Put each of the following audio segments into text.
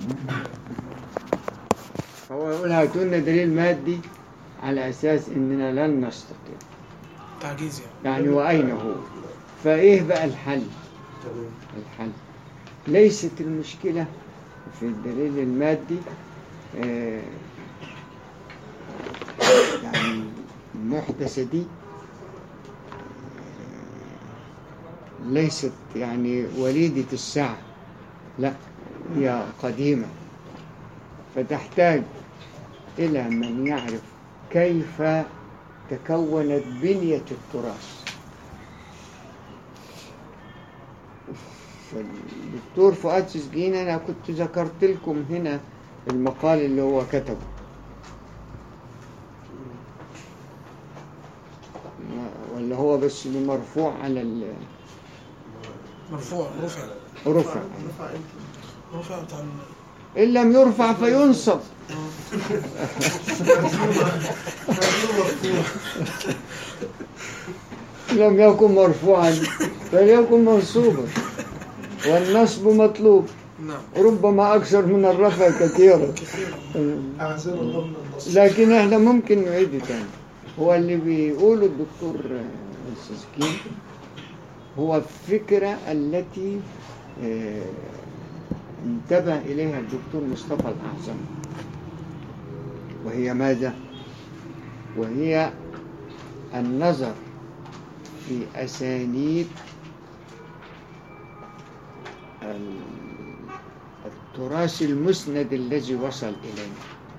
هو يقول هاتوا لنا دليل مادي على أساس إننا لن نستطيع تعجيز يعني يعني وأين هو فإيه بقى الحل الحل ليست المشكلة في الدليل المادي آه، يعني المحدثة دي آه، ليست يعني وليدة الساعة لا هي قديمة فتحتاج إلى من يعرف كيف تكونت بنية التراث فالدكتور فؤاد سجين أنا كنت ذكرت لكم هنا المقال اللي هو كتبه ولا هو بس اللي مرفوع على ال- مرفوع رفع رفع رفع بتاع ال- إن لم يرفع فينصب لم يكن مرفوعا فليكن منصوبا والنصب مطلوب نعم ربما أكثر من الرفع كثيرا أعزل الله من النص لكن احنا ممكن نعيده تاني هو اللي بيقوله الدكتور السسكين هو الفكرة التي آه، انتبه إليها الدكتور مصطفى الأعظم وهي ماذا؟ وهي النظر في أسانيد ال- التراث المسند الذي وصل إلينا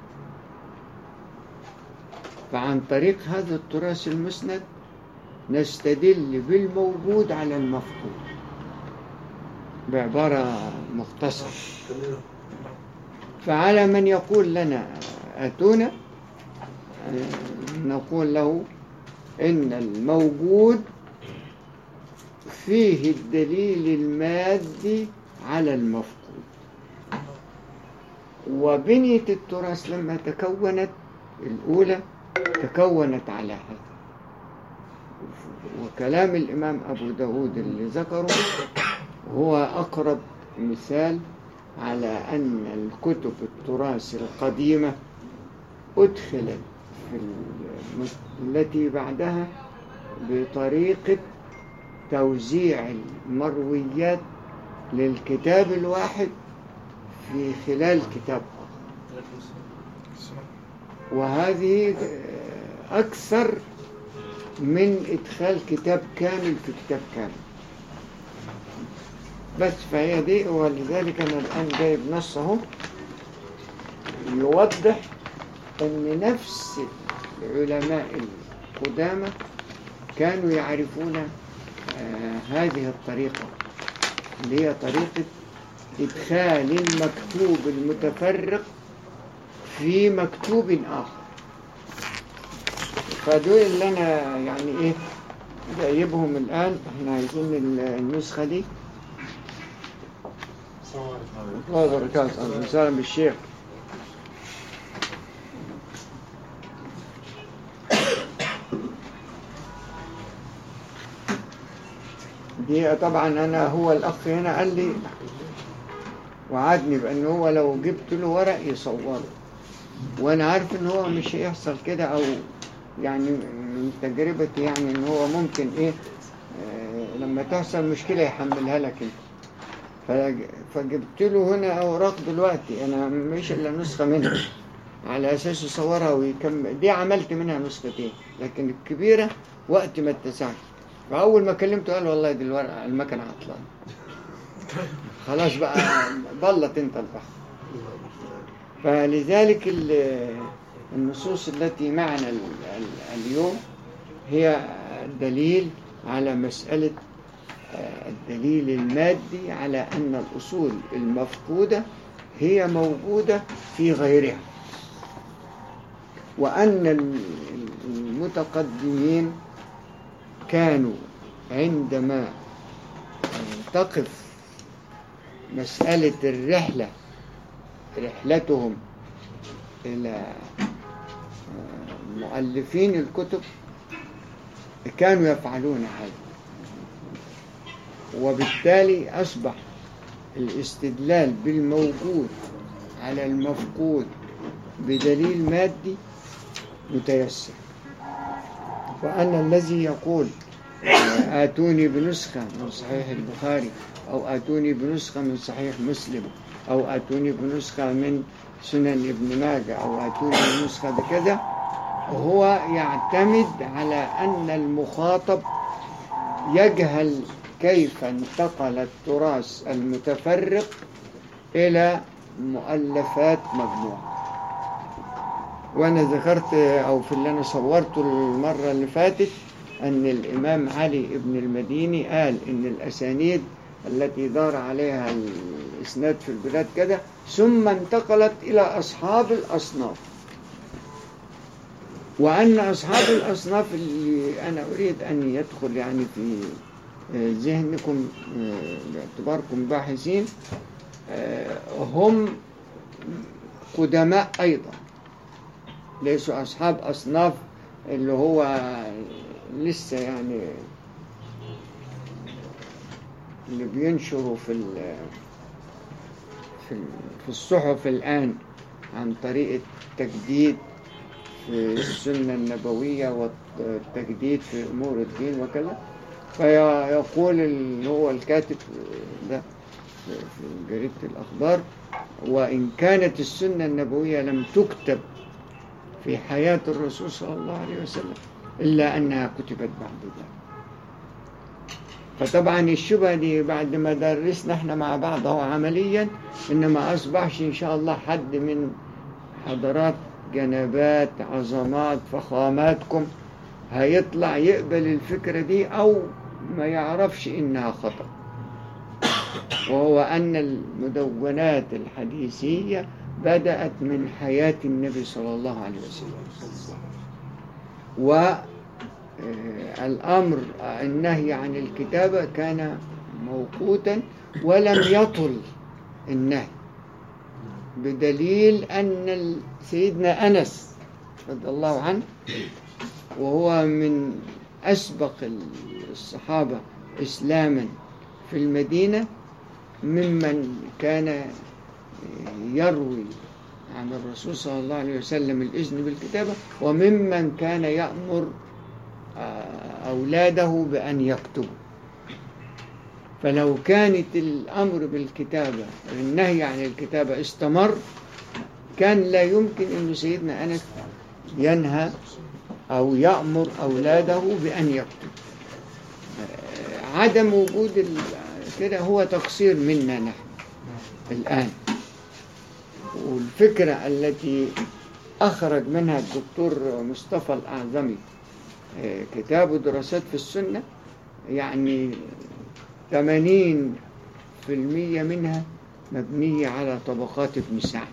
فعن طريق هذا التراث المسند نستدل بالموجود على المفقود بعبارة مختصرة فعلى من يقول لنا أتونا آه، نقول له إن الموجود فيه الدليل المادي على المفقود وبنية التراث لما تكونت الأولى تكونت على هذا وكلام الإمام أبو داود اللي ذكره هو أقرب مثال على أن الكتب التراث القديمة أدخلت في الم- التي بعدها بطريقة توزيع المرويات للكتاب الواحد في خلال كتاب آخر وهذه آه، أكثر من إدخال كتاب كامل في كتاب كامل بس فهي دي ولذلك أنا الآن جايب نص اهو يوضح أن نفس العلماء القدامى كانوا يعرفون آه، هذه الطريقة اللي هي طريقة إدخال المكتوب المتفرق في مكتوب آخر فدول اللي أنا يعني إيه جايبهم الآن إحنا عايزين ال- النسخة دي السلام عليكم الله وبركاته أهلا وسهلا بالشيخ دي طبعا أنا هو الأخ هنا قال لي وعدني بأن هو لو جبت له ورق يصوره وأنا عارف إن هو مش هيحصل كده أو يعني من تجربتي يعني إن هو ممكن إيه آه، لما تحصل مشكلة يحملها لك أنت فج- فجبت له هنا اوراق دلوقتي انا مش الا نسخه منها على اساس يصورها ويكمل دي عملت منها نسختين لكن الكبيره وقت ما اتسعش فاول ما كلمته قال والله دي الورقه المكنه عطلان خلاص بقى بلط انت البحر فلذلك ال- النصوص التي معنا ال- ال- اليوم هي دليل على مسألة آه، الدليل المادي على أن الأصول المفقودة هي موجودة في غيرها وأن ال- المتقدمين كانوا عندما تقف مسألة الرحلة رحلتهم إلى آه، مؤلفين الكتب كانوا يفعلون هذا وبالتالي أصبح الاستدلال بالموجود على المفقود بدليل مادي متيسر وأن الذي يقول آه، آتوني بنسخة من صحيح البخاري أو آتوني بنسخة من صحيح مسلم أو آتوني بنسخة من سنن ابن ماجه أو آتوني بنسخة بكذا هو يعتمد على أن المخاطب يجهل كيف انتقل التراث المتفرق إلى مؤلفات مجموعة وأنا ذكرت أو في اللي أنا صورته المرة اللي فاتت أن الإمام علي ابن المديني قال إن الأسانيد التي دار عليها الإسناد في البلاد كده ثم انتقلت إلى أصحاب الأصناف وأن أصحاب الأصناف اللي أنا أريد أن يدخل يعني في ذهنكم باعتباركم باحثين هم قدماء أيضا ليسوا أصحاب أصناف اللي هو لسه يعني اللي بينشروا في في في الصحف الآن عن طريق التجديد في السنة النبوية والتجديد في أمور الدين وكذا فيقول اللي هو الكاتب ده في جريدة الأخبار وإن كانت السنة النبوية لم تكتب في حياة الرسول صلى الله عليه وسلم إلا أنها كتبت بعد ذلك فطبعا الشبهة دي بعد ما درسنا احنا مع بعض هو عمليا إنما أصبحش إن شاء الله حد من حضرات جنبات عظمات فخاماتكم هيطلع يقبل الفكرة دي أو ما يعرفش إنها خطأ وهو أن المدونات الحديثية بدأت من حياة النبي صلى الله عليه وسلم والأمر النهي عن الكتابة كان موقوتا ولم يطل النهي بدليل أن سيدنا أنس رضي الله عنه وهو من أسبق الصحابة إسلاما في المدينة ممن كان يروي عن الرسول صلى الله عليه وسلم الإذن بالكتابة وممن كان يأمر أولاده بأن يكتبوا فلو كانت الأمر بالكتابة النهي عن الكتابة استمر كان لا يمكن أن سيدنا أنس ينهى أو يأمر أولاده بأن يكتب عدم وجود كده هو تقصير منا نحن الآن والفكرة التي أخرج منها الدكتور مصطفى الأعظمي كتاب دراسات في السنة يعني 80% منها مبنية على طبقات ابن سعد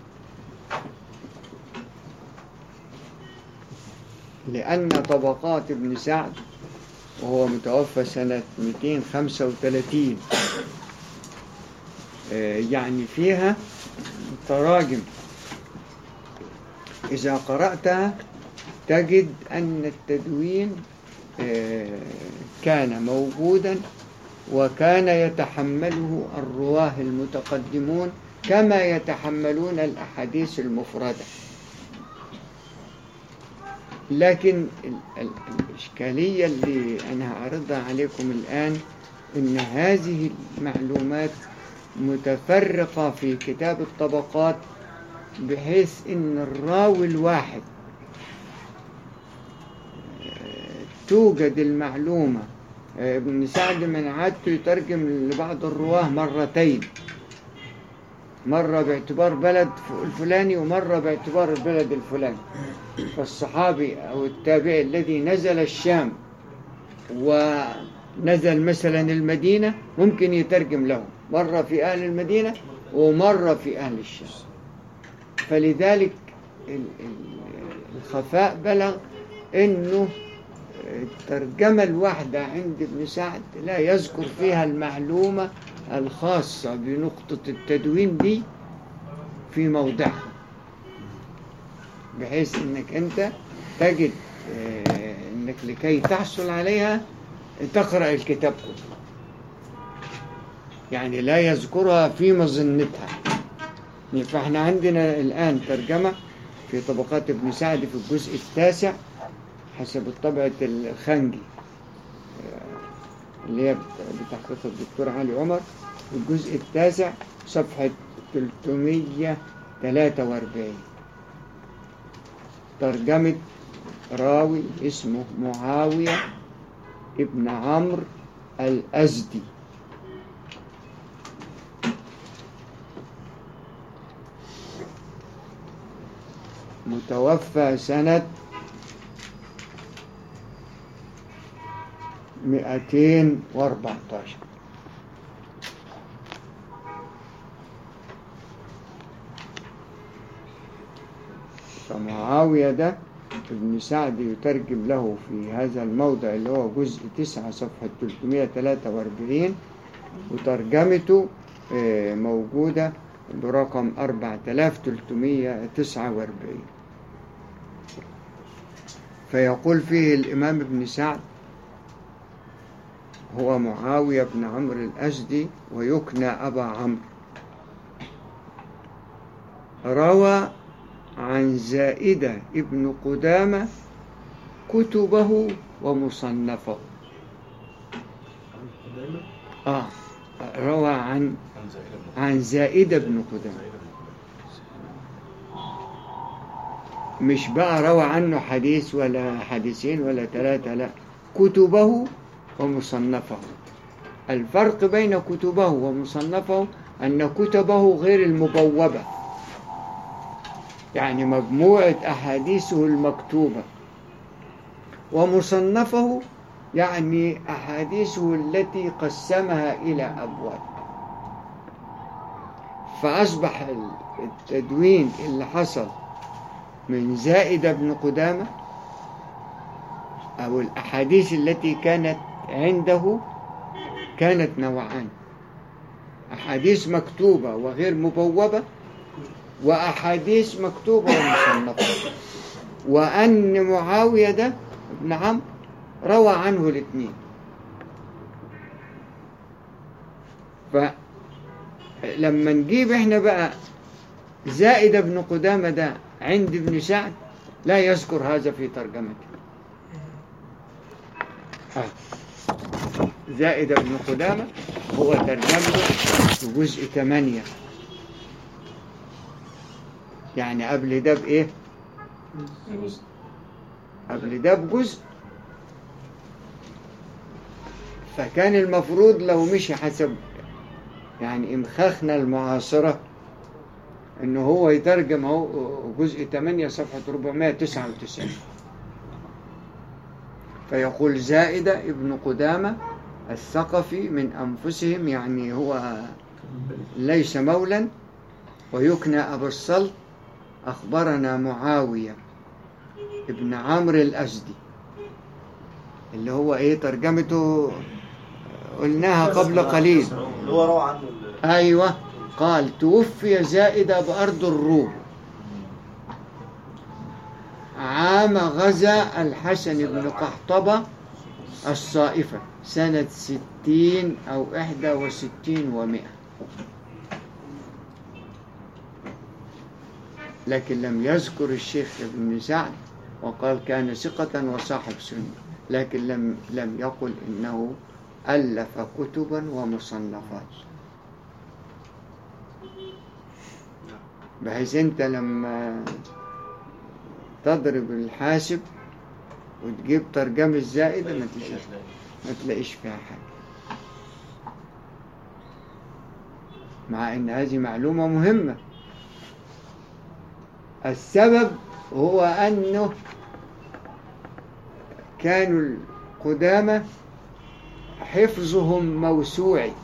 لأن طبقات ابن سعد وهو متوفى سنة 235 يعني فيها تراجم إذا قرأتها تجد أن التدوين كان موجودا وكان يتحمله الرواه المتقدمون كما يتحملون الأحاديث المفردة لكن الإشكالية اللي أنا هعرضها عليكم الآن إن هذه المعلومات متفرقة في كتاب الطبقات بحيث إن الراوي الواحد توجد المعلومة ابن سعد من عادته يترجم لبعض الرواه مرتين مرة باعتبار بلد الفلاني ومرة باعتبار البلد الفلاني فالصحابي أو التابعي الذي نزل الشام ونزل مثلا المدينة ممكن يترجم له مرة في أهل المدينة ومرة في أهل الشام فلذلك الخفاء بلغ أنه الترجمة الواحدة عند ابن سعد لا يذكر فيها المعلومة الخاصة بنقطة التدوين دي في موضعها بحيث انك انت تجد انك لكي تحصل عليها تقرأ الكتاب كله يعني لا يذكرها في مظنتها فاحنا عندنا الآن ترجمة في طبقات ابن سعد في الجزء التاسع حسب الطبعة الخنجي آه، اللي هي بتحقيق الدكتور علي عمر الجزء التاسع صفحة 343 ترجمة راوي اسمه معاوية ابن عمرو الأزدي متوفى سنة مئتين واربعتاشر فمعاوية ده ابن سعد يترجم له في هذا الموضع اللي هو جزء تسعة صفحة 343 وترجمته آه، موجودة برقم 4349 فيقول فيه الإمام ابن سعد هو معاوية بن عمرو الأزدي ويكنى أبا عمرو روى عن زائدة ابن قدامة كتبه ومصنفه آه روى عن عن زائدة بن قدامة مش بقى روى عنه حديث ولا حديثين ولا ثلاثة لا كتبه ومصنفه الفرق بين كتبه ومصنفه أن كتبه غير المبوبة يعني مجموعة أحاديثه المكتوبة ومصنفه يعني أحاديثه التي قسمها إلى أبواب فأصبح التدوين اللي حصل من زائدة بن قدامة أو الأحاديث التي كانت عنده كانت نوعان أحاديث مكتوبة وغير مبوبة وأحاديث مكتوبة ومصنفة وأن معاوية ده ابن عمرو روى عنه الاثنين فلما نجيب احنا بقى زائد ابن قدامة ده عند ابن سعد لا يذكر هذا في ترجمته ها. زائد ابن قدامة هو ترجمته في جزء ثمانية يعني قبل ده بإيه؟ قبل ده بجزء فكان المفروض لو مشي حسب يعني إمخاخنا المعاصرة إنه هو يترجم اهو جزء 8 صفحة 499 فيقول زائدة ابن قدامة الثقفي من أنفسهم يعني هو ليس مولا ويكنى أبو الصلت أخبرنا معاوية ابن عمرو الأزدي اللي هو إيه ترجمته قلناها قبل قليل اللي هو روى عنه ال- أيوة قال توفي زائدة بأرض الروم عام غزا الحسن بن قحطبة الصائفة سنة ستين أو إحدى وستين ومائة لكن لم يذكر الشيخ ابن سعد وقال كان ثقة وصاحب سنة لكن لم لم يقل إنه ألف كتبا ومصنفات بحيث أنت لما تضرب الحاسب وتجيب ترجمة زائدة ما تلاقيش ما تلاقيش فيها حاجة مع أن هذه معلومة مهمة السبب هو أنه كانوا القدامى حفظهم موسوعي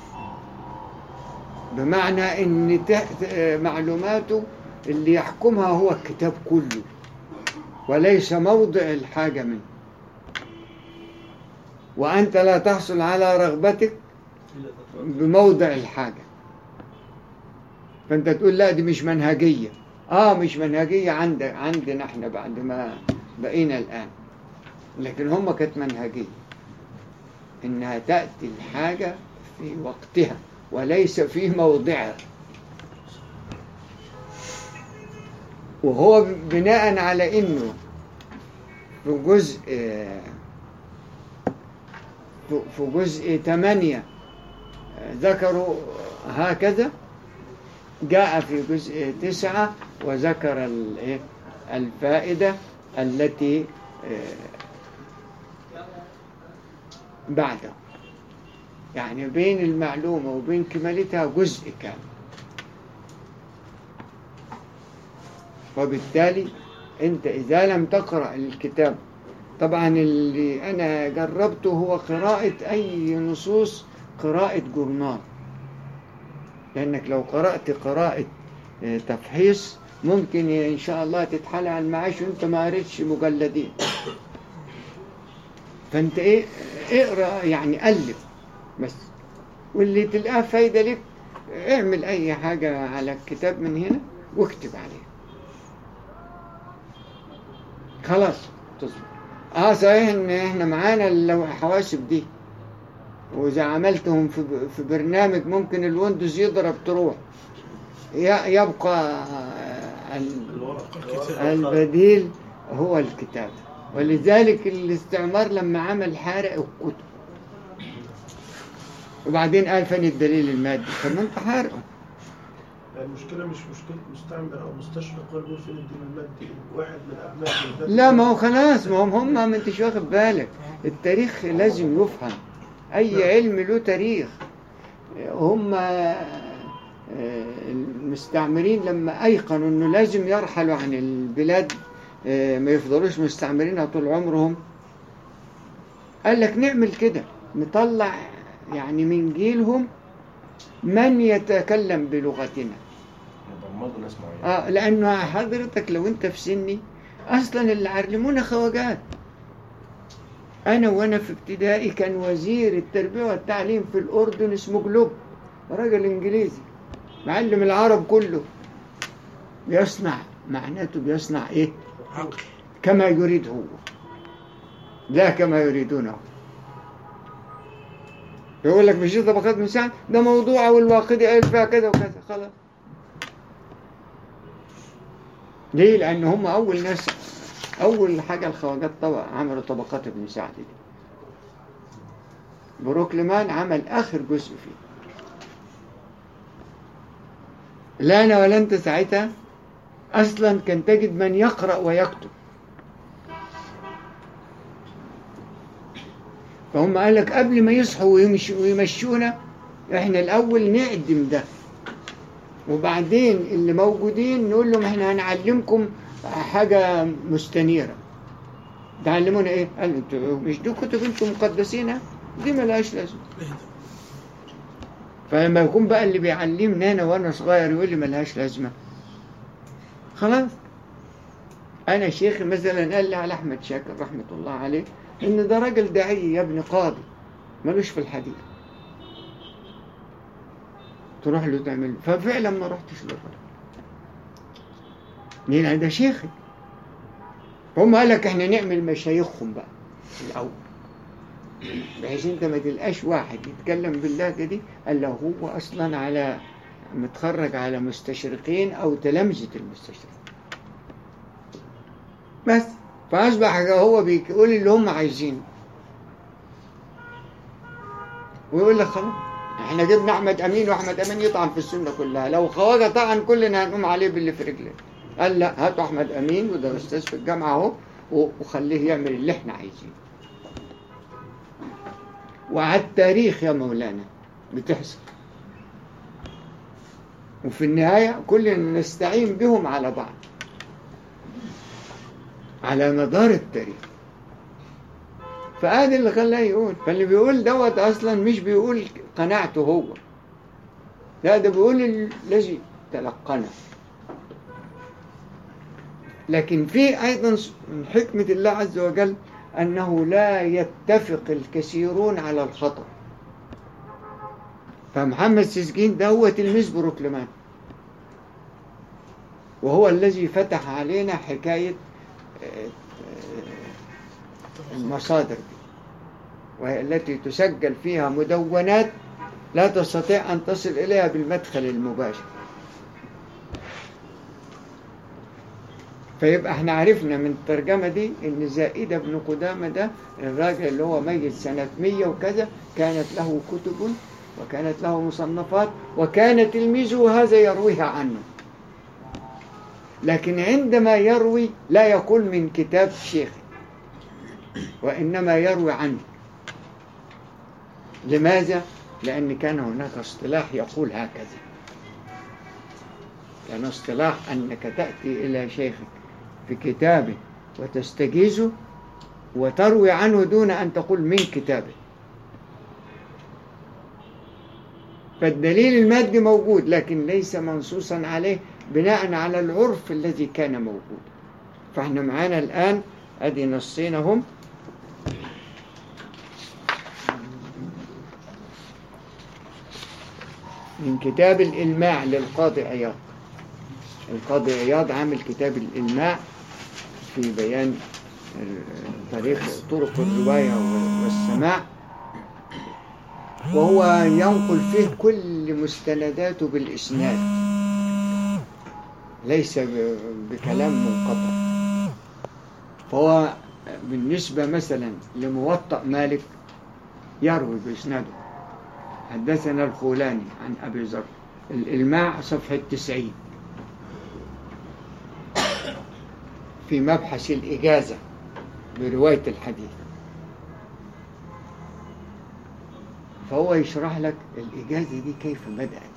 بمعنى أن تحت معلوماته اللي يحكمها هو الكتاب كله وليس موضع الحاجة منه وأنت لا تحصل على رغبتك بموضع الحاجة فأنت تقول لا دي مش منهجية آه مش منهجية عند عندنا احنا بعد ما بقينا الآن لكن هم كانت منهجية إنها تأتي الحاجة في وقتها وليس في موضعها وهو بناء على انه في جزء في جزء ثمانية ذكروا هكذا جاء في جزء تسعة وذكر الفائدة التي بعده يعني بين المعلومة وبين كمالتها جزء كامل وبالتالي انت اذا لم تقرأ الكتاب طبعا اللي انا جربته هو قراءة اي نصوص قراءة جورنال لانك لو قرأت قراءة تفحيص ممكن ان شاء الله تتحال على المعاش وانت ما قريتش مجلدين فانت ايه اقرا يعني الف بس واللي تلقاه فايده لك اعمل اي حاجه على الكتاب من هنا واكتب عليه خلاص تصبر اه صحيح ان احنا معانا الحواسب دي واذا عملتهم في في برنامج ممكن الويندوز يضرب تروح يبقى البديل هو الكتاب ولذلك الاستعمار لما عمل حارق الكتب وبعدين قال فين الدليل المادي طب ما انت حارقه المشكلة مش مشكلة مستعمر أو مستشرق ولا بيقول فين الدين المادي واحد من أبناء البلد لا ما هو خلاص ما هم هم ما انتش واخد بالك التاريخ لازم يفهم أي علم له تاريخ هم المستعمرين لما أيقنوا أنه لازم يرحلوا عن البلاد ما يفضلوش مستعمرينها طول عمرهم قال لك نعمل كده نطلع يعني من جيلهم من يتكلم بلغتنا يضمدوا ناس معينة اه لانه حضرتك لو انت في سني اصلا اللي علمونا خواجات انا وانا في ابتدائي كان وزير التربيه والتعليم في الاردن اسمه جلوب راجل انجليزي معلم العرب كله بيصنع معناته بيصنع ايه عقل كما يريد هو لا كما يريدونه يقول لك مش دي طبقات من ساعة ده موضوع والواقدي قال فيها كذا وكذا خلاص ليه؟ لأن هم أول ناس أول حاجة الخواجات طبق عملوا طبقات ابن سعد دي بروكلمان عمل آخر جزء فيه لا أنا ولا أنت ساعتها أصلا كان تجد من يقرأ ويكتب فهم قال لك قبل ما يصحوا ويمشوا ويمشونا احنا الاول نعدم ده وبعدين اللي موجودين نقول لهم احنا هنعلمكم حاجة مستنيرة تعلمونا ايه قال انتوا مش دي كتب انتم مقدسينها دي ملهاش لازمة ايه ده فلما يكون بقى اللي بيعلمني انا وانا صغير يقول لي ملهاش لازمة خلاص انا شيخي مثلا قال لي على احمد شاكر رحمة الله عليه ان ده راجل داعية يا ابن قاضي ملوش في الحديث تروح له تعمل ففعلا ما رحتش للراجل ليه لأن ده شيخي هم قال لك احنا نعمل مشايخهم بقى الاول بحيث انت ما تلقاش واحد يتكلم باللهجه دي الا هو اصلا على متخرج على مستشرقين او تلامذه المستشرقين بس فاصبح هو بيقول اللي هم عايزينه ويقول لك خلاص احنا جبنا احمد امين واحمد امين يطعن في السنه كلها لو خواجه طعن كلنا هنقوم عليه باللي في رجليه قال لا هاتوا احمد امين وده استاذ في الجامعه اهو وخليه يعمل اللي احنا عايزينه وعلى التاريخ يا مولانا بتحصل وفي النهاية كلنا نستعين بهم على بعض على مدار التاريخ فهذا اللي خلاه يقول فاللي بيقول دوت أصلا مش بيقول قناعته هو لا ده بيقول الذي تلقنا لكن في أيضا من حكمة الله عز وجل أنه لا يتفق الكثيرون على الخطأ فمحمد سيسجين ده هو تلميذ بروكلمان وهو الذي فتح علينا حكاية المصادر دي وهي التي تسجل فيها مدونات لا تستطيع أن تصل إليها بالمدخل المباشر فيبقى احنا عرفنا من الترجمة دي ان زائدة بن قدامة ده الراجل اللي هو ميت سنة 100 وكذا كانت له كتب وكانت له مصنفات وكان تلميذه هذا يرويها عنه لكن عندما يروي لا يقول من كتاب شيخ وإنما يروي عنه لماذا؟ لأن كان هناك اصطلاح يقول هكذا كان اصطلاح أنك تأتي إلى شيخك في كتابه وتستجيزه وتروي عنه دون أن تقول من كتابه فالدليل المادي موجود لكن ليس منصوصا عليه بناء على العرف الذي كان موجود فاحنا معانا الآن أدي نصينهم من كتاب الإلماع للقاضي عياض القاضي عياض عامل كتاب الإلماع في بيان طريق طرق الرواية والسماع وهو ينقل فيه كل مستنداته بالإسناد ليس بكلام منقطع فهو بالنسبة مثلا لموطأ مالك يروي بإسناده حدثنا الخولاني عن أبي ذر الإلماع صفحة 90 في مبحث الإجازة برواية الحديث فهو يشرح لك الإجازة دي كيف بدأت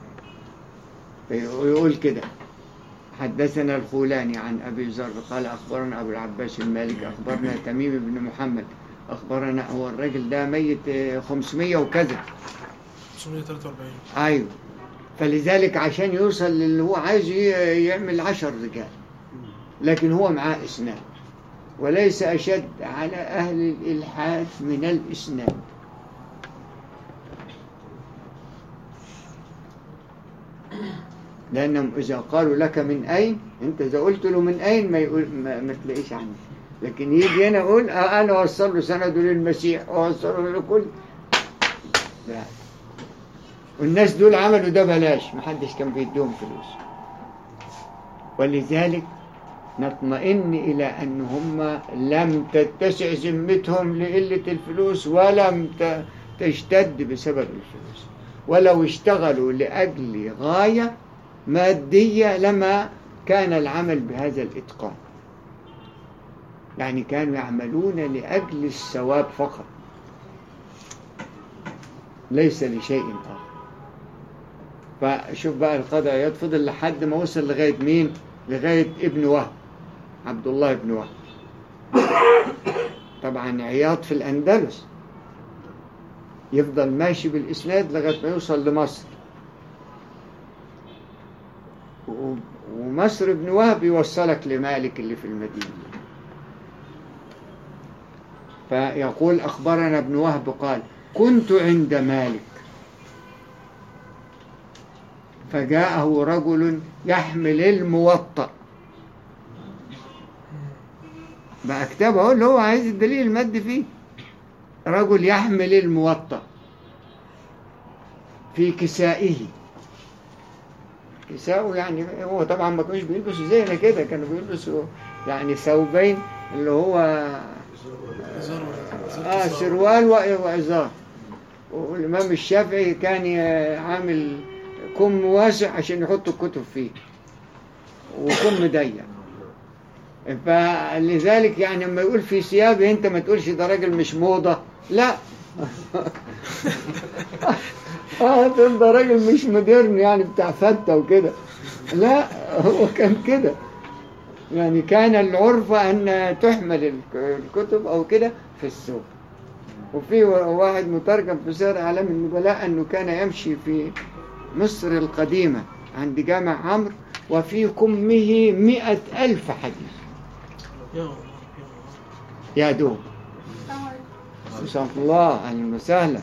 ويقول كده حدثنا الخولاني عن أبي ذر قال أخبرنا أبو العباس المالك أخبرنا تميم بن محمد أخبرنا هو الراجل ده ميت 500 وكذا 543 أيوه فلذلك عشان يوصل للي هو عايز يعمل عشر رجال لكن هو معاه إسناد وليس أشد على أهل الإلحاد من الإسناد لأنهم إذا قالوا لك من أين أنت إذا قلت له من أين ما, يقول ما, ما تلاقيش عنه لكن يجي هنا يقول آه أنا أوصل له سنده للمسيح وأوصل له لكل لا والناس دول عملوا ده بلاش محدش كان بيديهم فلوس ولذلك نطمئن إلى أن هم لم تتسع ذمتهم لقلة الفلوس ولم تشتد بسبب الفلوس ولو اشتغلوا لأجل غاية مادية لما كان العمل بهذا الإتقان يعني كانوا يعملون لأجل الثواب فقط ليس لشيء آخر فشوف بقى القضاء فضل لحد ما وصل لغاية مين لغاية ابن وهب عبد الله بن وهب طبعا عياط في الأندلس يفضل ماشي بالإسناد لغاية ما يوصل لمصر ومصر بن وهب يوصلك لمالك اللي في المدينة فيقول أخبرنا ابن وهب قال كنت عند مالك فجاءه رجل يحمل الموطأ بقى كتابه اللي هو عايز الدليل المادي فيه رجل يحمل الموطأ في كسائه كساؤه يعني هو طبعا ما كانوش بيلبسوا زينا كده كانوا بيلبسوا يعني ثوبين اللي هو اه سروال وإزار والإمام الشافعي كان عامل كم واسع عشان يحط الكتب فيه وكم ضيق فلذلك يعني لما يقول في ثيابه انت ما تقولش ده راجل مش موضة لا اه ده راجل مش مودرن يعني بتاع فتة وكده لا هو كان كده يعني كان العرف أن تحمل الكتب أو كده في السوق وفي واحد مترجم في سير أعلام النبلاء أنه كان يمشي في مصر القديمة عند جامع عمرو وفي كمه مئة ألف حديث يا دوب سبحان الله أهلا وسهلا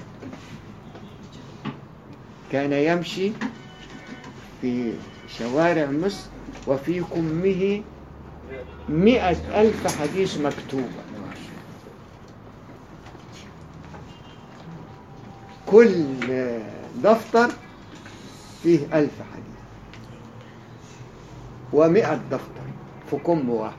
كان يمشي في شوارع مصر وفي كمه مئة ألف حديث مكتوبة كل دفتر فيه ألف حديث ومئة دفتر في كم واحد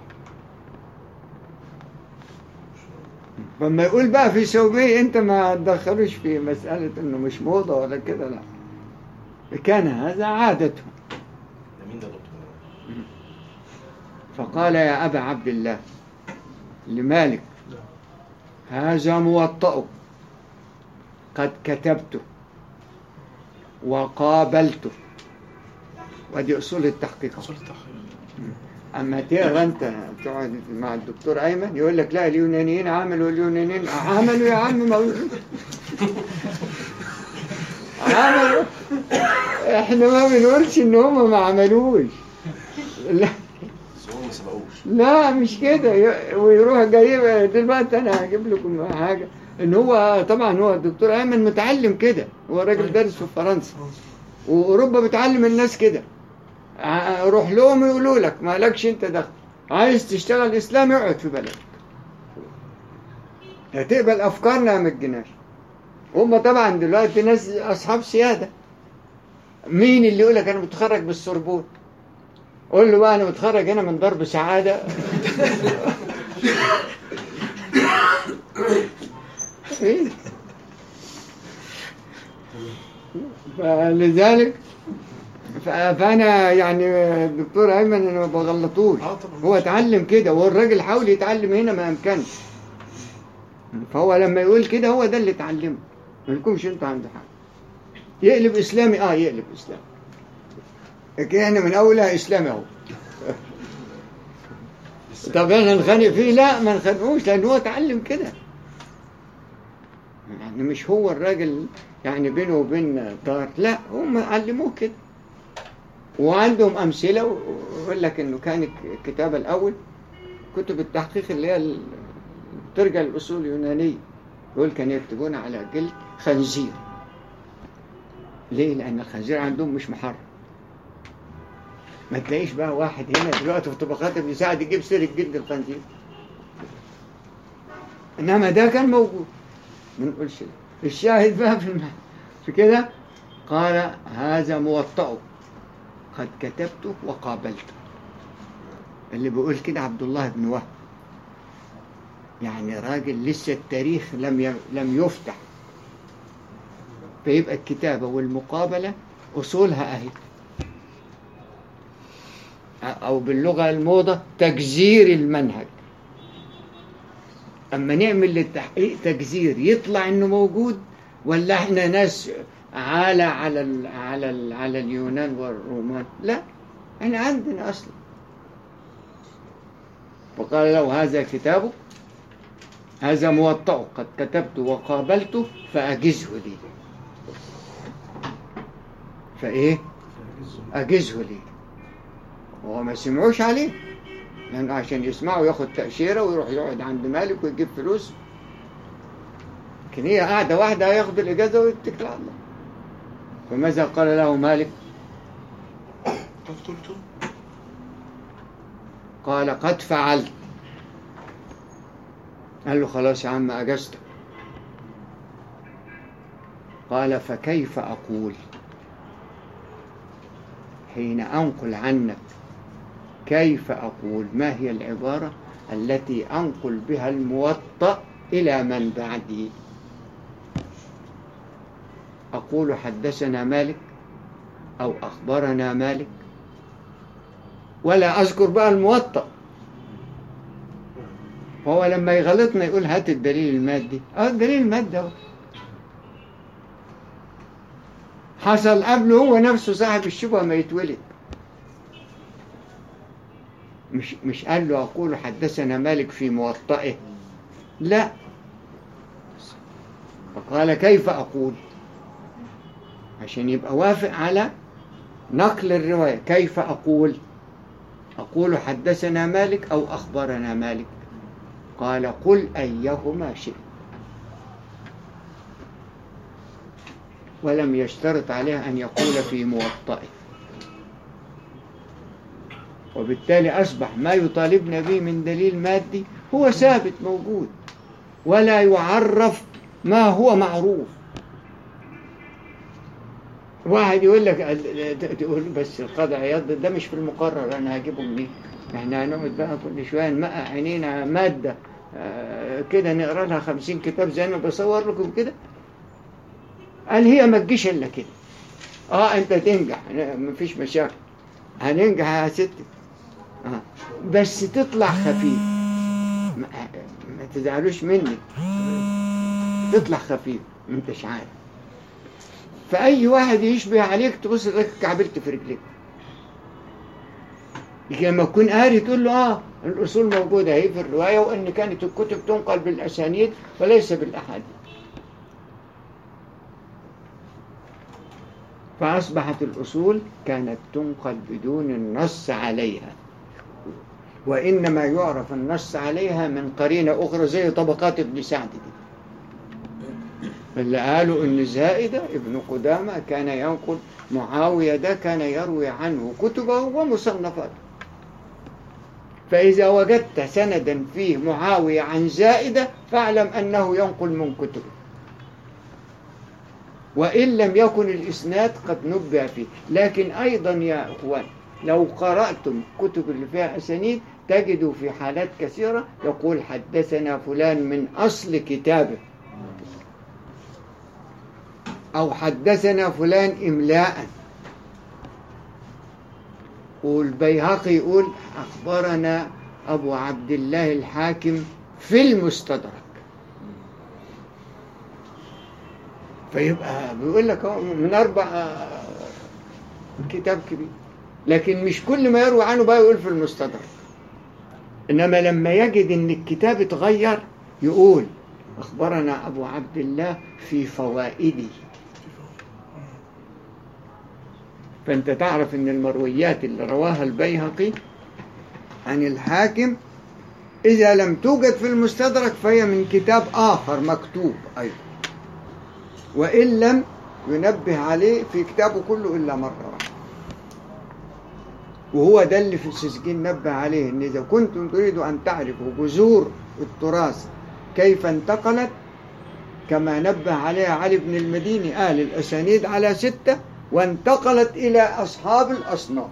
فما يقول بقى في ثوبيه انت ما تدخلوش في مسألة انه مش موضة ولا كده لا كان هذا عادته ده مين ده يا دكتور؟ فقال يا أبا عبد الله لمالك هذا موطأ قد كتبته وقابلته ودي أصول التحقيق اصول التحقيق أما تقرا أنت تقعد مع الدكتور أيمن يقول لك لا اليونانيين عملوا اليونانيين عملوا يا عم ما عملوا احنا ما بنقولش ان هم ما عملوش لا بس هم ما سبقوش لا مش كده ي- ويروح جايب دلوقتي انا هجيب لكم حاجه ان هو طبعا هو الدكتور ايمن متعلم كده هو راجل دارس في فرنسا واوروبا بتعلم الناس كده ع- روح لهم يقولوا لك مالكش انت دخل عايز تشتغل اسلام اقعد في بلدك هتقبل افكارنا ما تجيناش هم طبعا دلوقتي ناس اصحاب سياده مين اللي يقول لك انا متخرج بالسوربون قول له بقى انا متخرج هنا من ضرب سعاده إيه؟ فلذلك ف- فانا يعني الدكتور ايمن انا ما بغلطوش اه طبعا هو اتعلم كده والراجل حاول يتعلم هنا ما امكنش فهو لما يقول كده هو ده اللي اتعلمه ما يكونش انتوا عند حاجه يقلب اسلامي اه يقلب اسلامي لكن احنا من اولها اسلامي اهو طب احنا نخانق فيه لا ما نخانقوش لان هو اتعلم كده يعني مش هو الراجل يعني بينه وبين طار لا هم علموه كده وعندهم امثله ويقول لك انه كان الكتابه الاول كتب التحقيق اللي هي ال- ترجع الاصول اليونانيه يقول كانوا يكتبون على جلد خنزير ليه؟ لان الخنزير عندهم مش محرم ما تلاقيش بقى واحد هنا دلوقتي في طبقات بيساعد يجيب سيرة جلد الخنزير انما ده كان موجود ما نقولش ده. الشاهد بقى في الم... في كده قال هذا موطأ قد كتبته وقابلته اللي بيقول كده عبد الله بن وهب يعني راجل لسه التاريخ لم ي... لم يفتح فيبقى الكتابة والمقابلة أصولها أهي أو باللغة الموضة تجزير المنهج أما نعمل للتحقيق تجزير يطلع إنه موجود ولا إحنا ناس عالة على ال على ال على اليونان والرومان لا إحنا عندنا أصلا فقال له هذا كتابه هذا موطأ قد كتبته وقابلته فأجزه لي فإيه أجزه لي وهو ما سمعوش عليه لأنه عشان يسمعوا ياخد تأشيرة ويروح يقعد عند مالك ويجيب فلوس لكن هي قاعدة واحدة هياخد الإجازة ويتكل على الله فماذا قال له مالك قد قلت قال قد فعلت قال له خلاص يا عم أجزتك قال فكيف أقول حين أنقل عنك كيف أقول ما هي العبارة التي أنقل بها الموطأ إلى من بعدي أقول حدثنا مالك أو أخبرنا مالك ولا أذكر بقى الموطأ فهو لما يغلطنا يقول هات الدليل المادي اه الدليل المادي اهو حصل قبله هو نفسه صاحب الشبهة ما يتولد مش مش قال له أقول حدثنا مالك في موطئه لا فقال كيف أقول عشان يبقى وافق على نقل الرواية كيف أقول أقول حدثنا مالك أو أخبرنا مالك قال قل أيهما شئت ولم يشترط عليه أن يقول في موطئه وبالتالي أصبح ما يطالبنا به من دليل مادي هو ثابت موجود ولا يعرف ما هو معروف واحد يقول لك تقول بس القاضي عياض ده مش في المقرر انا هجيبه منين احنا هنقعد بقى كل شويه نمقع عينينا ماده آه، كده نقرا لها 50 كتاب زي ما بصور لكم كده قال هي ما تجيش الا كده اه انت تنجح مفيش مشاكل هننجح يا ستي آه. بس تطلع خفيف ما, ما تزعلوش مني تطلع خفيف ما انتش عارف فأي واحد يشبه عليك تبص لك كعبلت في رجليك لكن لما تكون قاري تقول له اه الأصول موجودة اهي في الرواية وإن كانت الكتب تنقل بالأسانيد وليس بالأحاديث فأصبحت الأصول كانت تنقل بدون النص عليها وإنما يعرف النص عليها من قرينة أخرى زي طبقات ابن سعد دي اللي قالوا إن زائدة ابن قدامة كان ينقل معاوية ده كان يروي عنه كتبه ومصنفاته فإذا وجدت سندا فيه معاوية عن زائدة فاعلم أنه ينقل من كتبه وإن لم يكن الإسناد قد نبه فيه لكن أيضا يا أخوان لو قرأتم كتب اللي فيها أسانيد تجدوا في حالات كثيرة يقول حدثنا فلان من أصل كتابه أو حدثنا فلان إملاء والبيهقي يقول أخبرنا أبو عبد الله الحاكم في المستدرك فيبقى بيقول لك هو من أربع آه، كتاب كبير لكن مش كل ما يروي عنه بقى يقول في المستدرك إنما لما يجد إن الكتاب اتغير يقول أخبرنا أبو عبد الله في فوائده فأنت تعرف إن المرويات اللي رواها البيهقي عن الحاكم إذا لم توجد في المستدرك فهي من كتاب آخر مكتوب أيضا وإن لم ينبه عليه في كتابه كله إلا مرة واحدة وهو ده اللي في السجين نبه عليه إن إذا كنتم تريدوا أن تعرفوا جذور التراث كيف انتقلت كما نبه عليها علي بن المديني قال الأسانيد على ستة وانتقلت إلى أصحاب الأصناف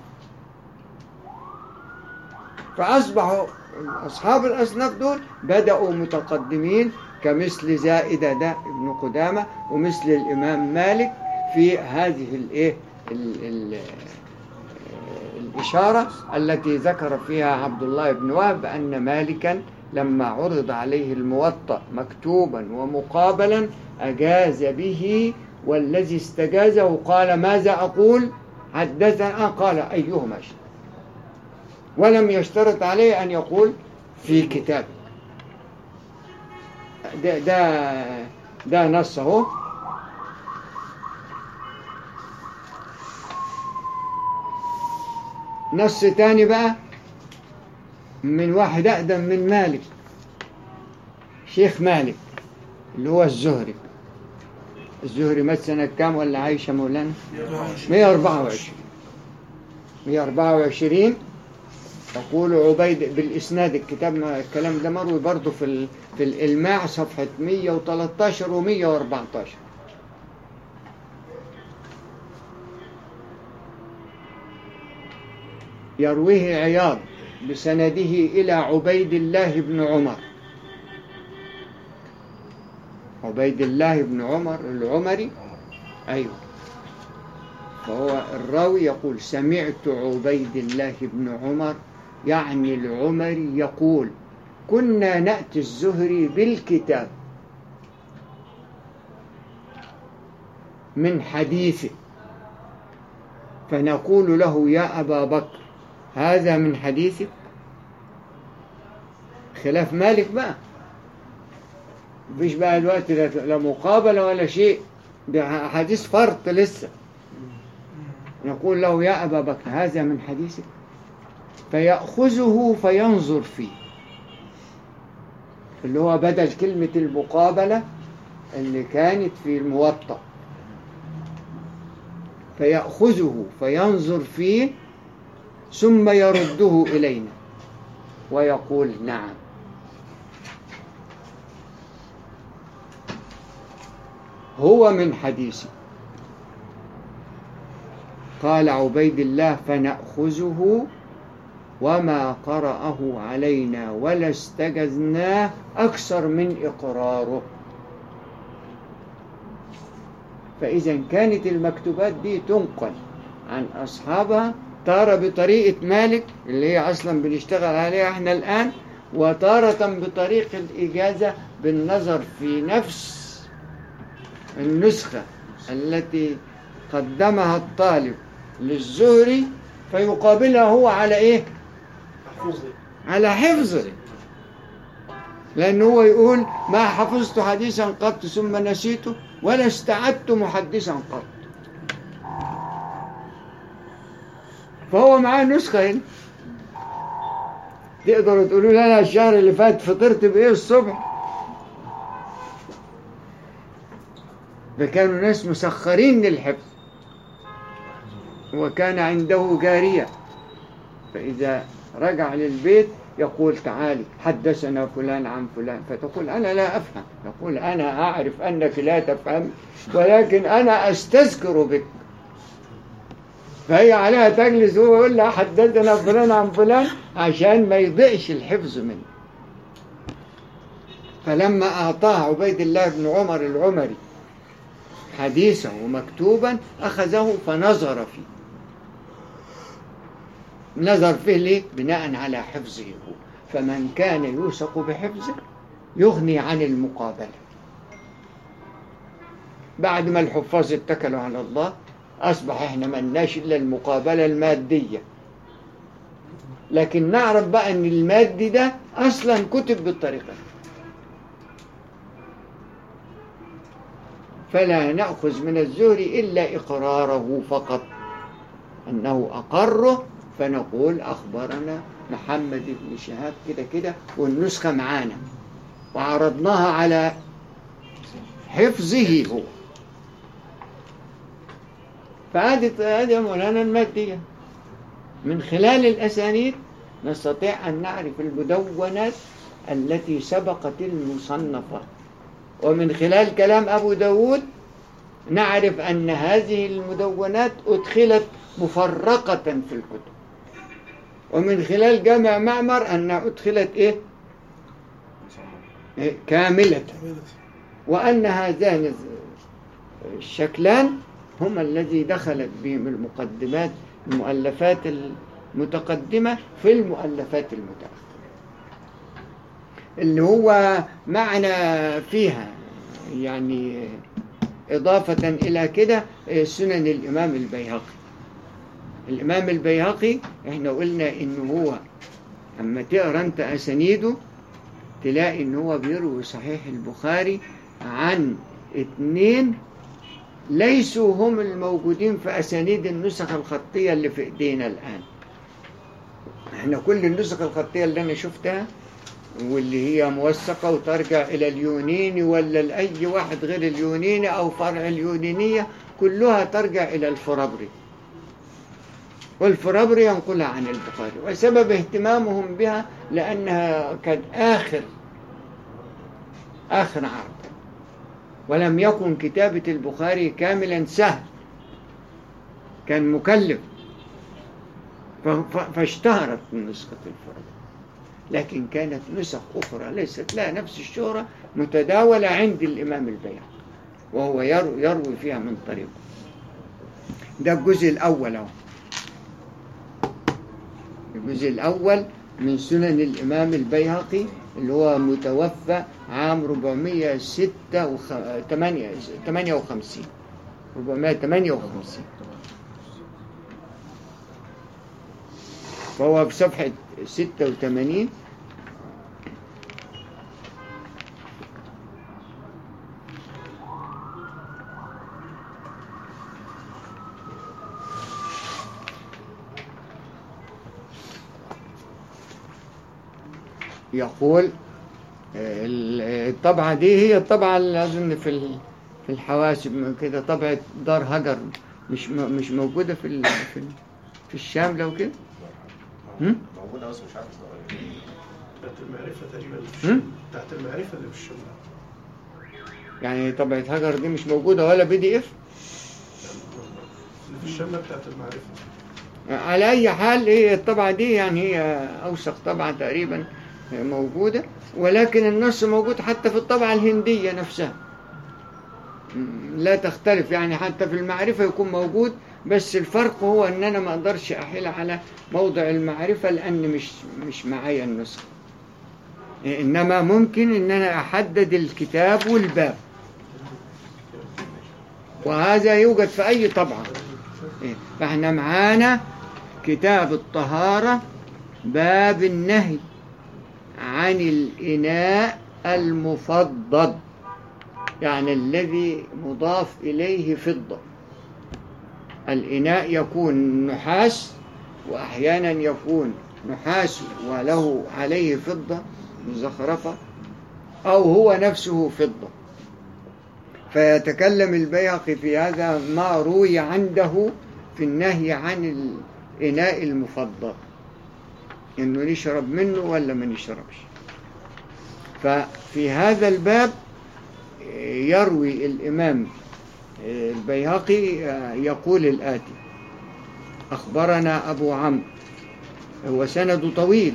فأصبحوا أصحاب الأصناف دول بدأوا متقدمين كمثل زائدة ده ابن قدامة ومثل الإمام مالك في هذه الإيه ال- ال- الإشارة التي ذكر فيها عبد الله بن وهب أن مالكا لما عرض عليه الموطأ مكتوبا ومقابلا أجاز به والذي استجازه قال ماذا أقول حدثنا قال أيهما شئت ولم يشترط عليه أن يقول في كتاب ده ده ده نص اهو نص تاني بقى من واحد أقدم من مالك شيخ مالك اللي هو الزهري الزهري مات سنة كام ولا عايشة مولانا 124 124 يقول عبيد بالإسناد الكتاب ما الكلام ده مروي برضه في ال- في الإلماع صفحة 113 و 114 يرويه عياض بسنده إلى عبيد الله بن عمر عبيد الله بن عمر العمري أيوه فهو الراوي يقول سمعت عبيد الله بن عمر يعني العمري يقول كنا نأتي الزهري بالكتاب من حديثه فنقول له يا أبا بكر هذا من حديثك خلاف مالك بقى مفيش بقى الوقت لا لا مقابلة ولا شيء ده حديث فرط لسه نقول له يا أبا بكر هذا من حديثك فيأخذه فينظر فيه اللي هو بدل كلمة المقابلة اللي كانت في الموطأ فيأخذه فينظر فيه ثم يرده إلينا ويقول نعم هو من حديثي قال عبيد الله فنأخذه وما قرأه علينا ولا استجزناه أكثر من إقراره فإذا كانت المكتوبات دي تنقل عن أصحابها تارة بطريقة مالك اللي هي أصلا بنشتغل عليها احنا الآن وتارة بطريق الإجازة بالنظر في نفس النسخة التي قدمها الطالب للزهري فيقابلها هو على إيه؟ محفوظ على حفظه لأنه هو يقول ما حفظت حديثا قط ثم نسيته ولا استعدت محدثا قط فهو معاه نسخة هنا تقدروا تقولوا لي أنا الشهر اللي فات فطرت بإيه الصبح فكانوا ناس مسخرين للحفظ وكان عنده جارية فإذا رجع للبيت يقول تعالي حدثنا فلان عن فلان فتقول أنا لا أفهم يقول أنا أعرف أنك لا تفهم ولكن أنا أستذكر بك فهي عليها تجلس هو يقول لها حدثنا فلان عن فلان عشان ما يضيعش الحفظ منه فلما أعطاه عبيد الله بن عمر العمري حديثه مكتوبا أخذه فنظر فيه نظر فيه ليه؟ بناء على حفظه هو فمن كان يوثق بحفظه يغني عن المقابلة بعد ما الحفاظ اتكلوا على الله أصبح إحنا ملناش إلا المقابلة المادية لكن نعرف بقى أن المادي ده أصلا كتب بالطريقة دي. فلا نأخذ من الزهري إلا إقراره فقط أنه أقره فنقول أخبرنا محمد بن شهاب كده كده والنسخة معانا وعرضناها على حفظه هو فهذه هذه مولانا المادية من خلال الأسانيد نستطيع أن نعرف المدونات التي سبقت المصنفة ومن خلال كلام أبو داود نعرف أن هذه المدونات أدخلت مفرقة في الكتب ومن خلال جامع معمر أنها أدخلت إيه؟ إيه؟ كاملة وأن هذان الشكلان هما الذي دخلت بهم المقدمات المؤلفات المتقدمة في المؤلفات المتأخرة اللي هو معنى فيها يعني إضافة إلى كده سنن الإمام البيهقي الإمام البيهقي إحنا قلنا إنه هو أما تقرأ أنت أسانيده تلاقي إن هو بيروي صحيح البخاري عن اتنين ليسوا هم الموجودين في أسانيد النسخ الخطية اللي في إيدينا الآن احنا كل النسخ الخطية اللي أنا شفتها واللي هي موثقة وترجع إلى اليونيني ولا لأي واحد غير اليونيني أو فرع اليونينية كلها ترجع إلى الفرابري والفرابري ينقلها عن البخاري وسبب اهتمامهم بها لأنها كانت آخر آخر عرض ولم يكن كتابة البخاري كاملا سهل كان مكلف فاشتهرت نسخة الفرابري لكن كانت نسخ أخرى ليست لها نفس الشهرة متداولة عند الإمام البيهقي وهو يروي, يروي فيها من طريقه ده الجزء الأول أهو الجزء الأول من سنن الإمام البيهقي اللي هو متوفى عام 458 458 فهو بصفحة 86 يقول الطبعة دي هي الطبعة اللي أظن في في الحواسب كده طبعة دار هجر مش مش موجودة في في, في الشام لو كده موجودة بس مش عارف بتاعت المعرفة تقريبا اللي في هم؟ الشمال بتاعت المعرفة اللي في الشمال يعني طبعة هجر دي مش موجودة ولا بي دي اف في الشاملة بتاعت المعرفة على أي حال هي الطبعة دي يعني هي أوسخ طبعة تقريبا موجودة ولكن النص موجود حتى في الطبعة الهندية نفسها لا تختلف يعني حتى في المعرفة يكون موجود بس الفرق هو ان انا ما اقدرش احيل على موضع المعرفة لان مش مش معايا النسخة انما ممكن ان انا احدد الكتاب والباب وهذا يوجد في اي طبعة إيه، فاحنا معانا كتاب الطهارة باب النهي عن الإناء المفضل يعني الذي مضاف إليه فضة الإناء يكون نحاس وأحيانا يكون نحاس وله عليه فضة مزخرفة أو هو نفسه فضة فيتكلم البيهقي في هذا ما روي عنده في النهي عن الإناء المفضل إنه نشرب منه ولا ما نشربش ففي هذا الباب يروي الإمام البيهقي يقول الآتي أخبرنا أبو عمرو هو سند طويل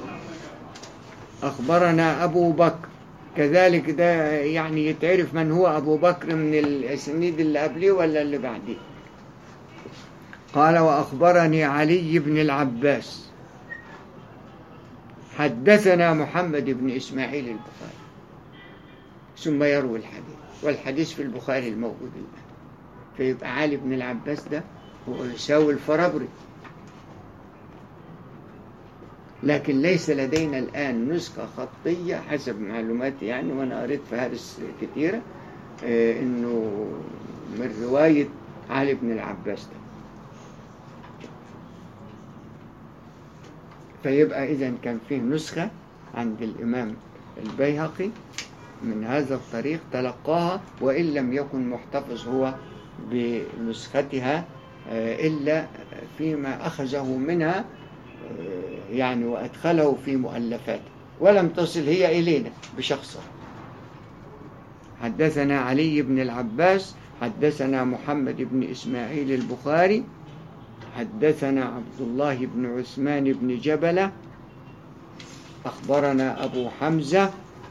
أخبرنا أبو بكر كذلك ده يعني يتعرف من هو أبو بكر من الأسانيد اللي قبليه ولا اللي بعديه قال وأخبرني علي بن العباس حدثنا محمد بن إسماعيل البخاري ثم يروي الحديث والحديث في البخاري الموجود الآن فيبقى علي بن العباس ده هو يساوي الفرابري لكن ليس لدينا الآن نسخة خطية حسب معلوماتي يعني وأنا قريت فهارس كثيرة آه، إنه من رواية علي بن العباس ده فيبقى إذا كان فيه نسخة عند الإمام البيهقي من هذا الطريق تلقاها وإن لم يكن محتفظ هو بنسختها آه، إلا فيما أخذه منها آه، يعني وأدخله في مؤلفاته ولم تصل هي إلينا بشخصها حدثنا علي بن العباس حدثنا محمد بن إسماعيل البخاري حدثنا عبد الله بن عثمان بن جبلة أخبرنا أبو حمزة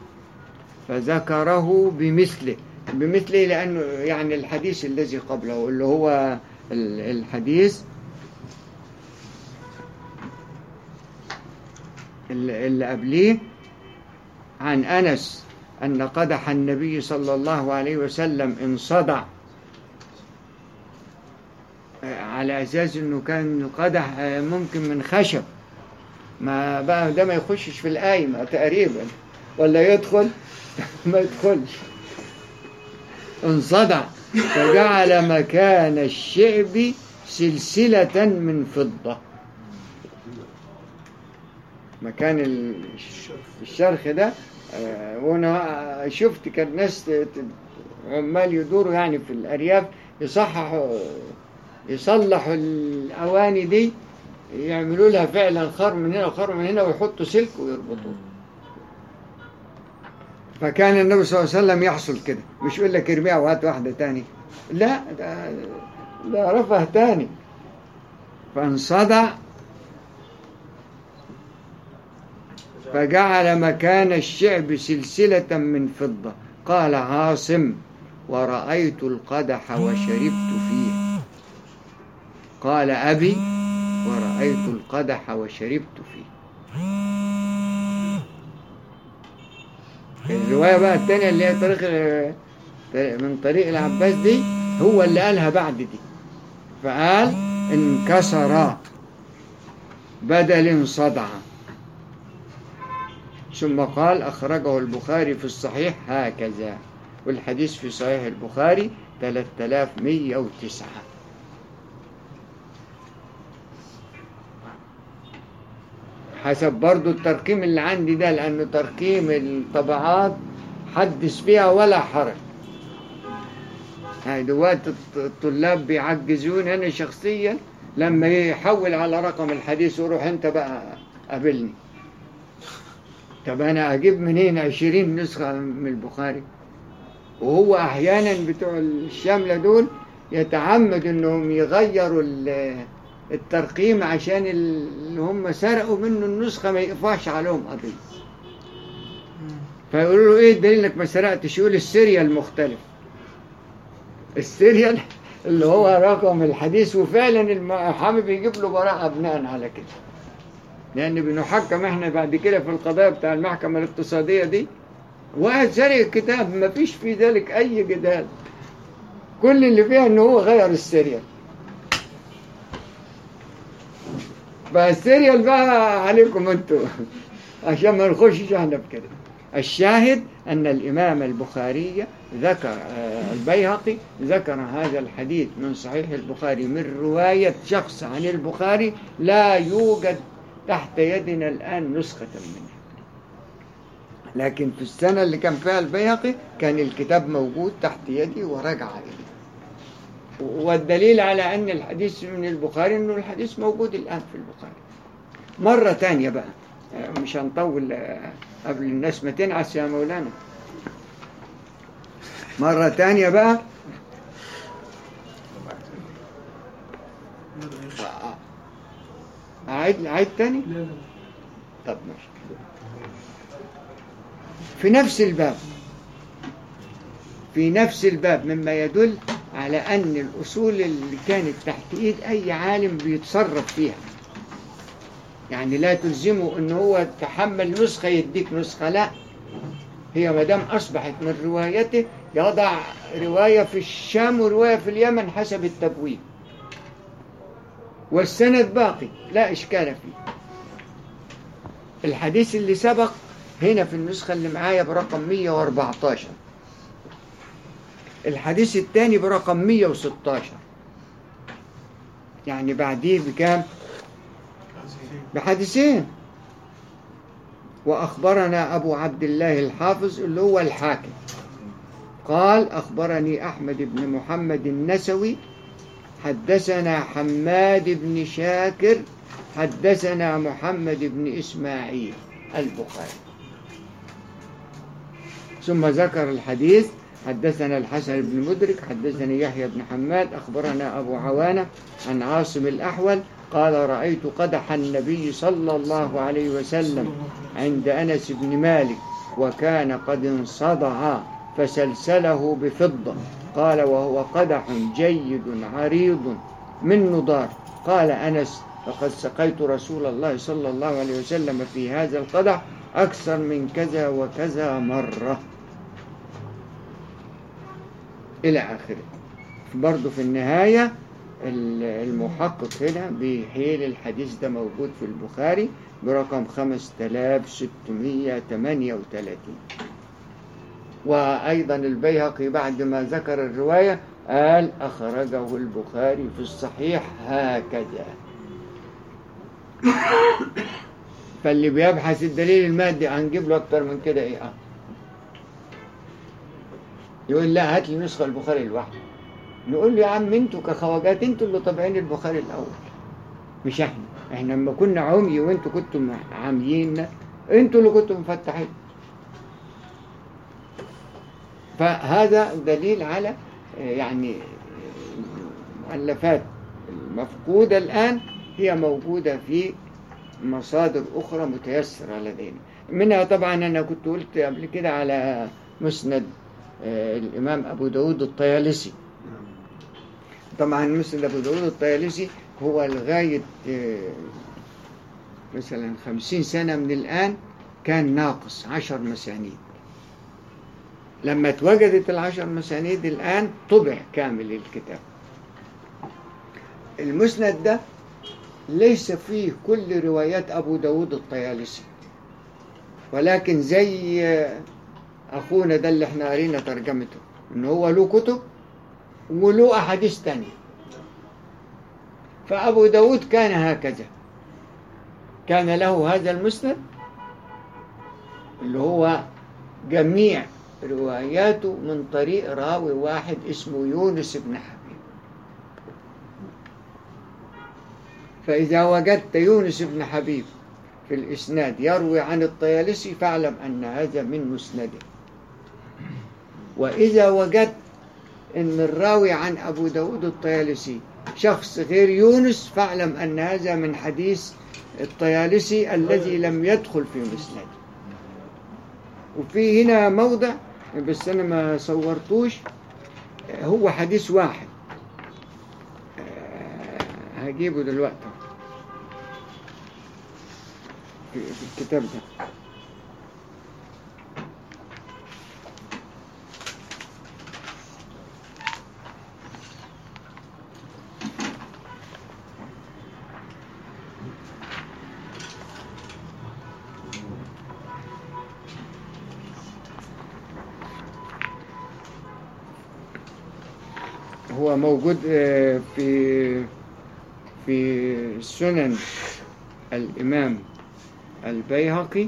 فذكره بمثله بمثله لأنه يعني الحديث الذي قبله اللي هو الحديث اللي قبليه عن أنس أن قدح النبي صلى الله عليه وسلم انصدع على أساس أنه كان قدح ممكن من خشب ما بقى ده ما يخشش في القايمة تقريبا ولا يدخل ما يدخلش انصدع فجعل مكان الشعب سلسلة من فضة مكان الشرخ ده آه، وانا شفت كان ناس عمال يدوروا يعني في الارياف يصححوا يصلحوا الاواني دي يعملوا لها فعلا خر من هنا وخر من هنا ويحطوا سلك ويربطوه فكان النبي صلى الله عليه وسلم يحصل كده مش يقول لك ارميها وهات واحدة تاني لا ده, ده رفه تاني فانصدع فجعل مكان الشعب سلسلة من فضة قال عاصم ورأيت القدح وشربت فيه قال أبي ورأيت القدح وشربت فيه الرواية بقى الثانية اللي هي طريق من طريق العباس دي هو اللي قالها بعد دي فقال انكسر بدل صدع ثم قال أخرجه البخاري في الصحيح هكذا والحديث في صحيح البخاري 3109 حسب برضو الترقيم اللي عندي ده لأنه ترقيم الطبعات حدث فيها ولا حرج هاي دلوقتي الطلاب بيعجزون أنا شخصيا لما يحول على رقم الحديث وروح أنت بقى قابلني طب أنا أجيب منين عشرين نسخة من البخاري وهو أحيانا بتوع الشاملة دول يتعمد انهم يغيروا ال- الترقيم عشان اللي هم سرقوا منه النسخة ما يقفاش عليهم قضية فيقولوا له ايه الدليل انك ما سرقتش يقول السيريال مختلف السيريال اللي هو رقم الحديث وفعلا المحامي بيجيب له براءة بناء على كده لأن بنحكم احنا بعد كده في القضايا بتاع المحكمة الاقتصادية دي واحد سرق الكتاب ما فيش في ذلك أي جدال كل اللي فيها إن هو غير السيريال فالسيريال بقى عليكم انتوا عشان ما نخشش احنا في كده الشاهد أن الإمام البخاري ذكر آه، البيهقي ذكر هذا الحديث من صحيح البخاري من رواية شخص عن البخاري لا يوجد تحت يدنا الآن نسخة منه لكن في السنة اللي كان فيها البيهقي كان الكتاب موجود تحت يدي ورجع إليه والدليل على أن الحديث من البخاري أنه الحديث موجود الآن في البخاري مرة تانية بقى آه، مش هنطول آه، قبل الناس ما تنعس يا مولانا مرة تانية بقى أعيد أعيد تاني لا لا طب ماشي في نفس الباب في نفس الباب مما يدل على أن الأصول اللي كانت تحت إيد أي عالم بيتصرف فيها يعني لا تلزمه أن هو تحمل نسخة يديك نسخة لا هي ما دام أصبحت من روايته يضع رواية في الشام ورواية في اليمن حسب التبويب والسند باقي لا إشكال فيه الحديث اللي سبق هنا في النسخة اللي معايا برقم 114 الحديث الثاني برقم 116 يعني بعديه بكام؟ بحديثين وأخبرنا أبو عبد الله الحافظ اللي هو الحاكم قال أخبرني أحمد بن محمد النسوي حدثنا حماد بن شاكر حدثنا محمد بن إسماعيل البخاري ثم ذكر الحديث حدثنا الحسن بن مدرك حدثني يحيى بن حماد أخبرنا أبو عوانة عن عاصم الأحول قال رأيت قدح النبي صلى الله عليه وسلم عند أنس بن مالك وكان قد انصدع فسلسله بفضة قال وهو قدح جيد عريض من نضار قال أنس فقد سقيت رسول الله صلى الله عليه وسلم في هذا القدح أكثر من كذا وكذا مرة إلى آخره برضه في النهاية المحقق هنا بيحيل الحديث ده موجود في البخاري برقم 5638 وأيضا البيهقي بعد ما ذكر الرواية قال أخرجه البخاري في الصحيح هكذا فاللي بيبحث الدليل المادي هنجيب له أكتر من كده إيه آه. يقول لا هات لي نسخة البخاري لوحده نقول له يا عم انتوا كخواجات انتوا اللي طابعين البخاري الأول مش احنا احنا لما كنا عمي وانتوا كنتم عاميين انتوا اللي كنتم مفتحين فهذا دليل على آه، يعني آه، المؤلفات المفقودة الآن هي موجودة في مصادر أخرى متيسرة لدينا منها طبعا أنا كنت قلت قبل كده على مسند آه، الإمام أبو داود الطيالسي طبعا مسند أبو داود الطيالسي هو لغاية آه، مثلا خمسين سنة من الآن كان ناقص عشر مسانيد لما اتوجدت العشر مسانيد الآن طبع كامل الكتاب المسند ده ليس فيه كل روايات أبو داود الطيالسي ولكن زي أخونا ده اللي احنا قرينا ترجمته إن هو له كتب وله أحاديث تانية فأبو داود كان هكذا كان له هذا المسند اللي هو جميع رواياته من طريق راوي واحد اسمه يونس بن حبيب فإذا وجدت يونس بن حبيب في الإسناد يروي عن الطيالسي فاعلم أن هذا من مسنده وإذا وجدت إن الراوي عن أبو داود الطيالسي شخص غير يونس فاعلم أن هذا من حديث الطيالسي الذي لم يدخل في مسند وفي هنا موضع بس أنا ما صورتوش هو حديث واحد آه، هجيبه دلوقتي في في الكتاب ده هو موجود آه، في في سنن الإمام البيهقي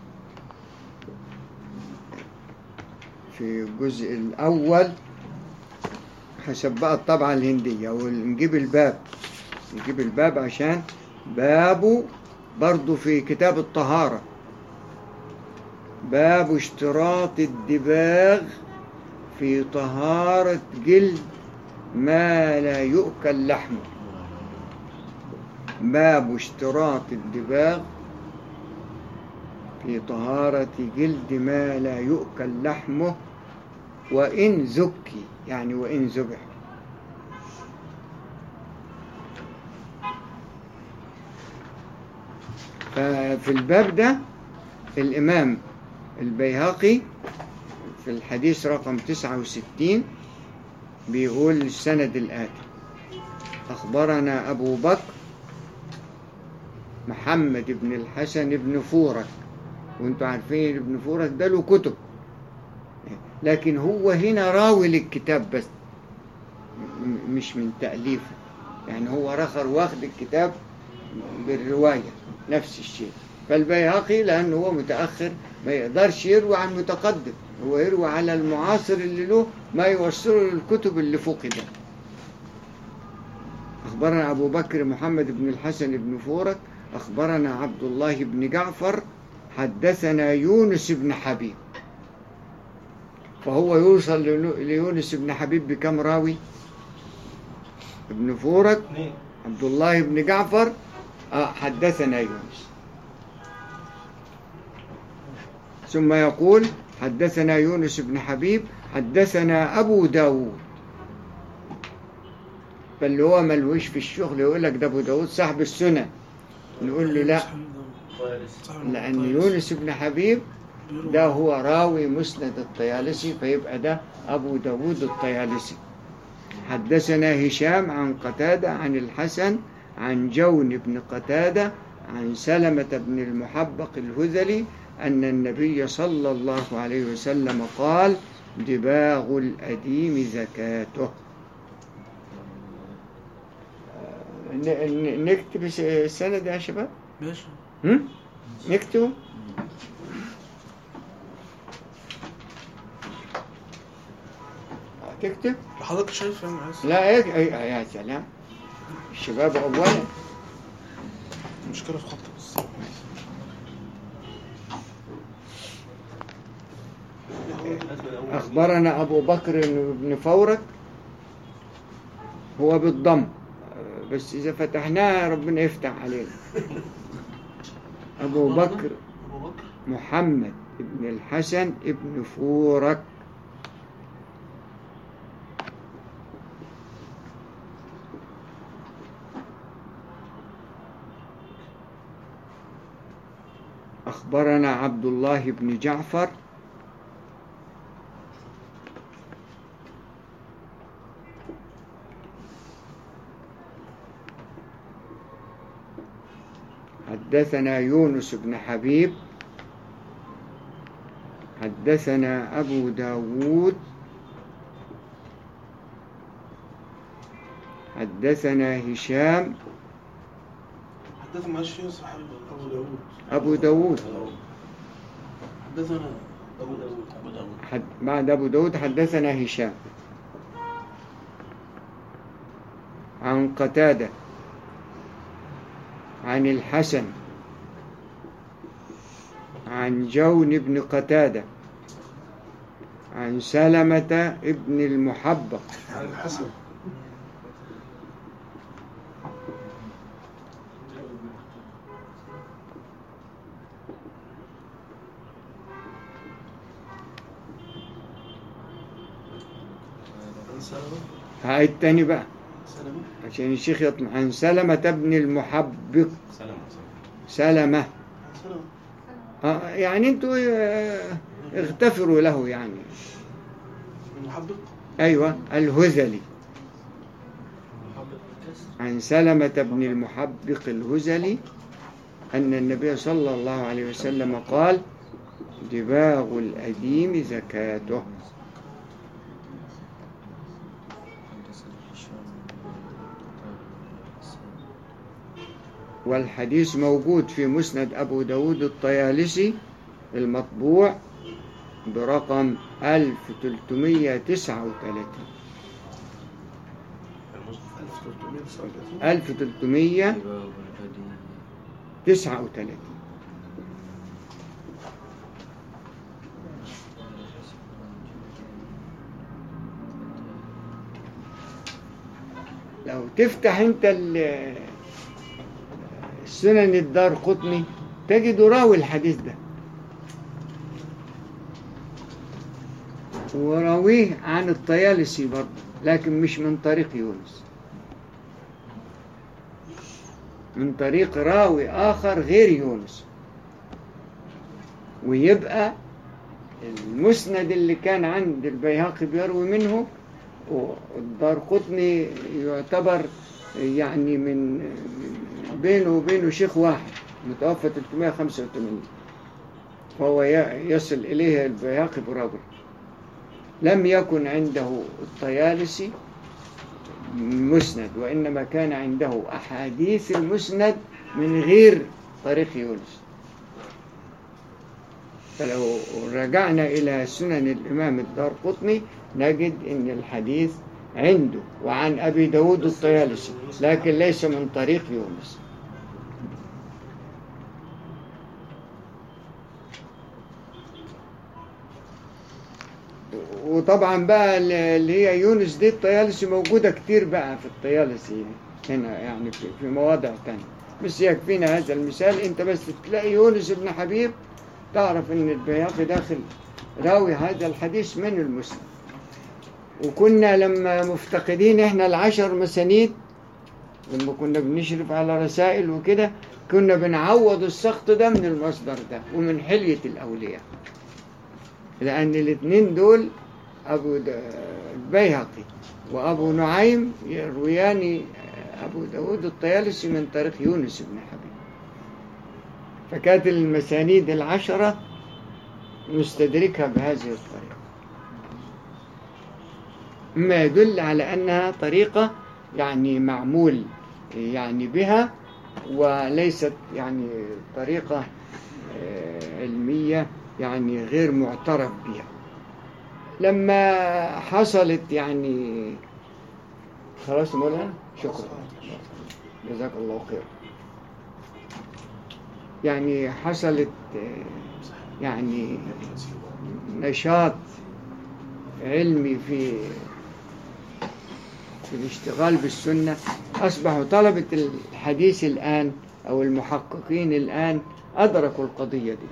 في الجزء الأول حسب بقى الطبعة الهندية ونجيب الباب نجيب الباب عشان بابه برضو في كتاب الطهارة باب اشتراط الدباغ في طهارة جلد ما لا يؤكل لحمه باب اشتراط الدباغ في طهارة جلد ما لا يؤكل لحمه وإن زكي يعني وإن ذبح ففي الباب ده الإمام البيهقي في الحديث رقم 69 بيقول السند الآتي أخبرنا أبو بكر محمد بن الحسن بن فورك وانتوا عارفين ابن فورك ده له كتب لكن هو هنا راوي للكتاب بس م- مش من تأليفه يعني هو رخر واخد الكتاب بالرواية نفس الشيء فالبيهقي لأنه هو متأخر ما يقدرش يروي عن متقدم هو يروي على المعاصر اللي له ما يوصله للكتب اللي فقدت أخبرنا أبو بكر محمد بن الحسن بن فورك أخبرنا عبد الله بن جعفر حدثنا يونس بن حبيب فهو يوصل لنو- ليونس بن حبيب بكم راوي ابن فورك اثنين عبد الله بن جعفر آه حدثنا يونس ثم يقول حدثنا يونس بن حبيب حدثنا أبو داود فاللي هو ملوش في الشغل يقول لك ده أبو داود صاحب السنة نقول له لا لأن يونس بن حبيب ده هو راوي مسند الطيالسي فيبقى ده أبو داود الطيالسي حدثنا هشام عن قتادة عن الحسن عن جون بن قتادة عن سلمة بن المحبق الهذلي أن النبي صلى الله عليه وسلم قال دباغ الأديم زكاته ن- ن- نكتب الس- السند يا شباب ماشي هم؟ نكتبه تكتب حضرتك شايف يعني عايز لا ايه إيه- يا سلام الشباب اولا مشكلة في خط بس اخبرنا ابو بكر بن فورك هو بالضم بس اذا فتحناها ربنا يفتح علينا ابو بكر أبو بكر محمد بن الحسن بن فورك أخبرنا عبد الله بن جعفر حدثنا يونس بن حبيب حدثنا أبو داود حدثنا هشام حدثنا معلش فين صاحب ابو داوود أبو داود حدثنا أبو داود أبو داود حد بعد أبو داود حدثنا هشام عن قتادة عن الحسن عن جون بن قتادة عن سلمة ابن المحبق عن الحسن عن سلمة هاي التاني بقى سلمة عشان الشيخ يطمع عن سلمة ابن المحبق سلام سلمة عن سلمة آه، يعني انتوا آه، اغتفروا له يعني المحبق ايوه الهذلي محمد الكسر عن سلمة بن المحبق الهزلي أن النبي صلى الله عليه وسلم قال دباغ الأديم زكاته والحديث موجود في مسند أبو داود الطيالسي المطبوع برقم 1339 1339 1339 لو تفتح انت ال- السنن الدار قطني تجد راوي الحديث ده وراويه عن الطيالسي برضه لكن مش من طريق يونس من طريق راوي آخر غير يونس ويبقى المسند اللي كان عند البيهقي بيروي منه والدار قطني يعتبر يعني من بينه وبينه شيخ واحد متوفى 385 فهو ي- يصل إليه البيهقي برجل لم يكن عنده الطيالسي مسند وإنما كان عنده أحاديث المسند من غير طريق يونس فلو رجعنا إلى سنن الإمام الدار قطني نجد أن الحديث عنده وعن أبي داود الطيالسي لكن ليس من طريق يونس وطبعا بقى اللي هي يونس دي الطيالسي موجودة كتير بقى في الطيالسي هنا يعني في, في مواضع تانية بس يكفينا هذا المثال انت بس تلاقي يونس بن حبيب تعرف ان البياقي داخل راوي هذا الحديث من المسلم وكنا لما مفتقدين احنا العشر مسانيد لما كنا بنشرف على رسائل وكده كنا بنعوض السقط ده من المصدر ده ومن حلية الأولياء لأن الاثنين دول أبو د- البيهقي وأبو نعيم يرويان أبو داود الطيالسي من طريق يونس بن حبيب فكانت المسانيد العشرة مستدركها بهذه الطريقة مما يدل على أنها طريقة يعني معمول يعني بها وليست يعني طريقة آه، علمية يعني غير معترف بها لما حصلت يعني خلاص مولانا شكرا جزاك الله خير يعني حصلت آه، يعني نشاط علمي في في الاشتغال بالسنة أصبحوا طلبة الحديث الآن أو المحققين الآن أدركوا القضية دي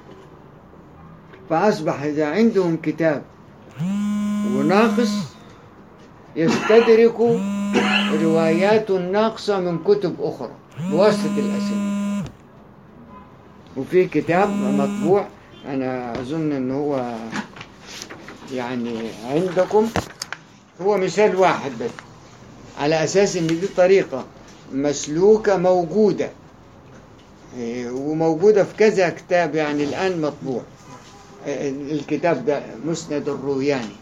فأصبح إذا عندهم كتاب وناقص يستدركوا روايات ناقصة من كتب أخرى بواسطة الأسئلة وفي كتاب مطبوع أنا أظن أنه هو يعني عندكم هو مثال واحد بس على أساس أن دي طريقة مسلوكة موجودة إيه، وموجودة في كذا كتاب يعني الآن مطبوع إيه، الكتاب ده مسند الروياني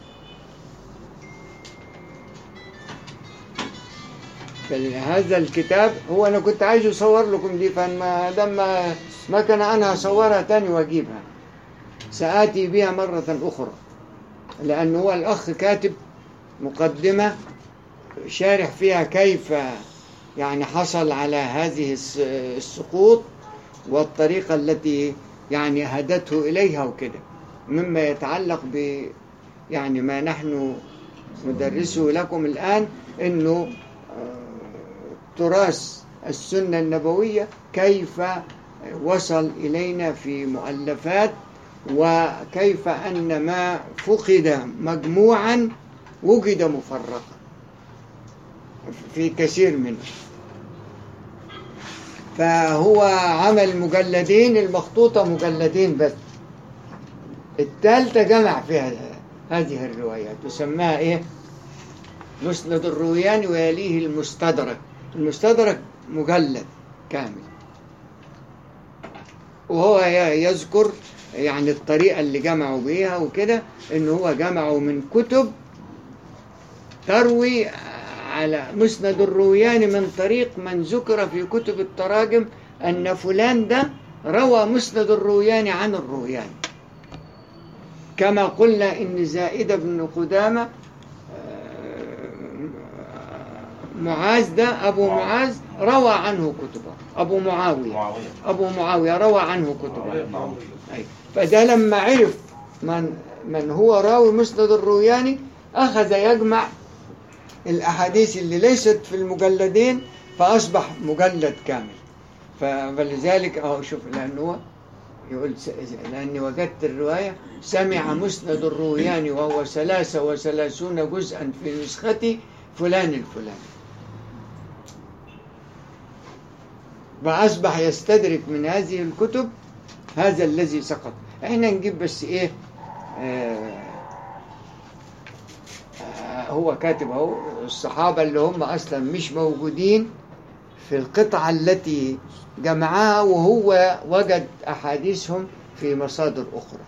هذا الكتاب هو أنا كنت عايز أصور لكم دي فما دام ما- ما كان أنا أصورها تاني وأجيبها سآتي بها مرة أخرى لأن هو الأخ كاتب مقدمة شارح فيها كيف يعني حصل على هذه الس- السقوط والطريقة التي يعني هدته إليها وكده مما يتعلق يعني ما نحن ندرسه لكم الآن أنه آه، تراث السنة النبوية كيف وصل إلينا في مؤلفات وكيف أن ما فقد مجموعا وجد مفرقا في كثير منه فهو عمل مجلدين المخطوطة مجلدين بس الثالثة جمع فيها هذه الروايات تسمىها إيه؟ مسند الرويان ويليه المستدرك المستدرك مجلد كامل وهو ي- يذكر يعني الطريقة اللي جمعوا بيها وكده إن هو جمعوا من كتب تروي على مسند الرويان من طريق من ذكر في كتب التراجم أن فلان ده روى مسند الرويان عن الرويان كما قلنا إن زائدة بن قدامة آه، معاذ ده أبو معاذ روى عنه كتبه أبو معاوية معاوية أبو معاوية روى عنه كتبه نعم أي. فده لما عرف من من هو راوي مسند الروياني أخذ يجمع الأحاديث اللي ليست في المجلدين فأصبح مجلد كامل ف- فلذلك أهو شوف لأنه هو يقول س- لأني وجدت الرواية سمع مسند الروياني وهو ثلاثة وثلاثون جزءا في نسختي فلان الفلاني فأصبح يستدرك من هذه الكتب هذا الذي سقط احنا نجيب بس ايه آه آه هو كاتب اهو الصحابة اللي هم اصلا مش موجودين في القطعة التي جمعها وهو وجد احاديثهم في مصادر اخرى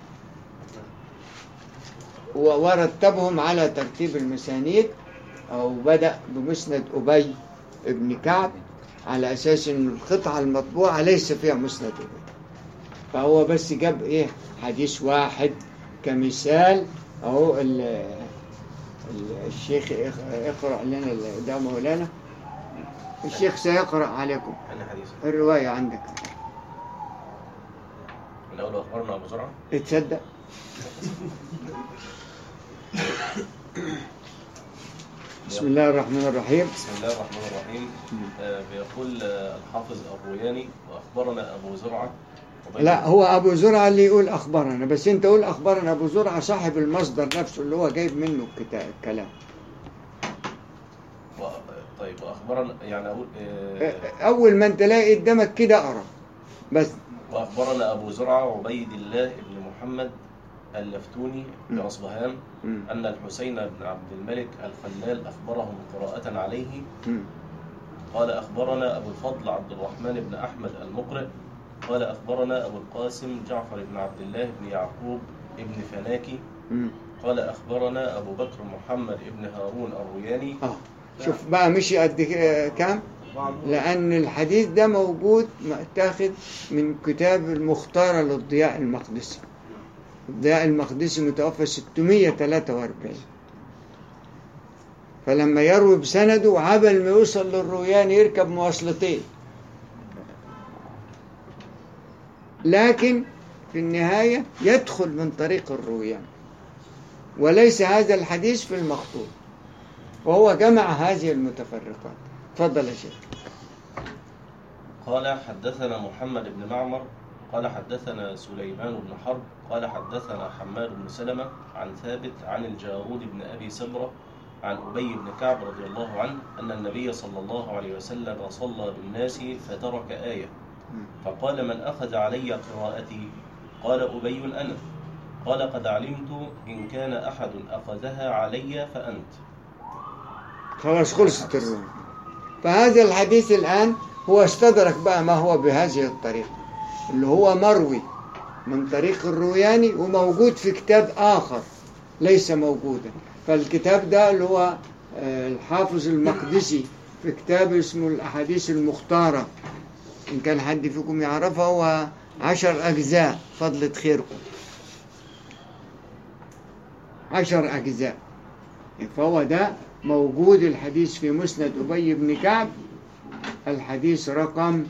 و- ورتبهم على ترتيب المسانيد او بدأ بمسند ابي ابن كعب على اساس ان القطعة المطبوعة ليس فيها مسند ابي فهو بس جاب ايه حديث واحد كمثال اهو ال- ال- الشيخ يق- يقرأ لنا ال- ده مولانا الشيخ سيقرأ عليكم أنا حديث الرواية عندك من أول أخبارنا أبو زرعة تصدق بسم الله الرحمن الرحيم بسم الله الرحمن الرحيم آه بيقول آه الحافظ الروياني وأخبرنا أبو زرعة وبين- لا هو أبو زرعة اللي يقول أخبرنا بس أنت قول أخبرنا أبو زرعة صاحب المصدر نفسه اللي هو جايب منه الكتا- الكلام و... طيب وأخبرنا يعني أقول آه أول ما أنت تلاقي قدامك كده أقرأ بس وأخبرنا أبو زرعة عبيد الله بن محمد اللفتوني م. بأصبهان مم. أن الحسين بن عبد الملك الخلال أخبرهم قراءة عليه مم. قال أخبرنا أبو الفضل عبد الرحمن بن أحمد المقرئ قال أخبرنا أبو القاسم جعفر بن عبد الله بن يعقوب بن فناكي مم. قال أخبرنا أبو بكر محمد بن هارون الروياني اه شوف بقى مشي قد ك- كام لأن الحديث ده موجود متاخد من كتاب المختارة للضياء المقدسي الضياء المقدسي متوفى 643 فلما يروي بسنده عبل ما يوصل للرويان يركب مواصلتين لكن في النهاية يدخل من طريق الرويان وليس هذا الحديث في المخطوط وهو جمع هذه المتفرقات تفضل يا شيخ قال حدثنا محمد بن معمر قال حدثنا سليمان بن حرب قال حدثنا حماد بن سلمة عن ثابت عن الجارود بن أبي سمرة عن أبي بن كعب رضي الله عنه أن النبي صلى الله عليه وسلم صلى بالناس فترك آية فقال من أخذ علي قراءتي قال أبي أنا قال قد علمت إن كان أحد أخذها علي فأنت خلاص خلصت الروم فهذا الحديث الآن هو استدرك بقى ما هو بهذه الطريقة اللي هو مروي من طريق الروياني وموجود في كتاب آخر ليس موجودا فالكتاب ده اللي هو آه، الحافظ المقدسي في كتاب اسمه الأحاديث المختارة إن كان حد فيكم يعرفه هو عشر أجزاء فضلة خيركم عشر أجزاء فهو ده موجود الحديث في مسند أبي بن كعب الحديث رقم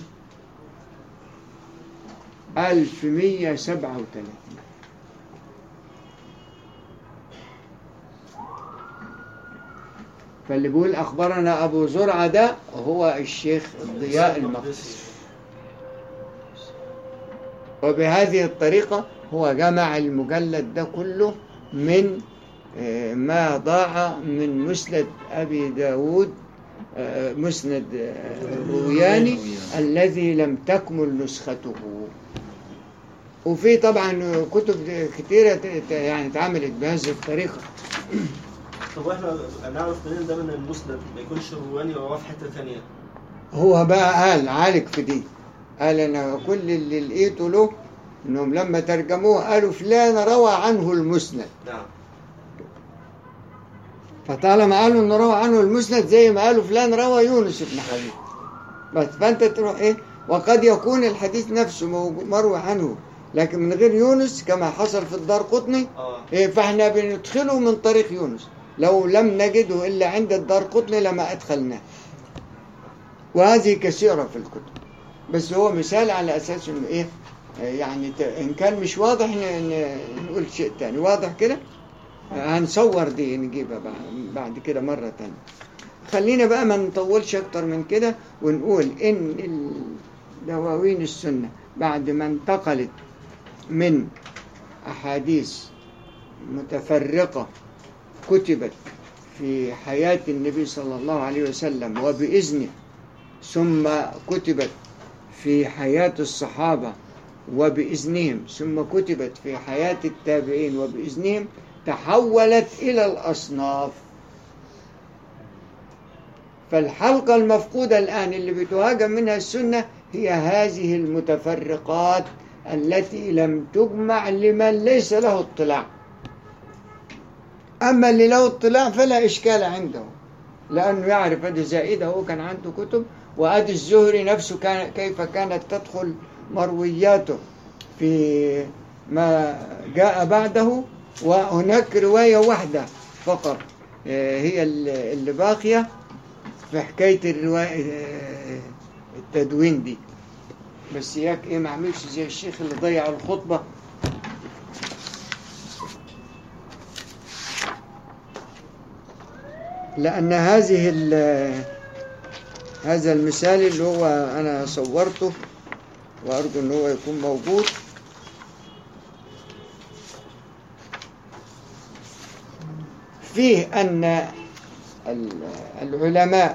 1137 فاللي بيقول أخبرنا أبو زرعة ده هو الشيخ ضياء المقدسي وبهذه الطريقة هو جمع المجلد ده كله من آه، ما ضاع من مسند أبي داود آه، مسند آه، الروياني الذي لم تكمل نسخته وفي طبعا كتب كتيرة ت- ت- يعني اتعملت بهذه الطريقة طب واحنا نعرف منين ده من المسند ما يكونش رواني وهو في حته ثانيه هو بقى قال عالج في دي قال انا كل اللي لقيته له انهم لما ترجموه قالوا فلان روى عنه المسند نعم فطالما قالوا انه روى عنه المسند زي ما قالوا فلان روى يونس بن حبيب بس فانت تروح ايه وقد يكون الحديث نفسه موجو- مروي عنه لكن من غير يونس كما حصل في الدار قطني اه إيه، فاحنا بندخله من طريق يونس لو لم نجده الا عند الدار قطني لما ادخلناه وهذه كثيره في الكتب بس هو مثال على اساس انه ايه آه، يعني ت- ان كان مش واضح ن- ن- نقول شيء تاني واضح كده آه، هنصور دي نجيبها بعد- بعد كده مره تانية خلينا بقى ما نطولش اكتر من كده ونقول ان دواوين السنه بعد ما انتقلت من احاديث متفرقة كتبت في حياة النبي صلى الله عليه وسلم وبإذنه ثم كتبت في حياة الصحابة وبإذنهم ثم كتبت في حياة التابعين وبإذنهم تحولت إلى الأصناف فالحلقة المفقودة الآن اللي بتهاجم منها السنة هي هذه المتفرقات التي لم تجمع لمن ليس له اطلاع أما اللي له اطلاع فلا إشكال عنده لأنه يعرف أدي زائدة هو كان عنده كتب وأدي الزهري نفسه كان كيف كانت تدخل مروياته في ما جاء بعده وهناك رواية واحدة فقط آه، هي اللي اللي باقية في حكاية الرواية آه، التدوين دي بس ياك ايه ما عملش زي الشيخ اللي ضيع الخطبة لأن هذه ال- هذا المثال اللي هو أنا صورته وأرجو أن هو يكون موجود فيه أن ال- العلماء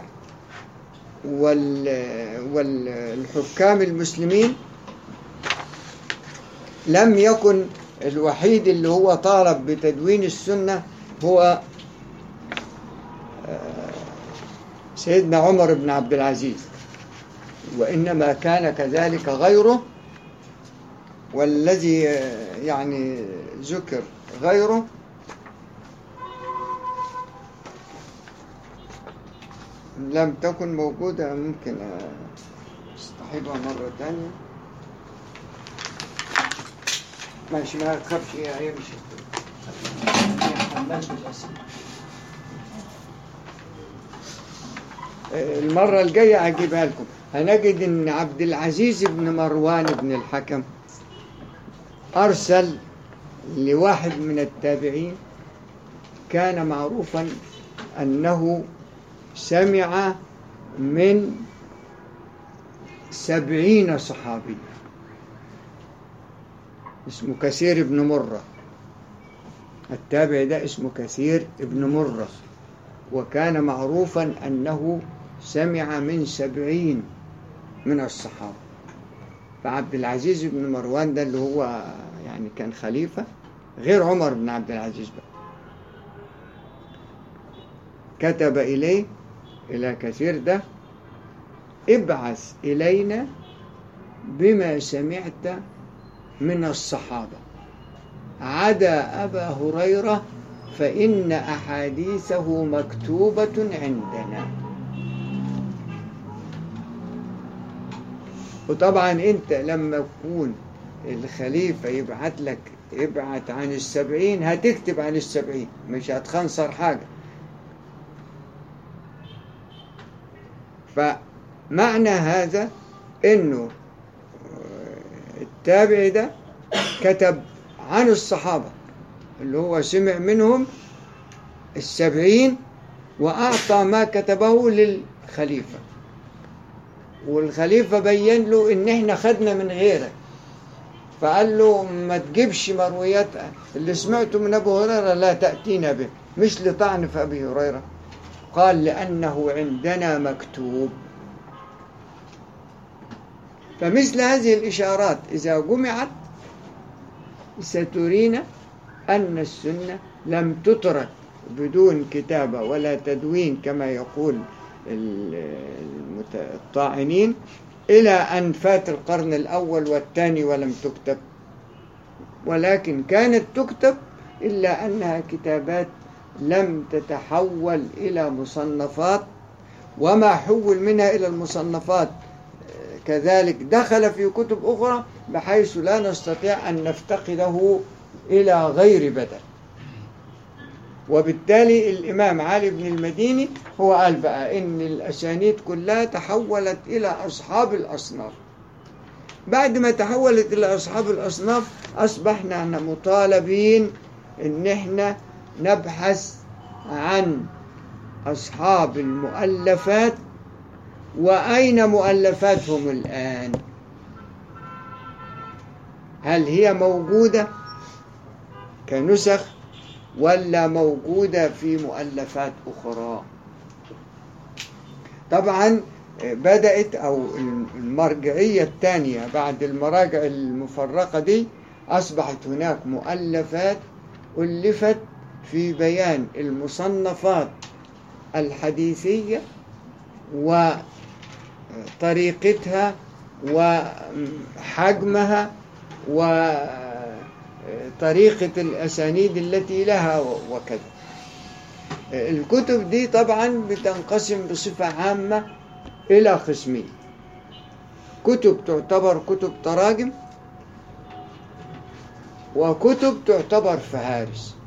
وال- والحكام المسلمين لم يكن الوحيد اللي هو طالب بتدوين السنة هو آه، سيدنا عمر بن عبد العزيز وإنما كان كذلك غيره والذي آه، يعني ذكر غيره لم تكن موجودة ممكن آه، استحضرها مرة تانية ماشي ما تخافش هي هي مش هي حملت الأسئلة آه، المرة الجاية هجيبها لكم هنجد ان عبد العزيز بن مروان بن الحكم أرسل لواحد من التابعين كان معروفا أنه سمع من سبعين صحابي اسمه كثير بن مرة التابع ده اسمه كثير بن مرة وكان معروفا أنه سمع من سبعين من الصحابة فعبد العزيز بن مروان ده اللي هو يعني كان خليفة غير عمر بن عبد العزيز بقى كتب إليه إلى كثير ده ابعث إلينا بما سمعت من الصحابة عدا أبا هريرة فإن أحاديثه مكتوبة عندنا وطبعا أنت لما يكون الخليفة يبعت لك ابعت عن السبعين هتكتب عن السبعين مش هتخنصر حاجة فمعنى هذا انه التابع ده كتب عن الصحابة اللي هو سمع منهم السبعين وأعطى ما كتبه للخليفة والخليفة بين له إن إحنا خدنا من غيرك فقال له ما تجيبش مرويات اللي سمعته من أبو هريرة لا تأتينا به مش لطعن في أبي هريرة قال لأنه عندنا مكتوب فمثل هذه الإشارات إذا جمعت سترينا أن السنة لم تترك بدون كتابة ولا تدوين كما يقول ال- المت- الطاعنين إلى أن فات القرن الأول والثاني ولم تكتب ولكن كانت تكتب إلا أنها كتابات لم تتحول إلى مصنفات وما حول منها إلى المصنفات آه، كذلك دخل في كتب أخرى بحيث لا نستطيع أن نفتقده إلى غير بدل وبالتالي الإمام علي بن المديني هو قال بقى إن الأسانيد كلها تحولت إلى أصحاب الأصناف بعد ما تحولت إلى أصحاب الأصناف أصبحنا احنا مطالبين إن إحنا نبحث عن أصحاب المؤلفات وأين مؤلفاتهم الآن هل هي موجودة كنسخ ولا موجودة في مؤلفات أخرى طبعا بدأت أو المرجعية الثانية بعد المراجع المفرقة دي أصبحت هناك مؤلفات ألفت في بيان المصنفات الحديثية وطريقتها وحجمها وطريقة الأسانيد التي لها وكذا الكتب دي طبعا بتنقسم بصفة عامة إلى قسمين كتب تعتبر كتب تراجم وكتب تعتبر فهارس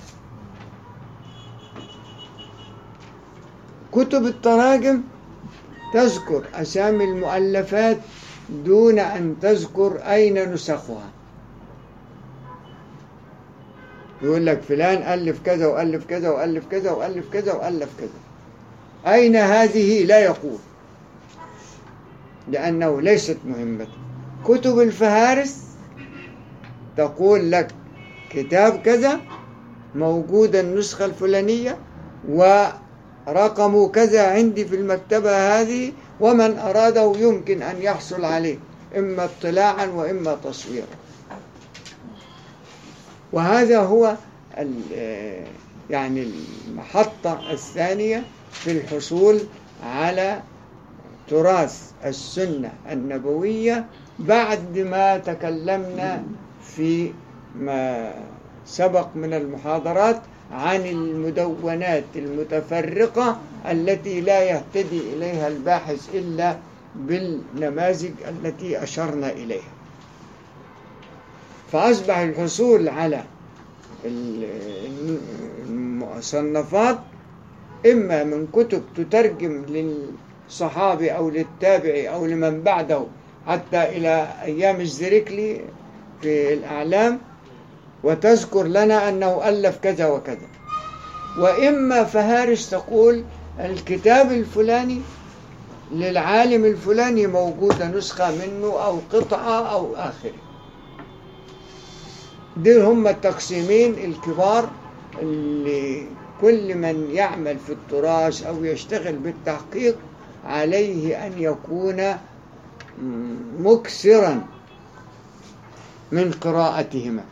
كتب التراجم تذكر أسامي المؤلفات دون أن تذكر أين نسخها يقول لك فلان ألف كذا وألف كذا وألف كذا وألف كذا وألف كذا أين هذه لا يقول لأنه ليست مهمة كتب الفهارس تقول لك كتاب كذا موجودة النسخة الفلانية ورقم كذا عندي في المكتبة هذه ومن أراده يمكن أن يحصل عليه إما اطلاعا وإما تصويرا وهذا هو ال- يعني المحطة الثانية في الحصول على تراث السنة النبوية بعد ما تكلمنا في ما سبق من المحاضرات عن المدونات المتفرقة التي لا يهتدي إليها الباحث إلا بالنماذج التي أشرنا إليها فأصبح الحصول على ال- المصنفات إما من كتب تترجم للصحابي أو للتابعي أو لمن بعده حتى إلى أيام الزركلي في الأعلام وتذكر لنا أنه ألف كذا وكذا وإما فهارس تقول الكتاب الفلاني للعالم الفلاني موجودة نسخة منه أو قطعة أو آخره دول هم التقسيمين الكبار اللي كل من يعمل في التراث أو يشتغل بالتحقيق عليه أن يكون مكسرا من قراءتهما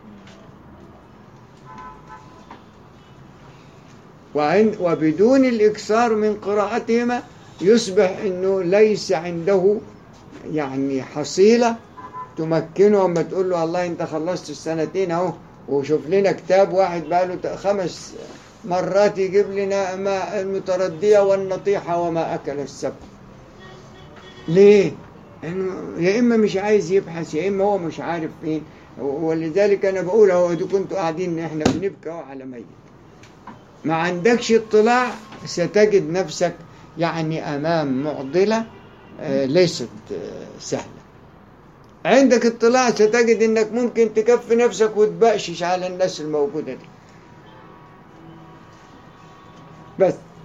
وعند وبدون الإكثار من قراءتهما يصبح أنه ليس عنده يعني حصيلة تمكنه اما تقول له والله انت خلصت السنتين اهو وشوف لنا كتاب واحد بقاله خمس مرات يجيب لنا ما المتردية والنطيحة وما أكل السبت ليه؟ لأنه يا إما مش عايز يبحث يا إما هو مش عارف فين ولذلك أنا بقول هو دي كنتوا قاعدين إحنا بنبكي أهو على ميت ما عندكش اطلاع ستجد نفسك يعني أمام معضلة آه، ليست آه، سهلة عندك اطلاع ستجد انك ممكن تكفي نفسك وتبقشش على الناس الموجودة دي بس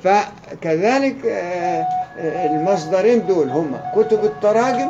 فكذلك آه، آه، المصدرين دول هما كتب التراجم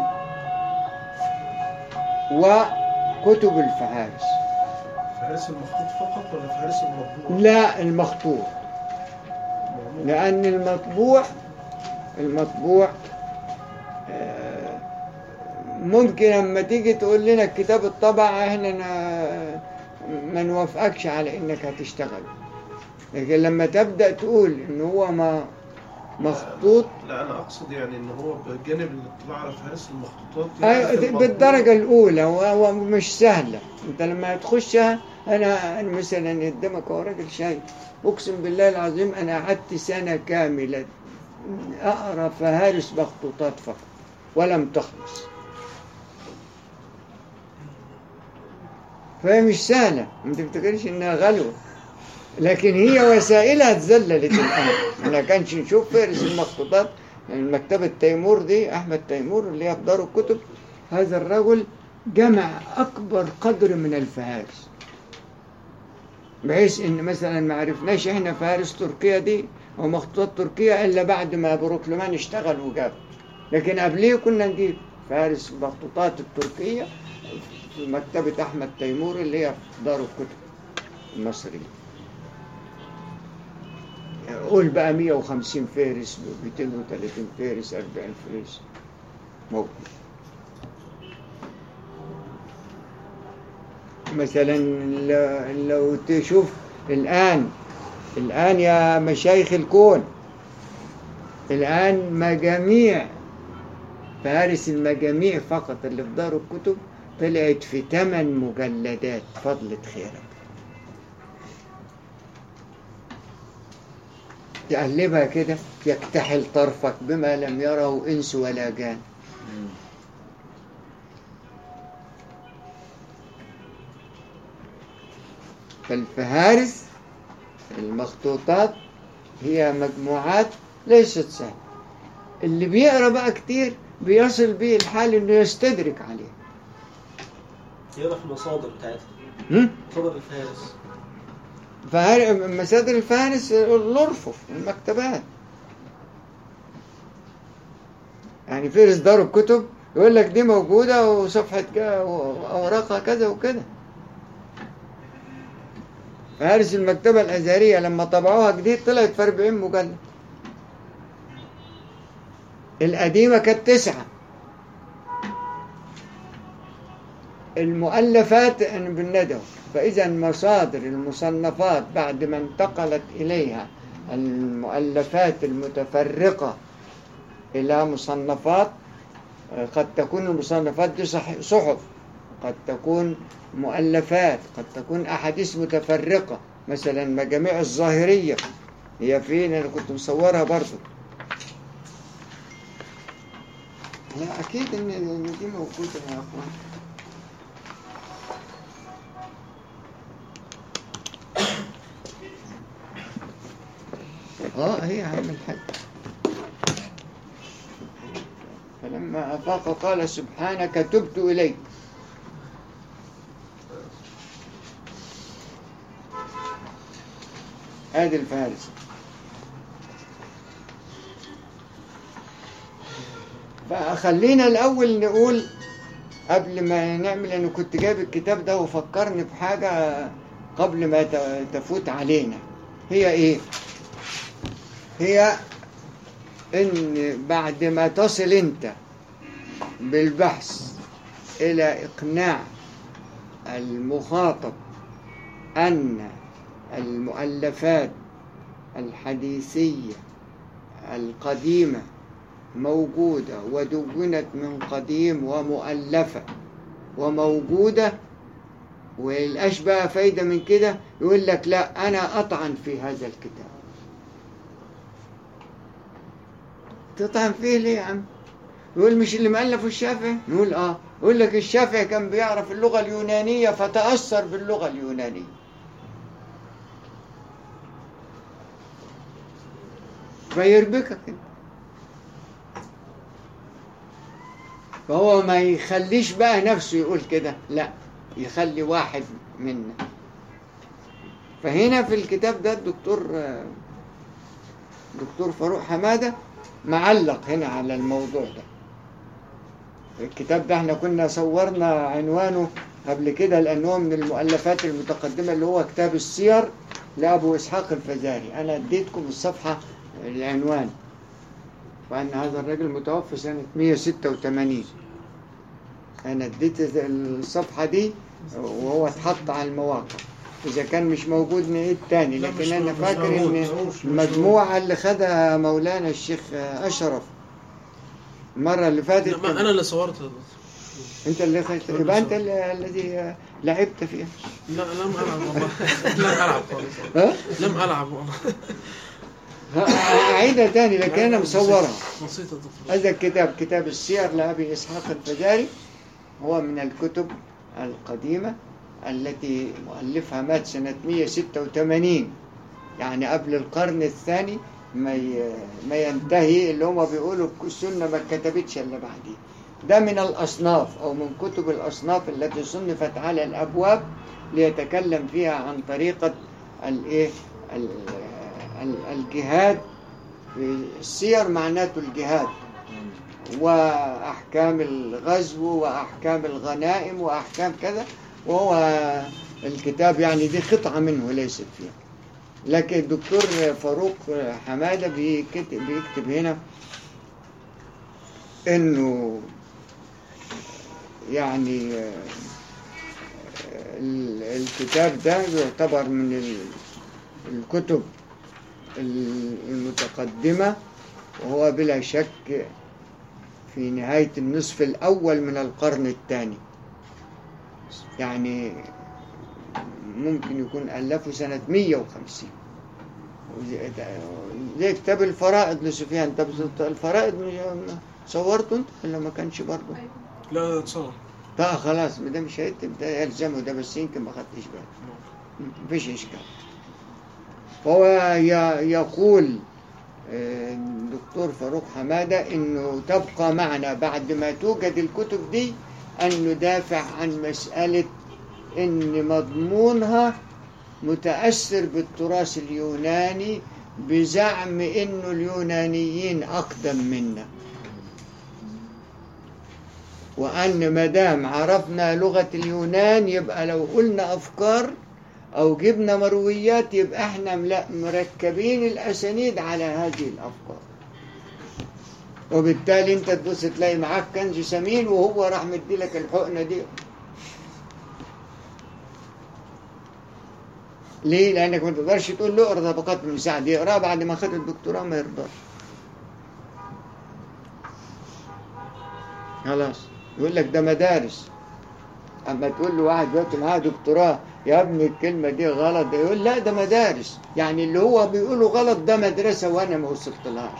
وكتب الفهارس فهرس المخطوط فقط ولا فهرس المطبوع؟ لا المخطوط معمول. لأن المطبوع المطبوع آه، ممكن لما تيجي تقول لنا الكتاب الطبع احنا نا- ما نوافقكش على انك هتشتغل لكن لما تبدأ تقول ان هو ما مخطوط لا انا اقصد يعني ان هو بجانب الاطلاع على فهرس المخطوطات أيوة، يبقى في دي المطبوع. بالدرجة الأولى وهو مش سهلة أنت لما تخشها أنا أنا مثلا قدامك هو راجل شايف أقسم بالله العظيم أنا قعدت سنة كاملة أقرأ فهارس مخطوطات فقط ولم تخلص فهي مش سهلة ما تفتكرش إنها غلوة لكن هي وسائلها اتذللت الآن ما كانش نشوف فهرس المخطوطات المكتبة تيمور دي أحمد تيمور اللي هي في دار الكتب هذا الرجل جمع أكبر قدر من الفهارس بحيث إن مثلا ما عرفناش إحنا فهارس تركيا دي أو مخطوطات تركيا إلا بعد ما بروكلمان اشتغل وجاب لكن قبليه كنا نجيب فهارس المخطوطات التركية في مكتبة أحمد تيمور اللي هي في دار الكتب المصرية قول بقى 150 فارس 230 فارس 40 فارس موجود مثلا ل- لو تشوف الآن الآن يا مشايخ الكون الآن مجاميع فارس المجاميع فقط اللي في دار الكتب طلعت في ثمان مجلدات فضلة خيرك تقلبها كده يكتحل طرفك بما لم يره إنس ولا جان فالفهارس المخطوطات هي مجموعات ليست سهلة اللي بيقرا بقى كتير بيصل به الحال انه يستدرك عليه يقرا في المصادر بتاعتها هم؟ مصادر الفارس فهر... مصادر الفهرس الارفف المكتبات يعني فهرس دار الكتب يقول لك دي موجودة وصفحة كا- وأوراقها كذا وكذا فهرس المكتبة الأزهرية لما طبعوها جديد طلعت في 40 مجلد القديمة كانت تسعة المؤلفات بالندوة فإذا مصادر المصنفات بعد ما انتقلت إليها المؤلفات المتفرقة إلى مصنفات آه، قد تكون المصنفات دي صح- صحف قد تكون مؤلفات قد تكون أحاديث متفرقة مثلا مجاميع الظاهرية هي فين أنا كنت مصورها برضو لا أكيد إن إن دي موجودة يا أخوان اه هي عامل حد فلما أفاق قال سبحانك تبت إليك هذه الفارس فخلينا الأول نقول قبل ما نعمل أنا كنت جايب الكتاب ده وفكرني بحاجة قبل ما ت- تفوت علينا هي إيه؟ هي إن بعد ما تصل أنت بالبحث إلى إقناع المخاطب أن المؤلفات الحديثية القديمة موجودة ودونت من قديم ومؤلفة وموجودة والأشبه فايدة من كده يقول لك لا أنا أطعن في هذا الكتاب تطعن فيه ليه يا عم يقول مش اللي مؤلفه الشافعي نقول اه يقول لك الشافعي كان بيعرف اللغة اليونانية فتأثر باللغة اليونانية فيربكك انت فهو ما يخليش بقى نفسه يقول كده لا يخلي واحد منا فهنا في الكتاب ده الدكتور آه، دكتور فاروق حمادة معلق هنا على الموضوع ده الكتاب ده احنا كنا صورنا عنوانه قبل كده لأنه من المؤلفات المتقدمة اللي هو كتاب السير لأبو إسحاق الفزاري أنا اديتكم الصفحة العنوان وأن هذا الرجل متوفى سنة 186 أنا اديت الصفحة دي وهو اتحط على المواقع إذا كان مش موجود نعيد تاني لا، لكن مش أنا مش فاكر موجود، إن مش موجود. المجموعة اللي خدها مولانا الشيخ أشرف المرة اللي فاتت لا، ما كان- انا اللي صورت أنت اللي خدت أنا يبقى أنت صورت. اللي- الذي لعبت فيها لا لم العب والله لم العب خالص ها؟ لم العب والله أعيدها تاني لكن أنا مصورها نسيت الدكتور هذا الكتاب كتاب السير لأبي إسحاق الفزاري هو من الكتب القديمة التي مؤلفها مات سنة 186 يعني قبل القرن الثاني ما ي- ما ينتهي اللي هم بيقولوا السنة ما اتكتبتش إلا بعدين ده من الأصناف أو من كتب الأصناف التي صنفت على الأبواب ليتكلم فيها عن طريقة الإيه ال- ال- الجهاد السير معناته الجهاد وأحكام الغزو وأحكام الغنائم وأحكام كذا وهو الكتاب يعني دي قطعة منه ليست فيها لكن الدكتور فاروق حمادة بيكتب, بيكتب هنا إنه يعني ال- الكتاب ده يعتبر من ال- الكتب المتقدمة وهو بلا شك في نهاية النصف الأول من القرن الثاني يعني ممكن يكون ألفه سنة 150 وزي- زي كتاب الفرائض لسفيان طب الفرائض مش- صورته انت ولا ما كانش برضه؟ لا تصور لا خلاص ما دام شهدت ده يلزمه ده بس يمكن ما خدتش بالي مفيش إشكال هو ي- يقول آه، الدكتور فاروق حمادة إنه تبقى معنا بعد ما توجد الكتب دي أن ندافع عن مسألة إن مضمونها متأثر بالتراث اليوناني بزعم إنه اليونانيين أقدم منا وأن ما دام عرفنا لغة اليونان يبقى لو قلنا أفكار أو جبنا مرويات يبقى احنا ملا- مركبين الأسانيد على هذه الأفكار وبالتالي انت تبص تلاقي معاك كنز سمين وهو راح مديلك الحقنة دي ليه؟ لأنك ما تقدرش تقول له اقرا طبقات من سعد يقرا بعد ما خد الدكتوراه ما يرضاش خلاص يقول لك ده مدارس اما تقول له واحد دلوقتي معاه دكتوراه يا ابني الكلمه دي غلط ده يقول لا ده مدارس يعني اللي هو بيقوله غلط ده مدرسه وانا ما وصلتلهاش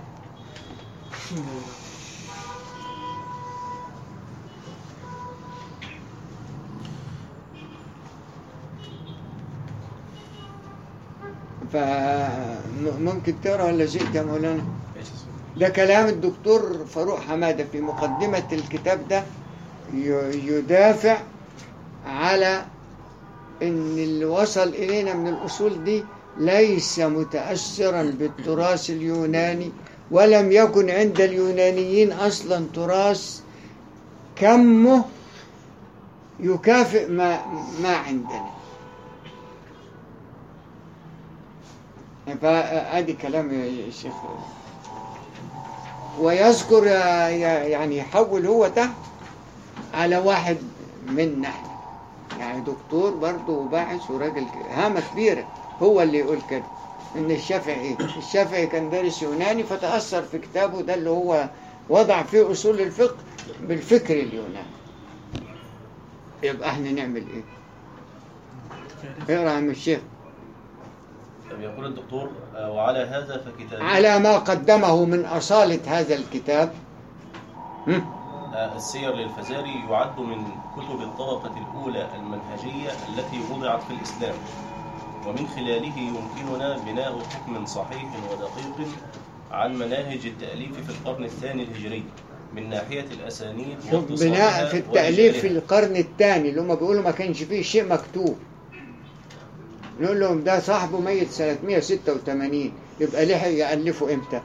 فممكن تقرا ولا زهقت يا مولانا؟ ده كلام الدكتور فاروق حمادة في مقدمة الكتاب ده ي- يدافع على ان اللي وصل الينا من الاصول دي ليس متاثرا بالتراث اليوناني ولم يكن عند اليونانيين اصلا تراث كمه يكافئ ما ما عندنا فادي كلام يا شيخ ويذكر يعني يحول هو تحت على واحد منا احنا يعني دكتور برضه وباحث وراجل هامة كبيرة هو اللي يقول كده ان الشافعي ايه الشافعي كان دارس يوناني فتأثر في كتابه ده اللي هو وضع فيه اصول الفقه بالفكر اليوناني يبقى احنا نعمل ايه اقرا يا عم الشيخ طب يقول الدكتور آه، وعلى هذا فكتاب على ما قدمه من أصالة هذا الكتاب هم؟ آه، السير للفزاري يعد من كتب الطبقة الأولى المنهجية التي وضعت في الإسلام ومن خلاله يمكننا بناء حكم صحيح ودقيق عن مناهج التأليف في القرن الثاني الهجري من ناحية الأسانيد شوف واتصالها بناء في التأليف في ورجالها. القرن الثاني اللي هم بيقولوا ما كانش فيه شيء مكتوب نقول لهم ده صاحبه ميت سنة 186 يبقى ليه يألفوا امتى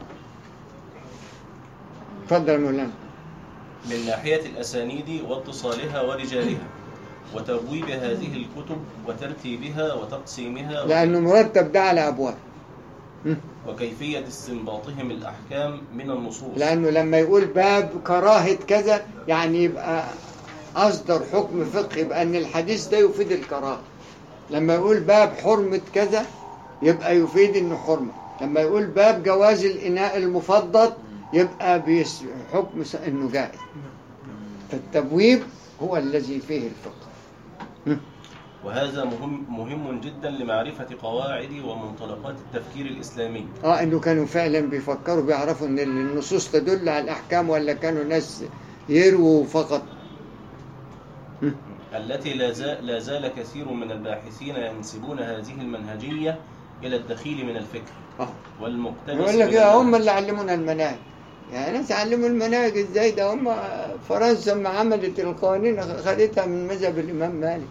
اتفضل يا مولانا من ناحية الأسانيد واتصالها ورجالها وتبويب هذه الكتب وترتيبها وتقسيمها لأنه مرتب ده على أبواب وكيفية استنباطهم الأحكام من النصوص لأنه لما يقول باب كراهة كذا يعني يبقى أصدر حكم فقهي بأن الحديث ده يفيد الكراهة لما يقول باب حرمة كذا يبقى يفيد إنه حرمة لما يقول باب جواز الإناء المفضل يبقى بيس حكم س- إنه جائز فالتبويب هو الذي فيه الفقه وهذا مهم, مهم جدا لمعرفة قواعد ومنطلقات التفكير الإسلامي اه انه كانوا فعلا بيفكروا بيعرفوا ان النصوص تدل على الاحكام ولا كانوا ناس يرووا فقط التي لا زال, لا زال كثير من الباحثين ينسبون هذه المنهجية إلى الدخيل من الفكر اه والمقتبس يقول لك من يا هم المنهج. اللي علمونا المناهج يعني ناس علموا المناهج ازاي ده هم فرنسا لما عملت القوانين خدتها من مذهب الامام مالك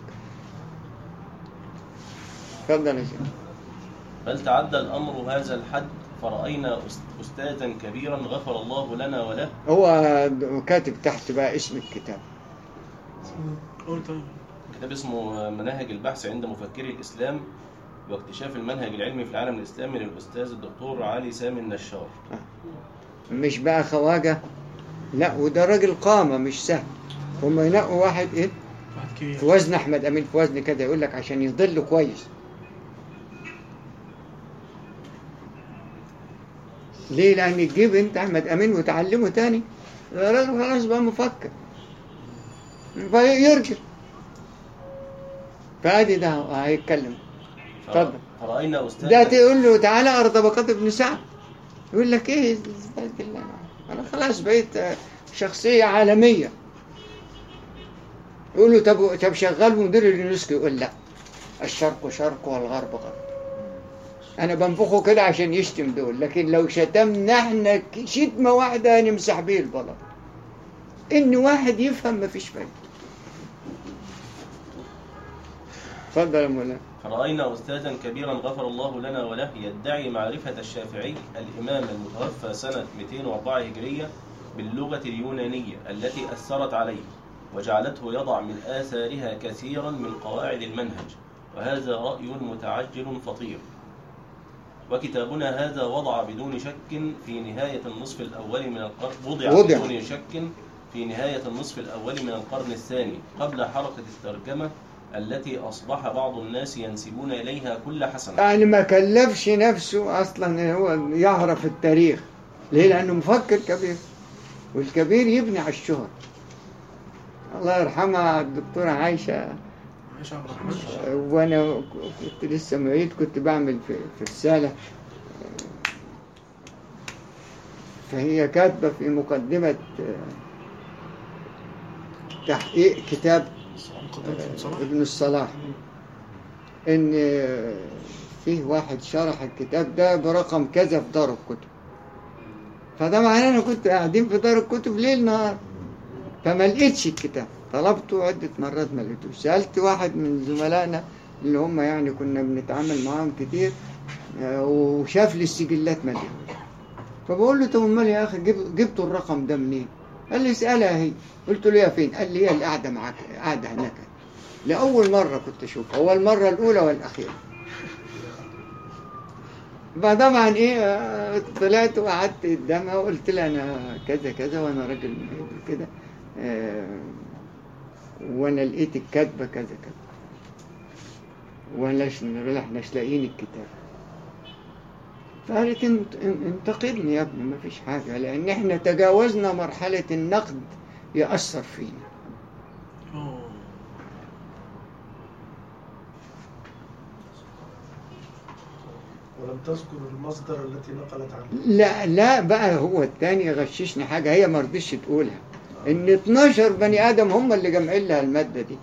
اتفضل يا شيخ بل تعدى الأمر هذا الحد فرأينا أست- أستاذا كبيرا غفر الله لنا وله هو كاتب تحت بقى اسم الكتاب قول طيب كتاب اسمه مناهج البحث عند مفكري الإسلام واكتشاف المنهج العلمي في العالم الإسلامي للأستاذ الدكتور علي سامي النشار مش بقى خواجه لا وده راجل قامه مش سهل هم ينقوا واحد ايه واحد كبير في وزن احمد امين في وزن كده يقول لك عشان يضل كويس ليه لان تجيب انت احمد امين وتعلمه تاني الراجل خلاص بقى مفكر فيرجع فادي ده هيتكلم ف- اتفضل. فرأينا ده أستاذا تقول له تعالى ارض طبقات ابن سعد يقول لك ايه استاذ بالله انا خلاص بقيت آه، شخصيه عالميه يقول له طب طب شغال مدير اليونسكو يقول لا الشرق شرق والغرب غرب انا بنفخه كده عشان يشتم دول لكن لو شتمنا احنا ك- شتمه واحده نمسح بيه البلد ان واحد يفهم مفيش فايده اتفضل يا مولانا فرأينا أستاذا كبيرا غفر الله لنا وله يدعي معرفة الشافعي الإمام المتوفى سنة 204 هجرية باللغة اليونانية التي أثرت عليه وجعلته يضع من آثارها كثيرا من قواعد المنهج وهذا رأي متعجل فطير وكتابنا هذا وضع بدون شك في نهاية النصف الأول من القرن وضع, وضع. بدون شك في نهاية النصف الأول من القرن الثاني قبل حركة الترجمة التي أصبح بعض الناس ينسبون إليها كل حسنة يعني ما كلفش نفسه اصلا هو يعرف التاريخ ليه لانه مفكر كبير والكبير يبني على الشهر الله يرحمها الدكتورة عايشة عائشة عبد الرحمن وانا كنت لسه معيد كنت بعمل في في رسالة فهي كاتبة في مقدمة تحقيق كتاب مقدمة ابن صلاح ابن الصلاح ان فيه واحد شرح الكتاب ده برقم كذا في دار الكتب فطبعا انا كنت قاعدين في دار الكتب ليل نهار فما لقيتش الكتاب طلبته عدة مرات ما لقيتوش سألت واحد من زملائنا اللي هم يعني كنا بنتعامل معاهم كتير آه، وشاف لي السجلات ما لقيتوش فبقول له طب امال يا اخي جب- جبتوا الرقم ده منين؟ قال لي اسالها هي قلت له يا فين؟ قال لي هي اللي قاعده معاك قاعده هناك لأول مرة كنت أشوفها هو المرة الأولى والأخيرة فطبعا إيه آه، طلعت وقعدت قدامها وقلت لها أنا كذا كذا وأنا راجل كده آه، وأنا لقيت الكاتبة كذا كذا ولا احناش لاقيين الكتاب فقالت انت انتقدني يا ابني ما فيش حاجة لأن احنا تجاوزنا مرحلة النقد يأثر فينا أوه. ولم تذكر المصدر التي نقلت عنه لا لا بقى هو التاني غششني حاجة هي ما رضيش تقولها ان 12 بني ادم هم اللي جمعين لها المادة دي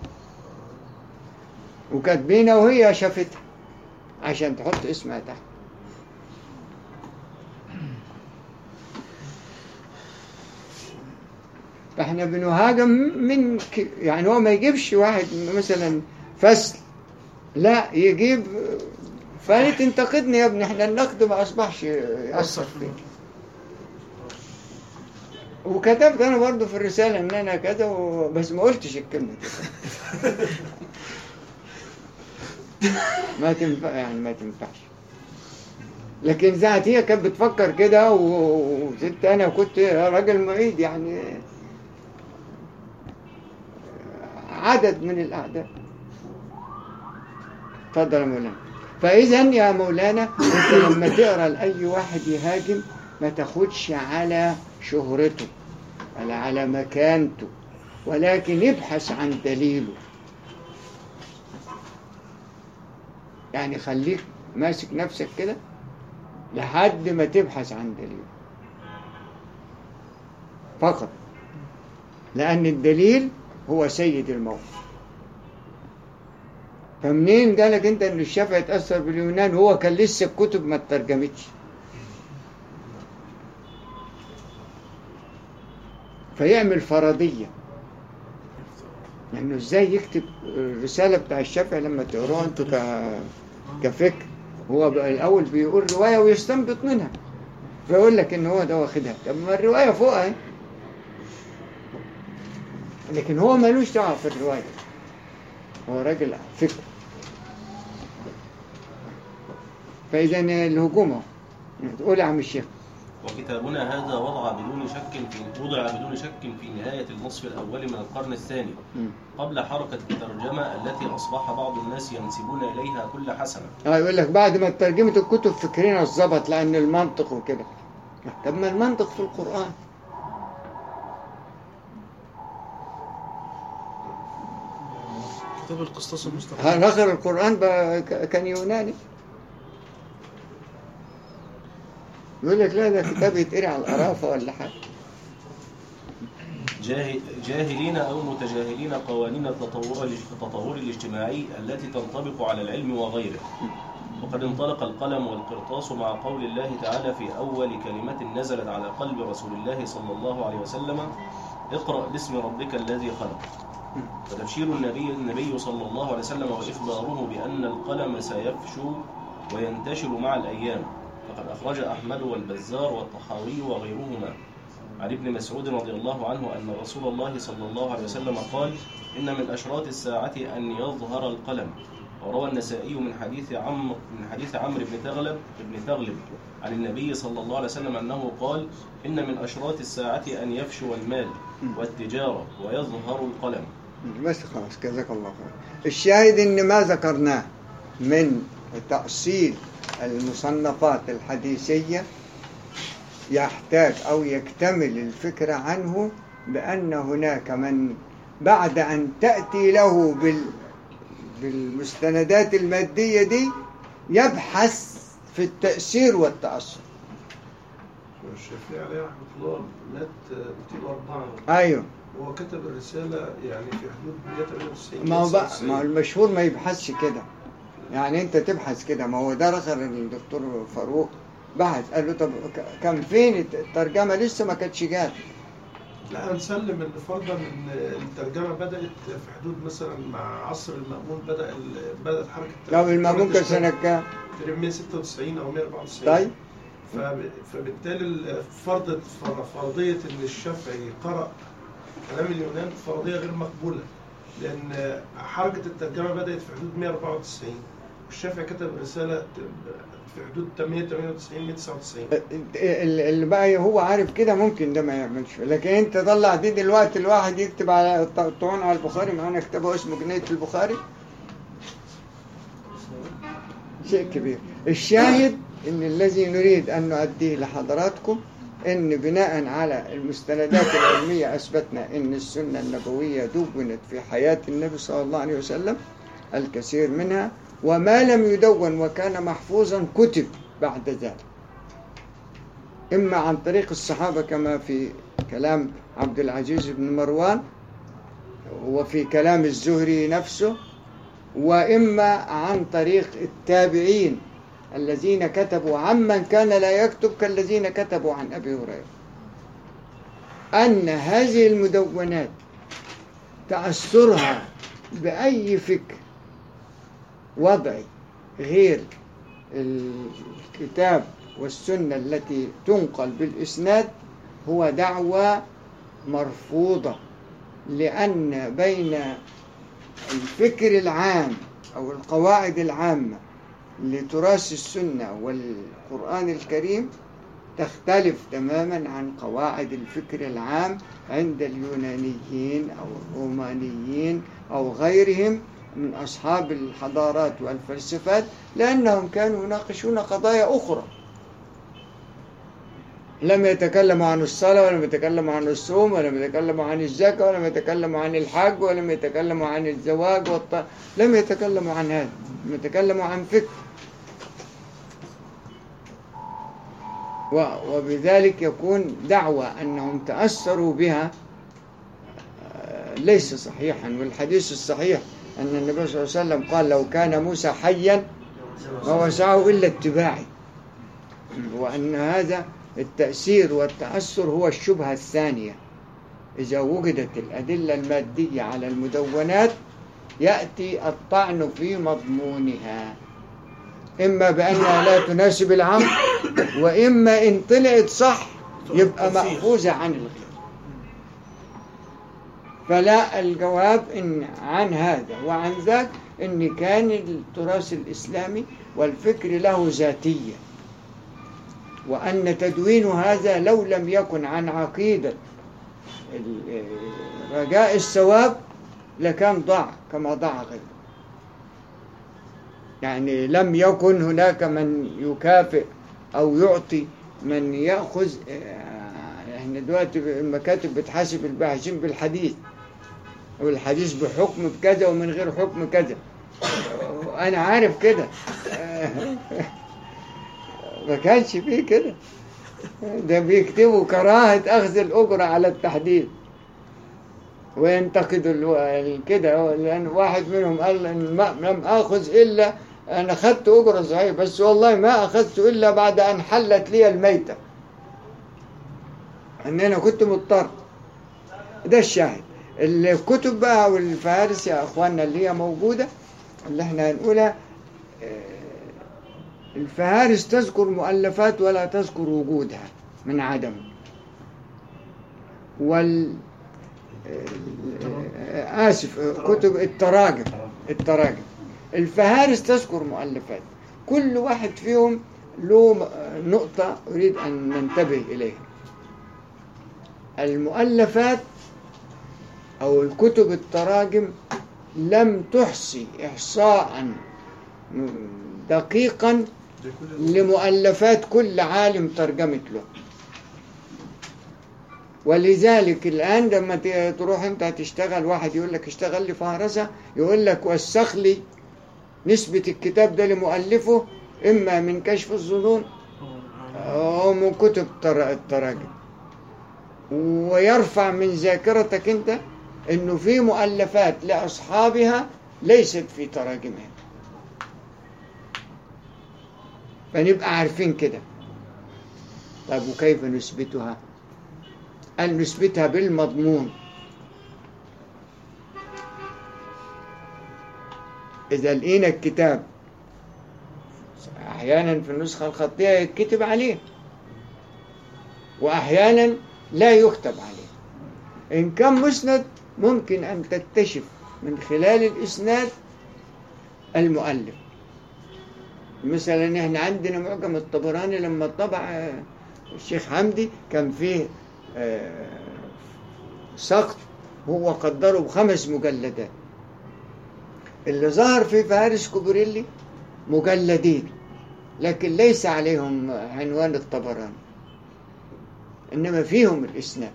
وكاتبينها وهي شافتها عشان تحط اسمها تحت فاحنا بنهاجم من ك... يعني هو ما يجيبش واحد مثلا فصل لا يجيب فقالت انتقدني يا ابني احنا النقد ما اصبحش يأثر فيك وكتبت انا برضو في الرساله ان انا كذا و- بس ما قلتش الكلمه دي ما تنفع يعني ما تنفعش لكن ساعة هي كانت بتفكر كده و- وست انا كنت راجل معيد يعني عدد من الاعداء اتفضل يا مولانا فاذا يا مولانا انت لما تقرا لاي واحد يهاجم ما تاخدش على شهرته ولا على مكانته ولكن ابحث عن دليله يعني خليك ماسك نفسك كده لحد ما تبحث عن دليل فقط لأن الدليل هو سيد الموقف فمنين قالك انت ان الشافعي اتأثر باليونان هو كان لسه الكتب ما اترجمتش فيعمل فرضية لأنه ازاي يكتب الرسالة بتاع الشافعي لما تقروها انتوا ك- كفكر هو بقى الأول بيقول رواية ويستنبط منها فيقول لك ان هو ده واخدها طب ما الرواية فوقها اهي. لكن هو ملوش دعوة في الرواية هو راجل فكر فإذا الهجوم اهو تقول يا عم الشيخ وكتابنا هذا وضع بدون شك في وضع بدون شك في نهاية النصف الأول من القرن الثاني مم. قبل حركة الترجمة التي أصبح بعض الناس ينسبون إليها كل حسنة اه يقول لك بعد ما ترجمت الكتب فكرنا اتظبط لأن المنطق وكده طب ما المنطق في القرآن كتاب القسطاس المستقيم ها، آخر القرآن بقى ك- كان يوناني يقول لك لا ده كتاب يتقري على القرافة ولا حاجة جاه- جاهلين أو متجاهلين قوانين التطور التطور الاجتماعي التي تنطبق على العلم وغيره وقد انطلق القلم والقرطاس مع قول الله تعالى في أول كلمة نزلت على قلب رسول الله صلى الله عليه وسلم اقرأ باسم ربك الذي خلق وتبشير النبي النبي صلى الله عليه وسلم وإخباره بأن القلم سيفشو وينتشر مع الأيام فقد أخرج أحمد والبزار والطحاوي وغيرهما عن ابن مسعود رضي الله عنه أن رسول الله صلى الله عليه وسلم قال إن من أشراط الساعة أن يظهر القلم وروى النسائي من حديث عمرو من حديث عمرو بن تغلب بن تغلب عن النبي صلى الله عليه وسلم أنه قال إن من أشراط الساعة أن يفشو المال والتجارة ويظهر القلم بس خلاص جزاك الله خير الشاهد ان ما ذكرناه من تأصيل المصنفات الحديثية يحتاج أو يكتمل الفكرة عنه بأن هناك من بعد أن تأتي له بال بالمستندات المادية دي يبحث في التأثير والتأثر الشافعي عليه رحمة الله مات 204 أيوه هو كتب الرسالة يعني في حدود 198 ما هو بقى 99. ما هو المشهور ما يبحثش كده يعني انت تبحث كده ما هو ده رخر الدكتور فاروق بحث قال له طب ك- كان فين الترجمه لسه ما كانتش جات لا هنسلم ان فرضا ان الترجمه بدات في حدود مثلا مع عصر المأمون بدا ال- بدات حركه لو المأمون كان سنه كام في 196 او 194 طيب فب- فبالتالي ال- فرض فر- فرضيه ان الشافعي قرأ كلام اليونان فرضيه غير مقبوله لان حركه الترجمه بدات في حدود 194 والشافعي كتب رساله في حدود 198 199 ال- اللي بقى هو عارف كده ممكن ده ما يعملش لكن انت طلع دي دلوقتي الواحد يكتب على الطعون على البخاري معانا كتابه اسمه جنية البخاري شيء كبير الشاهد ان الذي نريد ان نؤديه لحضراتكم ان بناء على المستندات العلمية اثبتنا ان السنة النبوية دونت في حياة النبي صلى الله عليه وسلم الكثير منها وما لم يدون وكان محفوظا كتب بعد ذلك إما عن طريق الصحابة كما في كلام عبد العزيز بن مروان وفي كلام الزهري نفسه وإما عن طريق التابعين الذين كتبوا عمن كان لا يكتب كالذين كتبوا عن أبي هريرة أن هذه المدونات تأثرها بأي فكر وضعي غير الكتاب والسنة التي تنقل بالإسناد هو دعوة مرفوضة لأن بين الفكر العام أو القواعد العامة لتراث السنة والقرآن الكريم تختلف تماما عن قواعد الفكر العام عند اليونانيين أو الرومانيين أو غيرهم من أصحاب الحضارات والفلسفات لأنهم كانوا يناقشون قضايا أخرى لم يتكلموا عن الصلاة ولم يتكلموا عن الصوم ولم يتكلموا عن الزكاة ولم يتكلموا عن الحج ولم يتكلموا عن الزواج والط... لم يتكلموا عن هذا لم يتكلموا عن فكر و... وبذلك يكون دعوة أنهم تأثروا بها آه، ليس صحيحا والحديث الصحيح أن النبي صلى الله عليه وسلم قال لو كان موسى حيا ما وسعه إلا اتباعي وأن هذا التأثير والتأثر هو الشبهة الثانية إذا وجدت الأدلة المادية على المدونات يأتي الطعن في مضمونها إما بأنها لا تناسب العمل وإما إن طلعت صح يبقى تأثير. مأخوذة عن الغير فلا الجواب إن عن هذا وعن ذاك إن كان التراث الإسلامي والفكر له ذاتية وأن تدوين هذا لو لم يكن عن عقيدة ال- رجاء الثواب لكان ضاع كما ضاع غيره يعني لم يكن هناك من يكافئ أو يعطي من يأخذ آه، احنا دلوقتي المكاتب بتحاسب الباحثين بالحديث والحديث بحكم بكذا ومن غير حكم كذا أنا عارف كده ما كانش فيه كده ده بيكتبوا كراهة أخذ الأجرة على التحديد وينتقدوا الو- ال- كده لأن واحد منهم قال إن ما لم آخذ إلا أنا أخذت أجرة صحيح بس والله ما أخذت إلا بعد أن حلت لي الميتة أن أنا كنت مضطر ده الشاهد الكتب بقى والفهارس يا أخواننا اللي هي موجودة اللي احنا هنقولها آه، الفهارس تذكر مؤلفات ولا تذكر وجودها من عدم وال آه، آسف آه، كتب التراجم التراجم الفهارس تذكر مؤلفات كل واحد فيهم له م- نقطة أريد أن ننتبه إليها المؤلفات أو الكتب التراجم لم تحصي إحصاء م- دقيقا لمؤلفات كل عالم ترجمت له ولذلك الآن لما ت- تروح أنت تشتغل واحد يقول لك اشتغل لي فهرسة يقول لك وسخ لي نسبة الكتاب ده لمؤلفه إما من كشف الظنون أو من كتب تر- التراجم ويرفع من ذاكرتك أنت إنه في مؤلفات لأصحابها ليست في تراجمها فنبقى عارفين كده طيب وكيف نثبتها أن نثبتها بالمضمون إذا لقينا الكتاب أحيانا في النسخة الخطية يتكتب عليه وأحيانا لا يكتب عليه إن كان مسند ممكن أن تكتشف من خلال الإسناد المؤلف مثلا احنا عندنا معجم الطبراني لما طبع آه، الشيخ حمدي كان فيه آه، سقط هو قدره بخمس مجلدات اللي ظهر في فارس كوبريلي مجلدين لكن ليس عليهم عنوان الطبراني إنما فيهم الإسناد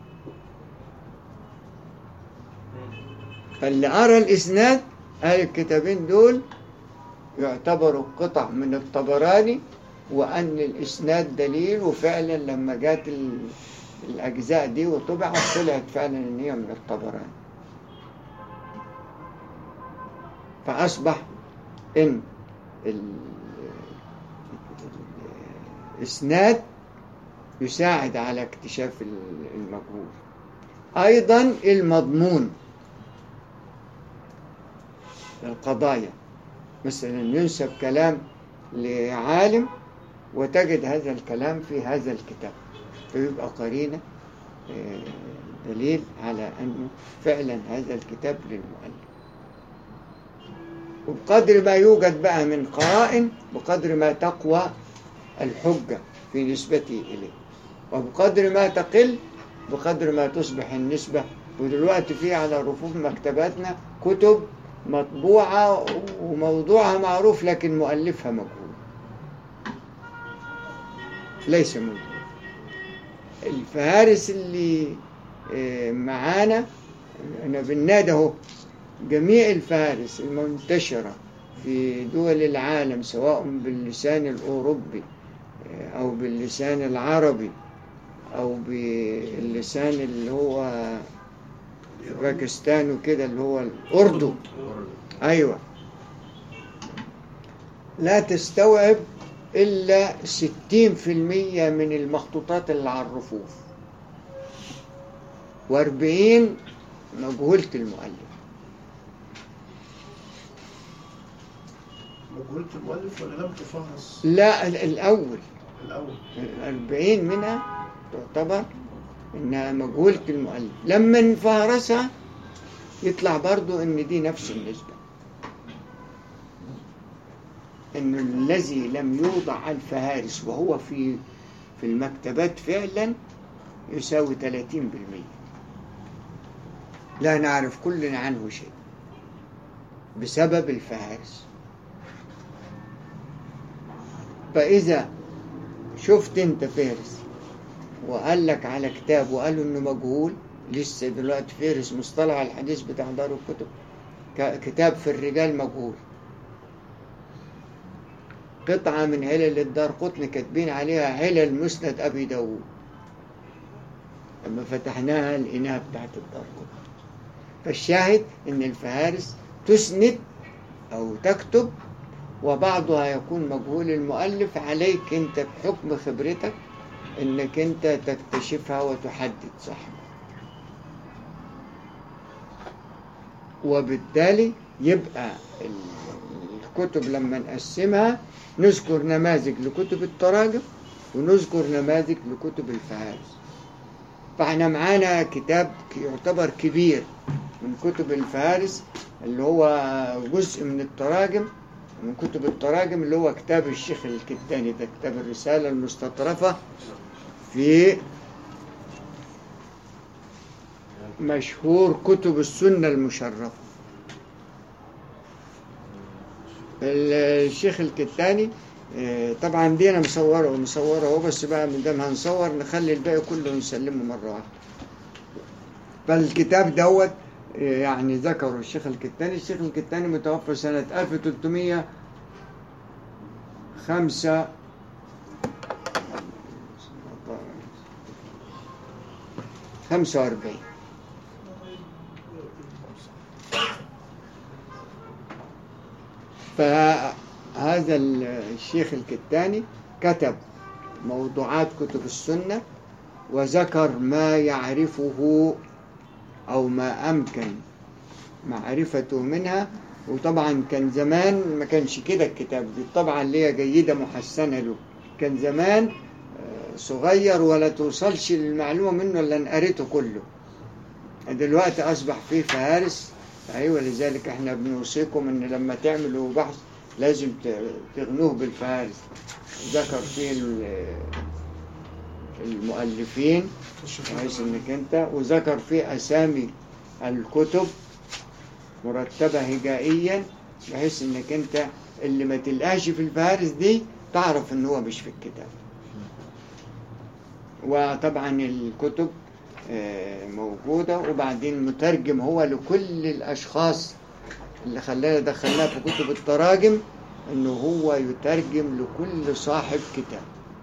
فاللي أرى الإسناد قال الكتابين دول يعتبروا قطع من الطبراني وأن الإسناد دليل وفعلا لما جات ال- الأجزاء دي وطبعت طلعت فعلا إن هي من الطبراني فأصبح إن ال- الإسناد يساعد على اكتشاف ال- المجهول أيضا المضمون القضايا مثلا ينسب كلام لعالم وتجد هذا الكلام في هذا الكتاب فيبقى قرينة آه، دليل على أنه فعلا هذا الكتاب للمؤلف وبقدر ما يوجد بقى من قرائن بقدر ما تقوى الحجة في نسبته إليه وبقدر ما تقل بقدر ما تصبح النسبة ودلوقتي في على رفوف مكتباتنا كتب مطبوعة وموضوعها معروف لكن مؤلفها مجهول ليس موجود الفهارس اللي آه، معانا أنا بالنادى اهو جميع الفهارس المنتشرة في دول العالم سواء باللسان الأوروبي آه، أو باللسان العربي أو باللسان اللي هو باكستان وكده اللي هو الأردو أيوة لا تستوعب إلا 60% من المخطوطات اللي على الرفوف وأربعين مجهولة المؤلف مجهولة المؤلف ولا لم تفهرس لا ال- الأول الأول الأربعين منها تعتبر إنها مجهولة المؤلف لما نفهرسها يطلع برضو إن دي نفس النسبة إن الذي لم يوضع على الفهارس وهو في في المكتبات فعلا يساوي 30% لا نعرف كلنا عنه شيء بسبب الفهارس فإذا شفت أنت فارس وقال لك على كتاب وقالوا إنه مجهول لسه دلوقتي فارس مصطلح الحديث بتاع دار الكتب ك- كتاب في الرجال مجهول قطعة من علل الدار قطن كاتبين عليها علل مسند أبي داوود لما فتحناها لقيناها بتاعت الدار قطن فالشاهد إن الفهارس تسند أو تكتب وبعضها يكون مجهول المؤلف عليك أنت بحكم خبرتك إنك أنت تكتشفها وتحدد صح وبالتالي يبقى الكتب لما نقسمها نذكر نماذج لكتب التراجم ونذكر نماذج لكتب الفهارس فاحنا معانا كتاب يعتبر كبير من كتب الفهارس اللي هو جزء من التراجم من كتب التراجم اللي هو كتاب الشيخ الكتاني ده كتاب الرسالة المستطرفة في مشهور كتب السنة المشرفة الشيخ الكتاني آه، طبعا دي انا مصوره ومصوره اهو بس بقى من دام هنصور نخلي الباقي كله نسلمه مره واحده فالكتاب دوت آه، يعني ذكره الشيخ الكتاني الشيخ الكتاني متوفى سنة 1300 خمسة خمسة وأربعين فهذا الشيخ الكتاني كتب موضوعات كتب السنة وذكر ما يعرفه أو ما أمكن معرفته منها وطبعا كان زمان ما كانش كده الكتاب دي طبعا اللي هي جيدة محسنة له كان زمان آه، صغير ولا توصلش المعلومة منه إلا أن قريته كله دلوقتي أصبح فيه فهارس أيوة لذلك احنا بنوصيكم إن لما تعملوا بحث لازم ت- تغنوه بالفهارس ذكر فيه ال- المؤلفين بحيث انك انت وذكر فيه اسامي الكتب مرتبة هجائيا بحيث انك انت اللي ما تلقاش في الفهارس دي تعرف ان هو مش في الكتاب وطبعا الكتب آه، موجودة وبعدين مترجم هو لكل الاشخاص اللي خلانا دخلناه في كتب التراجم انه هو يترجم لكل صاحب كتاب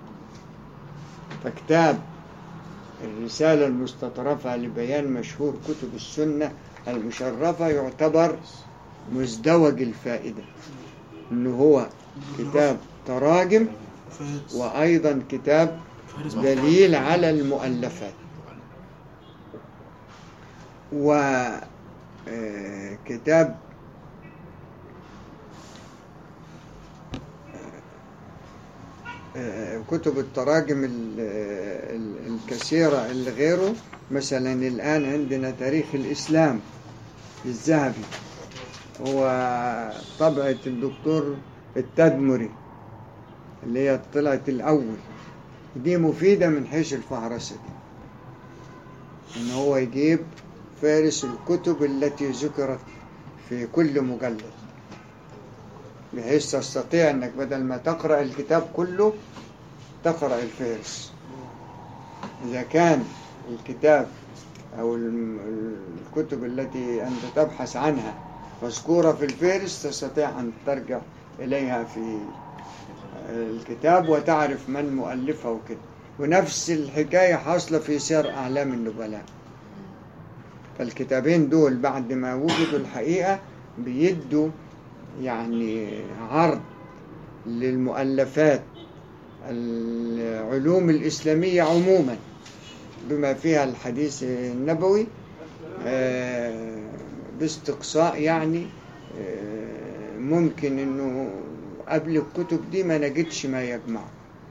فكتاب الرسالة المستطرفة لبيان مشهور كتب السنة المشرفة يعتبر مزدوج الفائدة إنه هو كتاب تراجم فارس وأيضا كتاب فارس دليل على المؤلفات وكتاب آه، كتب التراجم ال- ال- الكثيرة اللي غيره مثلا الآن عندنا تاريخ الإسلام للذهبي وطبعة الدكتور التدمري اللي هي طلعت الأول دي مفيدة من حيث الفهرسة دي إن هو يجيب فارس الكتب التي ذكرت في كل مجلد بحيث تستطيع انك بدل ما تقرأ الكتاب كله تقرأ الفارس إذا كان الكتاب أو الم- الكتب التي أنت تبحث عنها مذكورة في الفارس تستطيع أن ترجع إليها في الكتاب وتعرف من مؤلفها وكده ونفس الحكاية حاصلة في سير أعلام النبلاء فالكتابين دول بعد ما وجدوا الحقيقة بيدوا يعني عرض للمؤلفات العلوم الإسلامية عموما بما فيها الحديث النبوي آه، باستقصاء يعني آه، ممكن انه قبل الكتب دي ما نجدش ما يجمع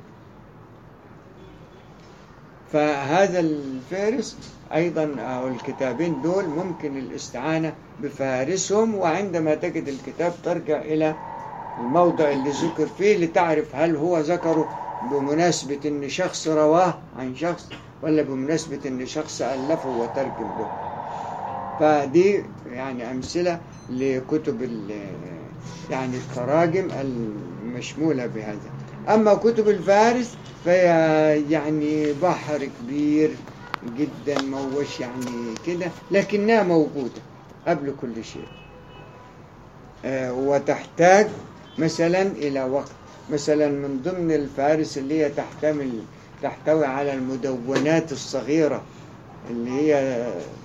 فهذا الفارس ايضا او الكتابين دول ممكن الاستعانة بفارسهم وعندما تجد الكتاب ترجع الى الموضع اللي ذكر فيه لتعرف هل هو ذكره بمناسبة ان شخص رواه عن شخص ولا بمناسبة ان شخص ألفه وترجم له فدي يعني أمثلة لكتب ال- يعني التراجم المشمولة بهذا أما كتب الفارس فهي يعني بحر كبير جدا ما هوش يعني كده لكنها موجودة قبل كل شيء آه، وتحتاج مثلا إلى وقت مثلا من ضمن الفارس اللي هي تحتمل تحتوي على المدونات الصغيرة اللي هي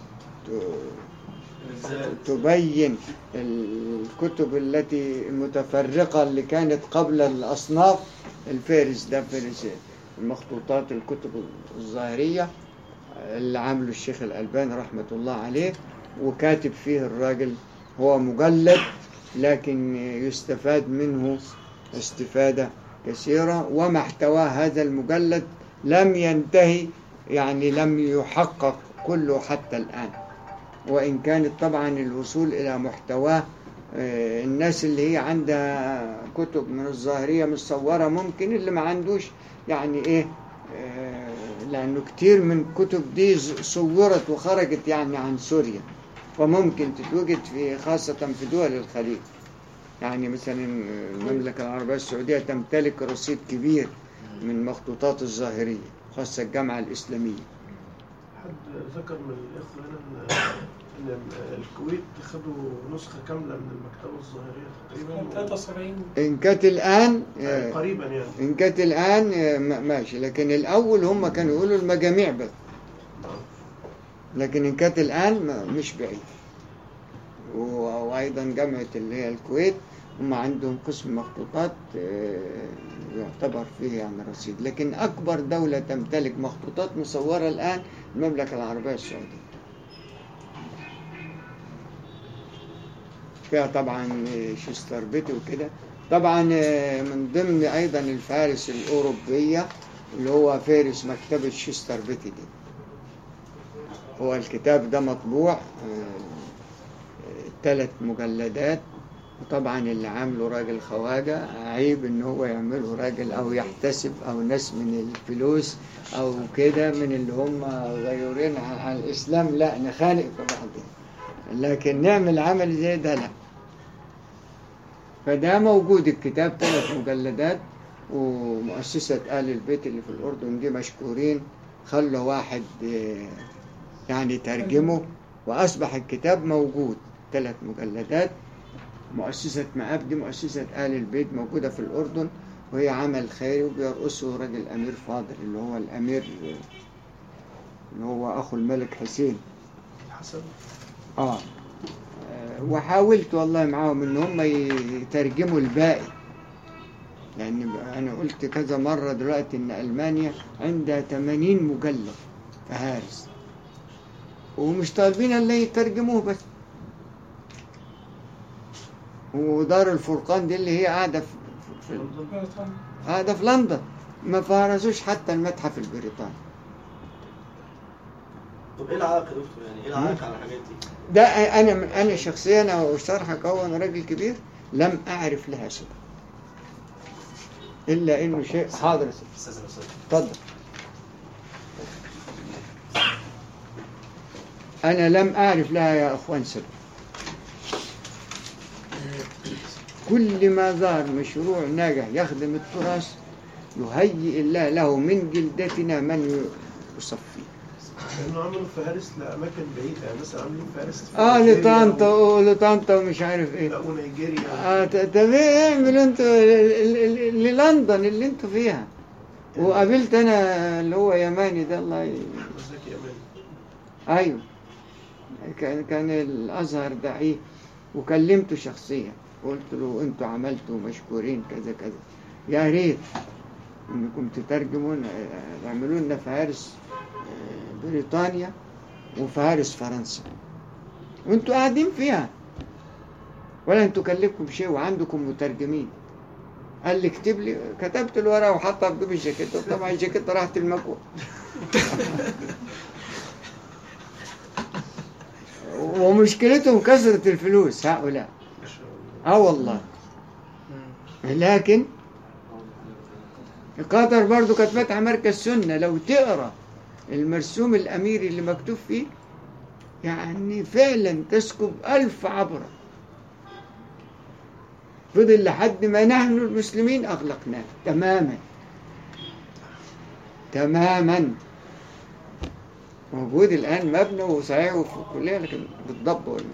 ت- تبين الكتب التي المتفرقة اللي كانت قبل الأصناف الفارس ده فارس المخطوطات الكتب الظاهرية اللي عامله الشيخ الألباني رحمة الله عليه وكاتب فيه الراجل هو مجلد لكن يستفاد منه استفادة كثيرة وما احتوى هذا المجلد لم ينتهي يعني لم يحقق كله حتى الآن وإن كانت طبعا الوصول إلى محتواه آه، الناس اللي هي عندها كتب من الظاهرية متصورة ممكن اللي ما عندوش يعني إيه آه، لأنه كتير من كتب دي ز- صورت وخرجت يعني عن سوريا فممكن تتوجد في خاصة في دول الخليج يعني مثلا المملكة العربية السعودية تمتلك رصيد كبير من مخطوطات الظاهرية خاصة الجامعة الإسلامية حد ذكر من الإخوة هنا إن- إن ال- الكويت خدوا نسخة كاملة من المكتبة الظاهرية تقريبا 73 إن كانت الآن آه، آه، قريبا يعني إن كانت الآن آه، ما- ماشي لكن الأول هم كانوا يقولوا المجاميع بس لكن إن كانت الآن ما- مش بعيد و- وأيضا جامعة اللي هي الكويت هم عندهم قسم مخطوطات آه، يعتبر فيه يعني رصيد لكن أكبر دولة تمتلك مخطوطات مصورة الآن المملكة العربية السعودية فيها طبعا شستربتي وكده طبعا آه، من ضمن أيضا الفارس الأوروبية اللي هو فارس مكتبة شستربتي دي هو الكتاب ده مطبوع ثلاث مجلدات وطبعا اللي عامله راجل خواجة عيب ان هو يعمله راجل او يحتسب او ناس من الفلوس او كده من اللي هم غيورين على الاسلام لا نخانق في بعضنا لكن نعمل عمل زي ده لا فده موجود الكتاب ثلاث مجلدات ومؤسسة آل البيت اللي في الأردن دي مشكورين خلوا واحد آه، يعني ترجمه وأصبح الكتاب موجود ثلاث مجلدات مؤسسة مآب دي مؤسسة آل البيت موجودة في الأردن وهي عمل خيري وبيرقصه راجل أمير فاضل اللي هو الأمير اللي هو أخو الملك حسين حسن آه آه، وحاولت والله معاهم ان هم يترجموا الباقي لان انا قلت كذا مرة دلوقتي ان المانيا عندها 80 مجلد فهارس ومش طالبين الا يترجموه بس ودار الفرقان دي اللي هي قاعدة في, في, في قاعدة في لندن ما فارسوش حتى المتحف البريطاني طب ايه العائق يا دكتور يعني ايه العائق على الحاجات دي؟ ده انا انا شخصيا وشرحك هو انا راجل كبير لم اعرف لها سبب الا انه شيء حاضر يا سيدي. استاذ استاذ اتفضل انا لم اعرف لها يا اخوان سبب كل ما ظهر مشروع ناجح يخدم التراث يهيئ الله له من جلدتنا من يصفيه لانه عملوا فهارس لاماكن بعيده يعني مثلا عاملين فهارس في اه نيجيريا لطنطا و- ولطنطا ومش عارف ايه لا ونيجيريا اه ت- طب ايه اعملوا انتوا ال- ال- ال- للندن اللي انتوا فيها وقابلت انا اللي هو يماني ده الله ي... زكي امان ايوه كان كان الازهر داعيه وكلمته شخصيا قلت له انتوا عملتوا مشكورين كذا كذا يا ريت انكم تترجمون آه، تعملوا لنا فهارس آه، بريطانيا وفهارس فرنسا وانتوا قاعدين فيها ولا انتوا كلفكم شيء وعندكم مترجمين قال لي اكتب لي كتبت الورقه وحطها في جيب الجاكيته طبعا الجاكيته راحت المكوى ومشكلتهم كثرة الفلوس هؤلاء ما شاء الله اه والله لكن قطر برضو كانت فاتحة مركز سنة لو تقرا المرسوم الأميري اللي مكتوب فيه يعني فعلا تسكب ألف عبرة فضل لحد ما نحن المسلمين أغلقناه تماما تماما موجود الآن مبنى وصحيح وفي الكلية لكن بالضبط ولا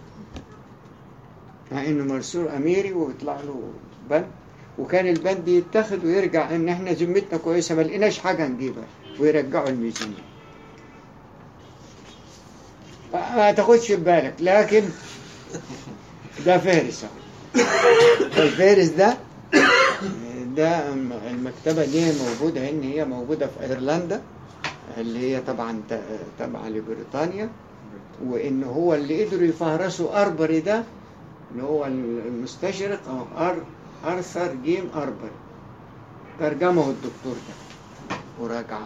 مع انه مرسول اميري ويطلع له بند وكان البند يتاخد ويرجع ان احنا ذمتنا كويسه ما لقيناش حاجه نجيبها ويرجعوا الميزانيه ما تاخدش في بالك لكن ده فارس أهو. الفارس ده ده المكتبه دي موجوده ان هي موجوده في ايرلندا اللي هي طبعا ت- تابعه لبريطانيا وان هو اللي قدروا يفهرسوا اربري ده اللي هو المستشرق أو أر أرثر جيم أربري ترجمه الدكتور ده وراجعه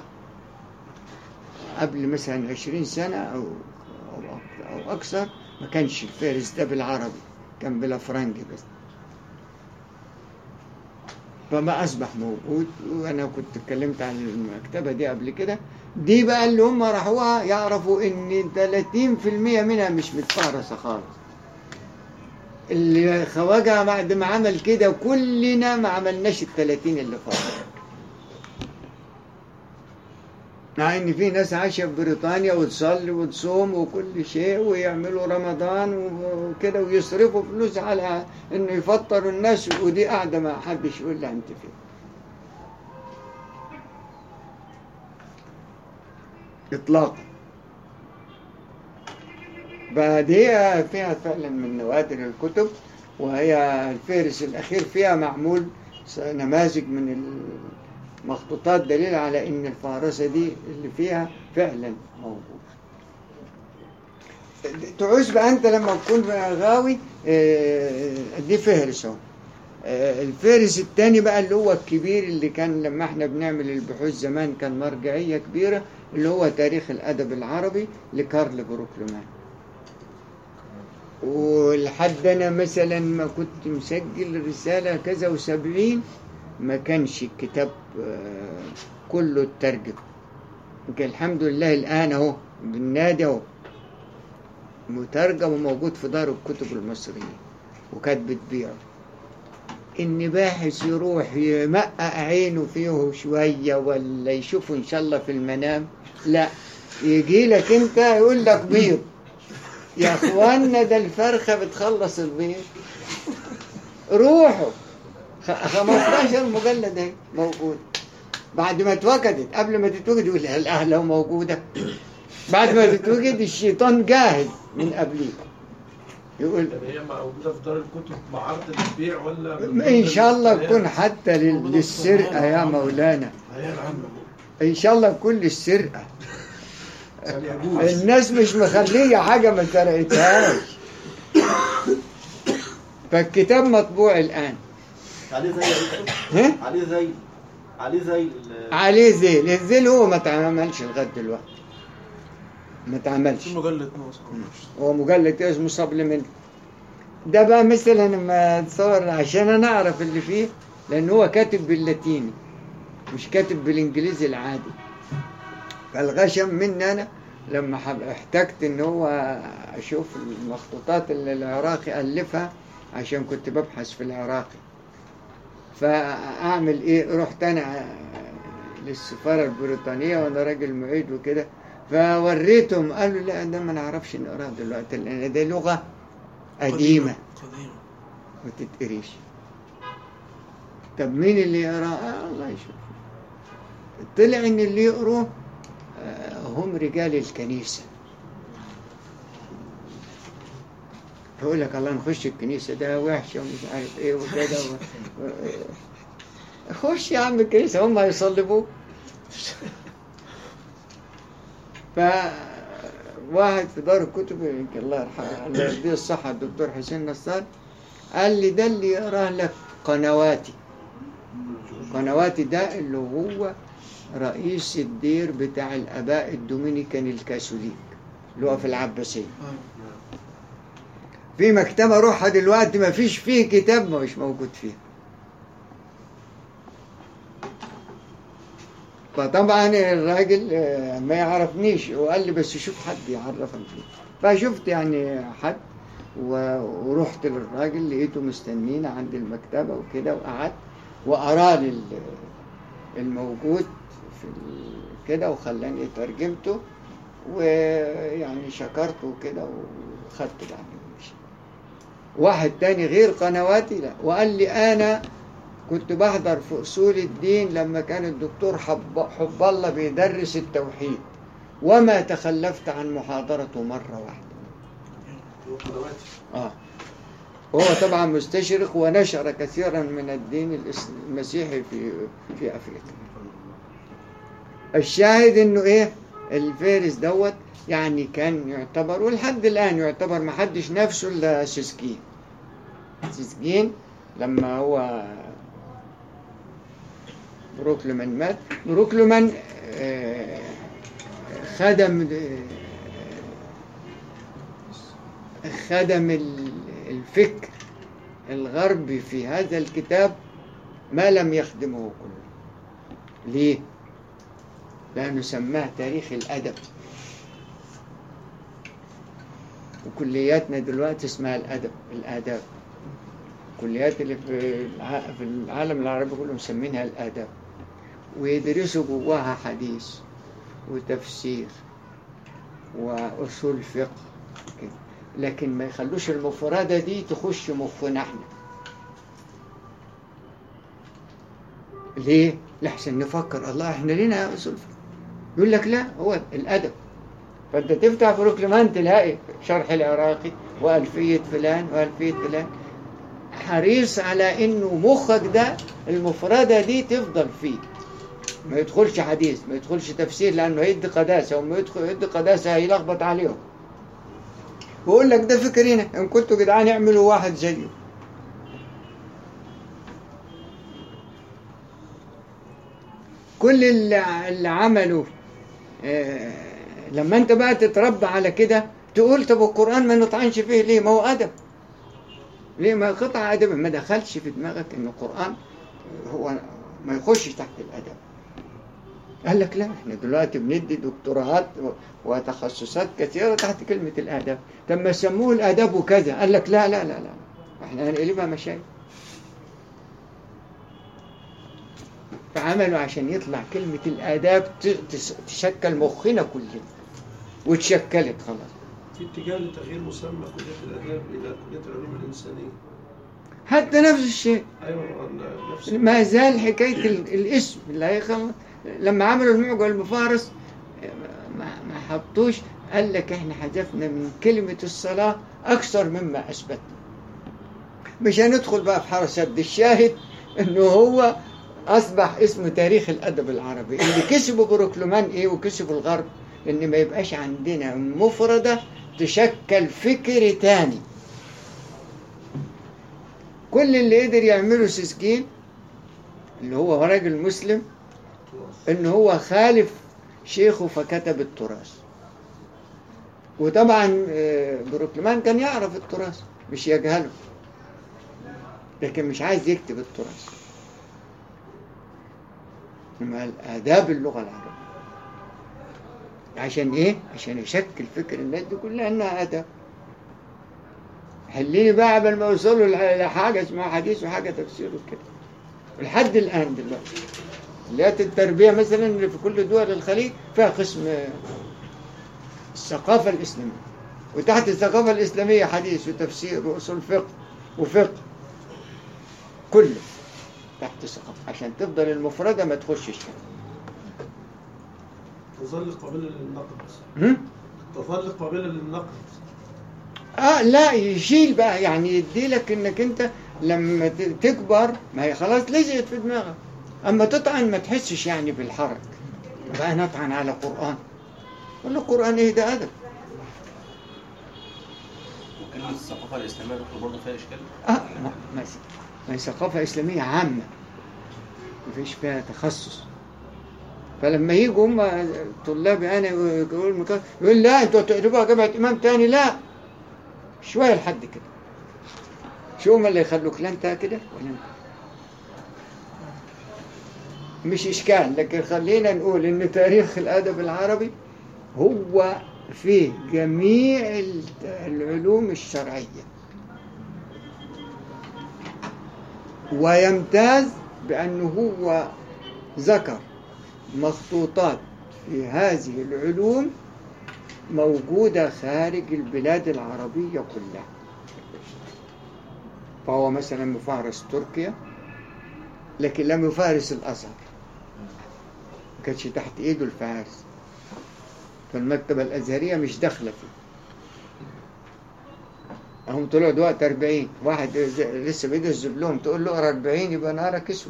قبل مثلا عشرين سنة أو أو أك- أو أكثر ما كانش الفارس ده بالعربي كان بالأفرنجي بس فما أصبح موجود وأنا كنت اتكلمت عن المكتبة دي قبل كده دي بقى اللي هم راحوها يعرفوا إن 30% منها مش متفهرسة خالص اللي خواجه بعد ما عمل كده كلنا ما عملناش التلاتين اللي فاضل مع ان في ناس عايشه في بريطانيا وتصلي وتصوم وكل شيء ويعملوا رمضان وكده ويصرفوا فلوس على انه يفطروا الناس ودي قاعده ما حدش يقول لها انت فين اطلاقا فدي فيها فعلا من نوادر الكتب وهي الفهرس الأخير فيها معمول نماذج من المخطوطات دليل على إن الفهرسة دي اللي فيها فعلا موجود تعوز بقى أنت لما تكون غاوي آه، دي فهرس اهو آه، الفهرس الثاني بقى اللي هو الكبير اللي كان لما احنا بنعمل البحوث زمان كان مرجعية كبيرة اللي هو تاريخ الأدب العربي لكارل بروكلمان ولحد انا مثلا ما كنت مسجل رسالة كذا وسبعين ما كانش الكتاب آه، كله اترجم يمكن الحمد لله الآن اهو بالنادي اهو مترجم وموجود في دار الكتب المصرية وكانت بتبيعه إن باحث يروح يمقع عينه فيه شوية ولا يشوفه إن شاء الله في المنام لا يجي لك أنت يقول لك بيض يا اخوانا ده الفرخه بتخلص البيض روحوا خ- 15 مجلد اهي موجود بعد ما اتوجدت قبل ما تتوجد يقول الاهل لو موجوده بعد ما تتوجد الشيطان جاهز من قبليه يقول طب هي موجوده في دار الكتب بعرض البيع ولا ان شاء الله تكون حتى لل- للسرقه يا مولانا هي العامه ان شاء الله تكون للسرقه يعني يجوز الناس مش مخليه حاجه ما سرقتهاش فالكتاب مطبوع الان عليه زي يا دكتور ها عليه زي عليه زي ال- عليه ذيل الذيل هو ما اتعملش لغايه دلوقتي ما اتعملش في مجلة ناصر هو مجلد اسمه سبلمنت ده بقى مثلا لما تصور عشان انا اعرف اللي فيه لان هو كاتب باللاتيني مش كاتب بالانجليزي العادي فالغشم مني انا لما حب- احتجت ان هو اشوف المخطوطات اللي العراقي الفها عشان كنت ببحث في العراقي فاعمل ايه رحت انا للسفاره البريطانيه وانا راجل معيد وكده فوريتهم قالوا لا ده ما نعرفش نقراها دلوقتي لان دي لغه قديمه قديمة ما تتقريش طب مين اللي يقراها آه الله يشوف طلع ان اللي يقروا آه، هم رجال الكنيسه يقول لك الله نخش الكنيسه ده وحشه ومش عارف ايه وكده و... و- خش يا عم الكنيسه هم هيصلبوك ف واحد في دار الكتب يمكن الله يرحمه الله يديه الصحة الدكتور حسين نصار قال لي ده اللي يقراه لك قنواتي قنواتي ده اللي هو رئيس الدير بتاع الآباء الدومينيكان الكاثوليك اللي هو في العباسية أيوة. في مكتبة روحها دلوقتي ما فيش فيه كتاب ما مش موجود فيه فطبعا الراجل آه، ما يعرفنيش وقال لي بس شوف حد يعرفك فيه فشفت يعني حد و- ورحت للراجل لقيته مستنينا عند المكتبة وكده وقعدت وقراني ال- الموجود في ال- كده وخلاني ترجمته ويعني شكرته كده وخدته بعد ومشي. واحد تاني غير قنواتي لا وقال لي انا كنت بحضر في اصول الدين لما كان الدكتور حب, حب الله بيدرس التوحيد وما تخلفت عن محاضرته مرة واحدة وقنواتي آه. هو طبعا مستشرق ونشر كثيرا من الدين الإس- المسيحي في في افريقيا الشاهد انه ايه الفارس دوت يعني كان يعتبر ولحد الان يعتبر ما حدش نفسه الا سيسكين سيسكين لما هو بروكلمان مات بروكلمان آه، خدم آه، خدم ال- الفكر الغربي في هذا الكتاب ما لم يخدمه كله ليه؟ لأنه سماه تاريخ الأدب وكلياتنا دلوقتي اسمها الأدب الآداب الكليات اللي في الع- في العالم العربي كله مسمينها الآداب ويدرسوا جواها حديث وتفسير وأصول فقه كده. لكن ما يخلوش المفردة دي تخش مخنا احنا ليه؟ لحسن نفكر الله احنا لينا أصول فقه يقول لك لا هو الأدب فأنت تفتح بروكلمان تلاقي شرح العراقي وألفية فلان وألفية فلان حريص على إنه مخك ده المفردة دي تفضل فيه ما يدخلش حديث ما يدخلش تفسير لأنه هيدي قداسة وما يدخل يدي قداسة هيلخبط عليهم ويقول لك ده فكرنا إن كنتوا جدعان اعملوا واحد زيه كل اللي اللي عمله آه، لما انت بقى تتربى على كده تقول طب القرآن ما نطعنش فيه ليه ما هو أدب ليه ما قطع أدب ما دخلش في دماغك إن القرآن هو ما يخشش تحت الأدب قال لك لا احنا دلوقتي بندي دكتوراهات و- وتخصصات كثيرة تحت كلمة الآداب طب ما سموه الآداب وكذا قال لك لا لا لا لا احنا هنقلبها مشايخ فعملوا عشان يطلع كلمة الآداب ت- تس- تشكل مخنا كلنا وتشكلت خلاص في اتجاه لتغيير مسمى كلية الآداب إلى كلية العلوم الإنسانية حتى نفس الشيء أيوة نفس ما زال حكاية ال- الاسم اللي هيخم لما عملوا المعجم المفارس ما ما حطوش قال لك احنا حذفنا من كلمة الصلاة أكثر مما أثبتنا مش هندخل بقى في حرس سد الشاهد انه هو اصبح اسمه تاريخ الادب العربي اللي كسبوا بروكلمان ايه وكسبوا الغرب ان ما يبقاش عندنا مفردة تشكل فكر تاني كل اللي قدر يعمله سيسكين اللي هو راجل مسلم ان هو خالف شيخه فكتب التراث وطبعا آه، بروكلمان كان يعرف التراث مش يجهله لكن مش عايز يكتب التراث إنما الآداب اللغة العربية عشان إيه؟ عشان يشكل فكر الناس دي كلها إنها آداب حليني بقى قبل ما يوصلوا لح- لحاجة اسمها حديث وحاجة تفسير وكده لحد الآن دلوقتي كليات التربية مثلا اللي في كل دول الخليج فيها قسم آه، الثقافة الإسلامية وتحت الثقافة الإسلامية حديث وتفسير وأصول فقه وفقه كله تحت الثقافة عشان تفضل المفردة ما تخشش تظل قابلة للنقد هم؟ تظل قابلة للنقد اه لا يشيل بقى يعني يدي لك انك انت لما ت- تكبر ما هي خلاص لزقت في دماغك اما تطعن ما تحسش يعني بالحرج بقى نطعن على قرآن قول له قرآن ايه ده ادب وكلمة الثقافة الإسلامية يا دكتور برضه فيها إشكال اه ما ما ما هي ثقافة إسلامية عامة مفيش فيها تخصص فلما يجوا هم طلابي انا يقول المكان يقول لا انتوا تقلبوها جامعة امام تاني لا شوية لحد كده شو هم اللي يخلوك لا انت كده ولا انت مش اشكال لكن خلينا نقول ان تاريخ الادب العربي هو فيه جميع العلوم الشرعيه ويمتاز بأنه هو ذكر مخطوطات في هذه العلوم موجودة خارج البلاد العربية كلها فهو مثلا مفارس تركيا لكن لم يفارس الأزهر ما كانش تحت إيده الفارس فالمكتبة الأزهرية مش داخلة فيه هم طلعوا دلوقتي 40 واحد ز- لسه بيجذب لهم تقول له اقرا 40 يبقى نهارك اسود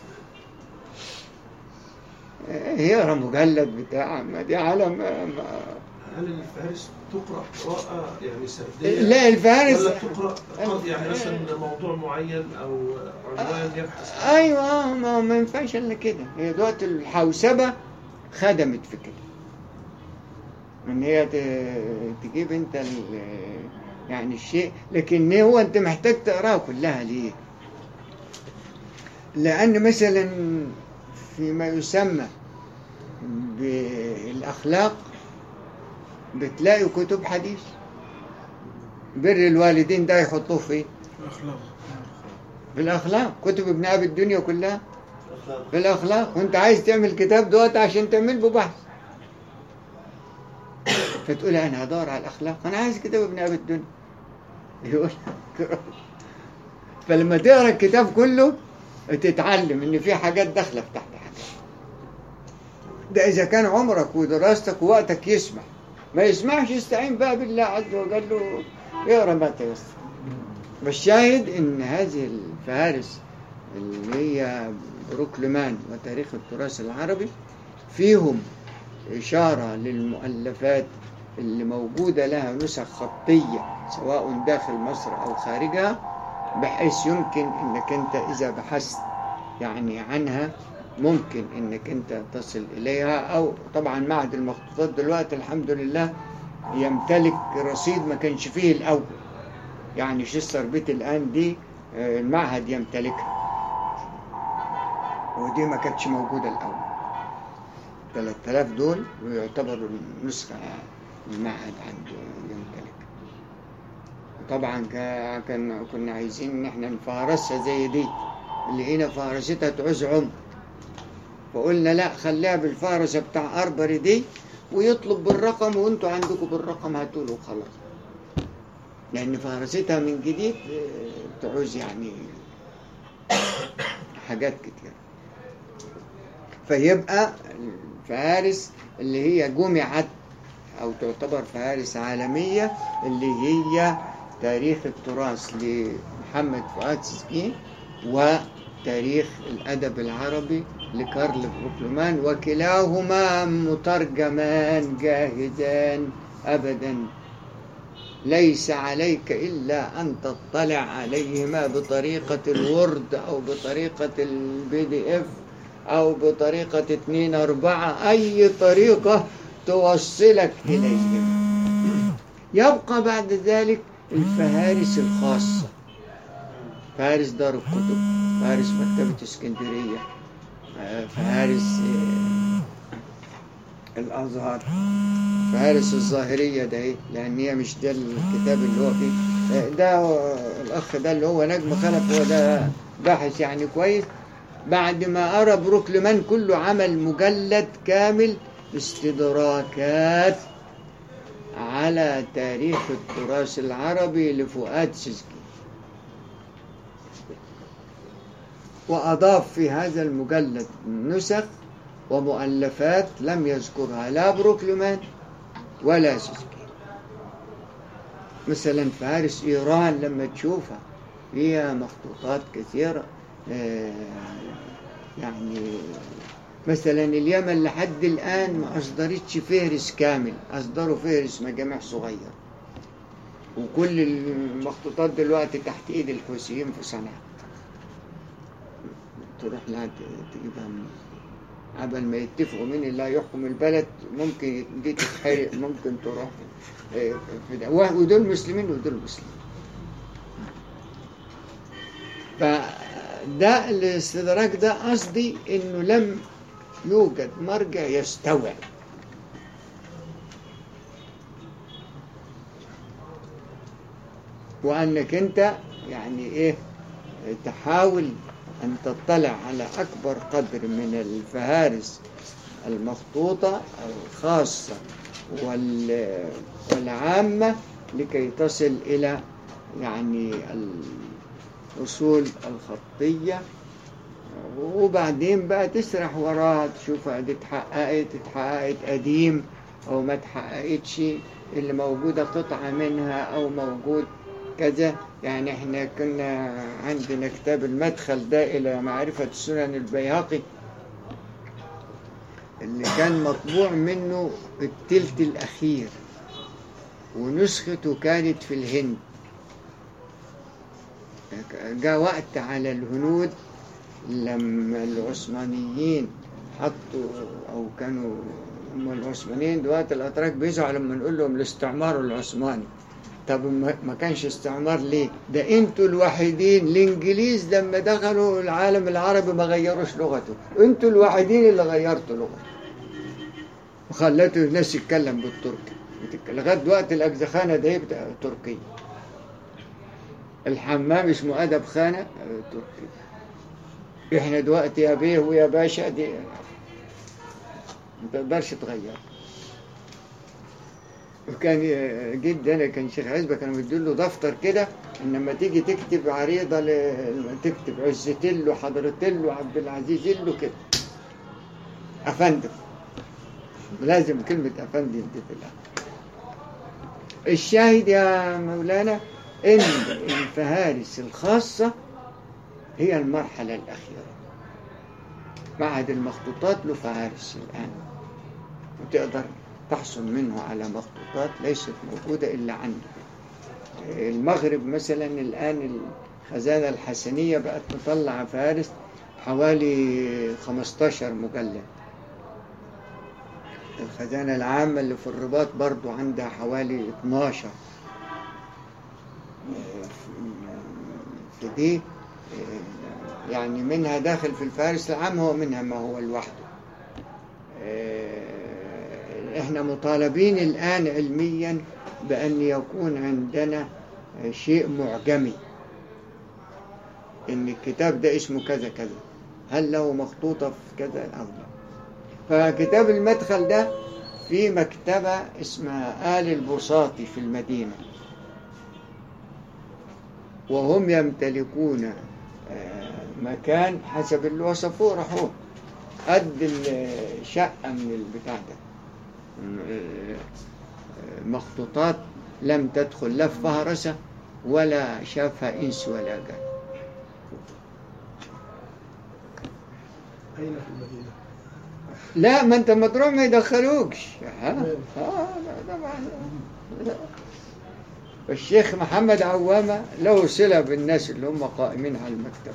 إيه، يقرا مجلد بتاع ما دي عالم ما- ما- هل الفهارس تقرأ قراءة يعني سردية؟ لا الفارس ولا تقرأ قد يعني مثلا موضوع معين أو عنوان يبحث عنه؟ ايوه آه، ما, ما ينفعش الا كده هي دلوقتي الحوسبه خدمت في كده ان هي ت- تجيب انت ال- يعني الشيء لكن هو انت محتاج تقراها كلها ليه لان مثلا فيما يسمى بالاخلاق بتلاقي كتب حديث بر الوالدين ده يحطوه فين الأخلاق في الاخلاق كتب ابن ابي الدنيا كلها أخلاق. في الاخلاق وانت عايز تعمل كتاب دلوقتي عشان تعمل به بحث فتقول انا هدور على الاخلاق انا عايز كتاب ابن ابي الدنيا يقول لك فلما تقرا الكتاب كله تتعلم ان في حاجات داخله في تحت حاجات ده اذا كان عمرك ودراستك ووقتك يسمح ما يسمعش يستعين بقى بالله عز وجل له اقرا ما تيسر والشاهد ان هذه الفهارس اللي هي بروكلمان وتاريخ التراث العربي فيهم إشارة للمؤلفات اللي موجودة لها نسخ خطية سواء داخل مصر أو خارجها بحيث يمكن أنك أنت إذا بحثت يعني عنها ممكن أنك أنت تصل إليها أو طبعا معهد المخطوطات دلوقتي الحمد لله يمتلك رصيد ما كانش فيه الأول يعني شستر بيت الآن دي آه، المعهد يمتلكها ودي ما كانتش موجودة الأول 3000 دول ويعتبروا نسخة المعهد عنده يمتلك طبعا كا- كان كنا عايزين ان احنا نفارسها زي دي اللي هنا فارستها تعوز عمر فقلنا لا خليها بالفارسة بتاع أربري دي ويطلب بالرقم وانتوا عندكم بالرقم هاتوا له خلاص لأن فارستها من جديد آه، تعوز يعني حاجات كتير فيبقى الفهارس اللي هي جمعت أو تعتبر فهارس عالمية اللي هي تاريخ التراث لمحمد فؤاد سكين وتاريخ الأدب العربي لكارل بروكلمان وكلاهما مترجمان جاهزان أبدا ليس عليك إلا أن تطلع عليهما بطريقة الوورد أو بطريقة البي دي اف أو بطريقة اتنين أربعة أي طريقة توصلك إليهم يبقى بعد ذلك الفهارس الخاصة فهارس دار الكتب فهارس مكتبة اسكندرية آه، فهارس آه، الأزهر فهارس الظاهرية ده إيه؟ لأن هي مش ده الكتاب اللي هو فيه آه، ده هو- الأخ ده اللي هو نجم خلف هو ده باحث يعني كويس بعد ما قرا بروكلمان كله عمل مجلد كامل استدراكات على تاريخ التراث العربي لفؤاد سيسكي وأضاف في هذا المجلد نسخ ومؤلفات لم يذكرها لا بروكلمان ولا سيسكي مثلا فارس إيران لما تشوفها فيها مخطوطات كثيرة آه، يعني مثلا اليمن لحد الآن ما أصدرتش فهرس كامل أصدروا فهرس مجامع صغير وكل المخطوطات دلوقتي تحت إيد الحوثيين في صنعاء تروح لها ت- تجيبها من قبل ما يتفقوا مين اللي هيحكم البلد ممكن دي تتحرق ممكن تروح آه، في ده. ودول مسلمين ودول مسلمين فده الاستدراك ده قصدي انه لم يوجد مرجع يستوعب وانك انت يعني ايه تحاول ان تطلع على اكبر قدر من الفهارس المخطوطة الخاصة وال- والعامة لكي تصل إلى يعني الأصول الخطية وبعدين بقى تسرح وراها تشوف دي اتحققت اتحققت قديم أو ما اتحققتش اللي موجودة قطعة منها أو موجود كذا يعني احنا كنا عندنا كتاب المدخل ده إلى معرفة السنن البيهقي اللي كان مطبوع منه التلت الأخير ونسخته كانت في الهند جاء وقت على الهنود لما العثمانيين حطوا أو كانوا هم العثمانيين دلوقتي الأتراك بيزعلوا لما نقول لهم الاستعمار العثماني طب ما ما كانش استعمار ليه؟ ده انتوا الوحيدين الانجليز لما دخلوا العالم العربي ما غيروش لغته، انتوا الوحيدين اللي غيرتوا لغته. وخلتوا الناس يتكلم بالتركي بتك- لغايه دلوقتي الاجزخانه ده يبدا تركي. الحمام اسمه ادب خانه آه، تركي. احنا دلوقتي يا بيه ويا باشا دي ما تقدرش تغير. وكان جد انا كان شيخ عزبه كانوا مدين له دفتر كده ان لما تيجي تكتب عريضه ل- تكتب عزتلو حضرتلو عبد العزيز له كده افندم لازم كلمه افندم دي في الاخر الشاهد يا مولانا ان الفهارس الخاصه هي المرحله الاخيره معهد المخطوطات له فهارس الان وتقدر تحصل منه على مخطوطات ليست موجودة إلا عنده المغرب مثلا الآن الخزانة الحسنية بقت تطلع فارس حوالي 15 مجلد الخزانة العامة اللي في الرباط برضو عندها حوالي 12 في دي يعني منها داخل في الفارس العام هو منها ما هو لوحده احنا مطالبين الآن علميا بأن يكون عندنا شيء معجمي إن الكتاب ده اسمه كذا كذا هل له مخطوطة في كذا أو لا فكتاب المدخل ده في مكتبة اسمها آل البساطي في المدينة وهم يمتلكون آه، مكان حسب اللي وصفوه راحوا قد الشقة من البتاع ده مخطوطات لم تدخل لا في فهرسة ولا شافها إنس ولا جان أين في المدينة؟ لا ما أنت مطروح ما يدخلوكش ها؟ آه لا طبعا لا. فالشيخ محمد عوامة له صلة بالناس اللي هم قائمين على المكتب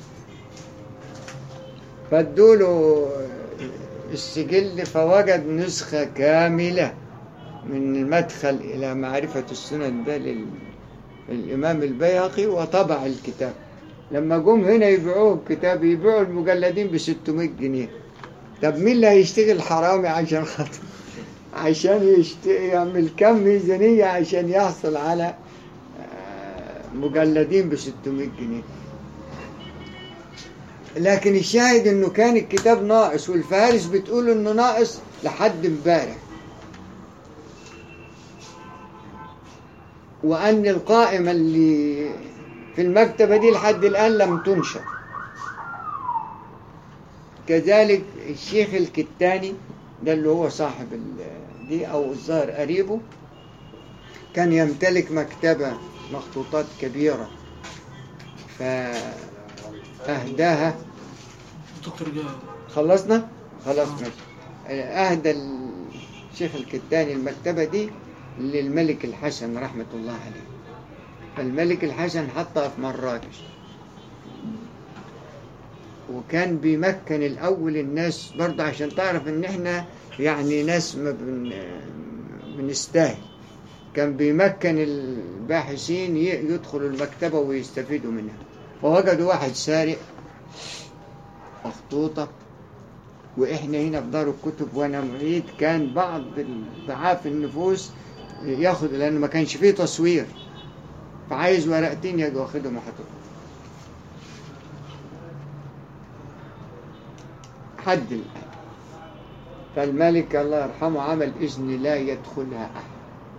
فادوا له السجل فوجد نسخة كاملة من المدخل إلى معرفة السنن ده لل- للإمام البيهقي وطبع الكتاب لما جم هنا يبيعوه الكتاب يبيعوا المجلدين ب 600 جنيه طب مين اللي هيشتغل حرامي عشان خاطر عشان يشت... يعمل كم ميزانية عشان يحصل على آه، مجلدين ب 600 جنيه لكن الشاهد انه كان الكتاب ناقص والفهارس بتقول انه ناقص لحد امبارح وان القائمة اللي في المكتبة دي لحد الآن لم تنشر كذلك الشيخ الكتاني ده اللي هو صاحب ال- دي أو الظاهر قريبه كان يمتلك مكتبة مخطوطات كبيرة فأهداها دكتور جا خلصنا؟ خلاص ماشي أهدى الشيخ الكتاني المكتبة دي للملك الحسن رحمة الله عليه فالملك الحسن حطها في مراكش وكان بيمكن الأول الناس برضه عشان تعرف إن إحنا يعني ناس ما بن بنستاهل كان بيمكن الباحثين ي- يدخلوا المكتبة ويستفيدوا منها فوجدوا واحد سارق مخطوطة وإحنا هنا في دار الكتب وأنا معيد كان بعض ضعاف النفوس ياخد لأنه ما كانش فيه تصوير فعايز ورقتين يجي واخدهم وحاططهم حد الآن فالملك الله يرحمه عمل إذن لا يدخلها أحد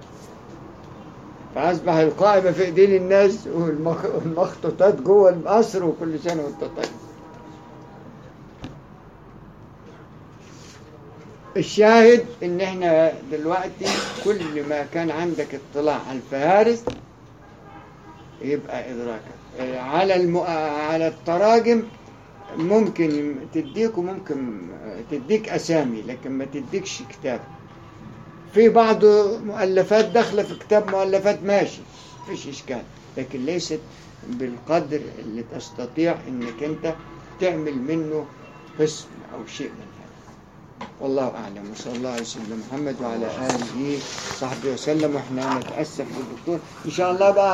فأصبح القائمة في إيدين الناس والمخ- والمخطوطات جوه القصر وكل سنة وأنت طيب الشاهد ان احنا دلوقتي كل ما كان عندك اطلاع على الفهارس يبقى ادراكك على الم... على التراجم ممكن تديك وممكن تديك اسامي لكن ما تديكش كتاب في بعض مؤلفات داخله في كتاب مؤلفات ماشي مفيش اشكال لكن ليست بالقدر اللي تستطيع انك انت تعمل منه قسم او شيء من هذا والله أعلم وصلى الله على سيدنا محمد وعلى آله وصحبه وسلم وإحنا نتأسف للدكتور إن شاء الله بقى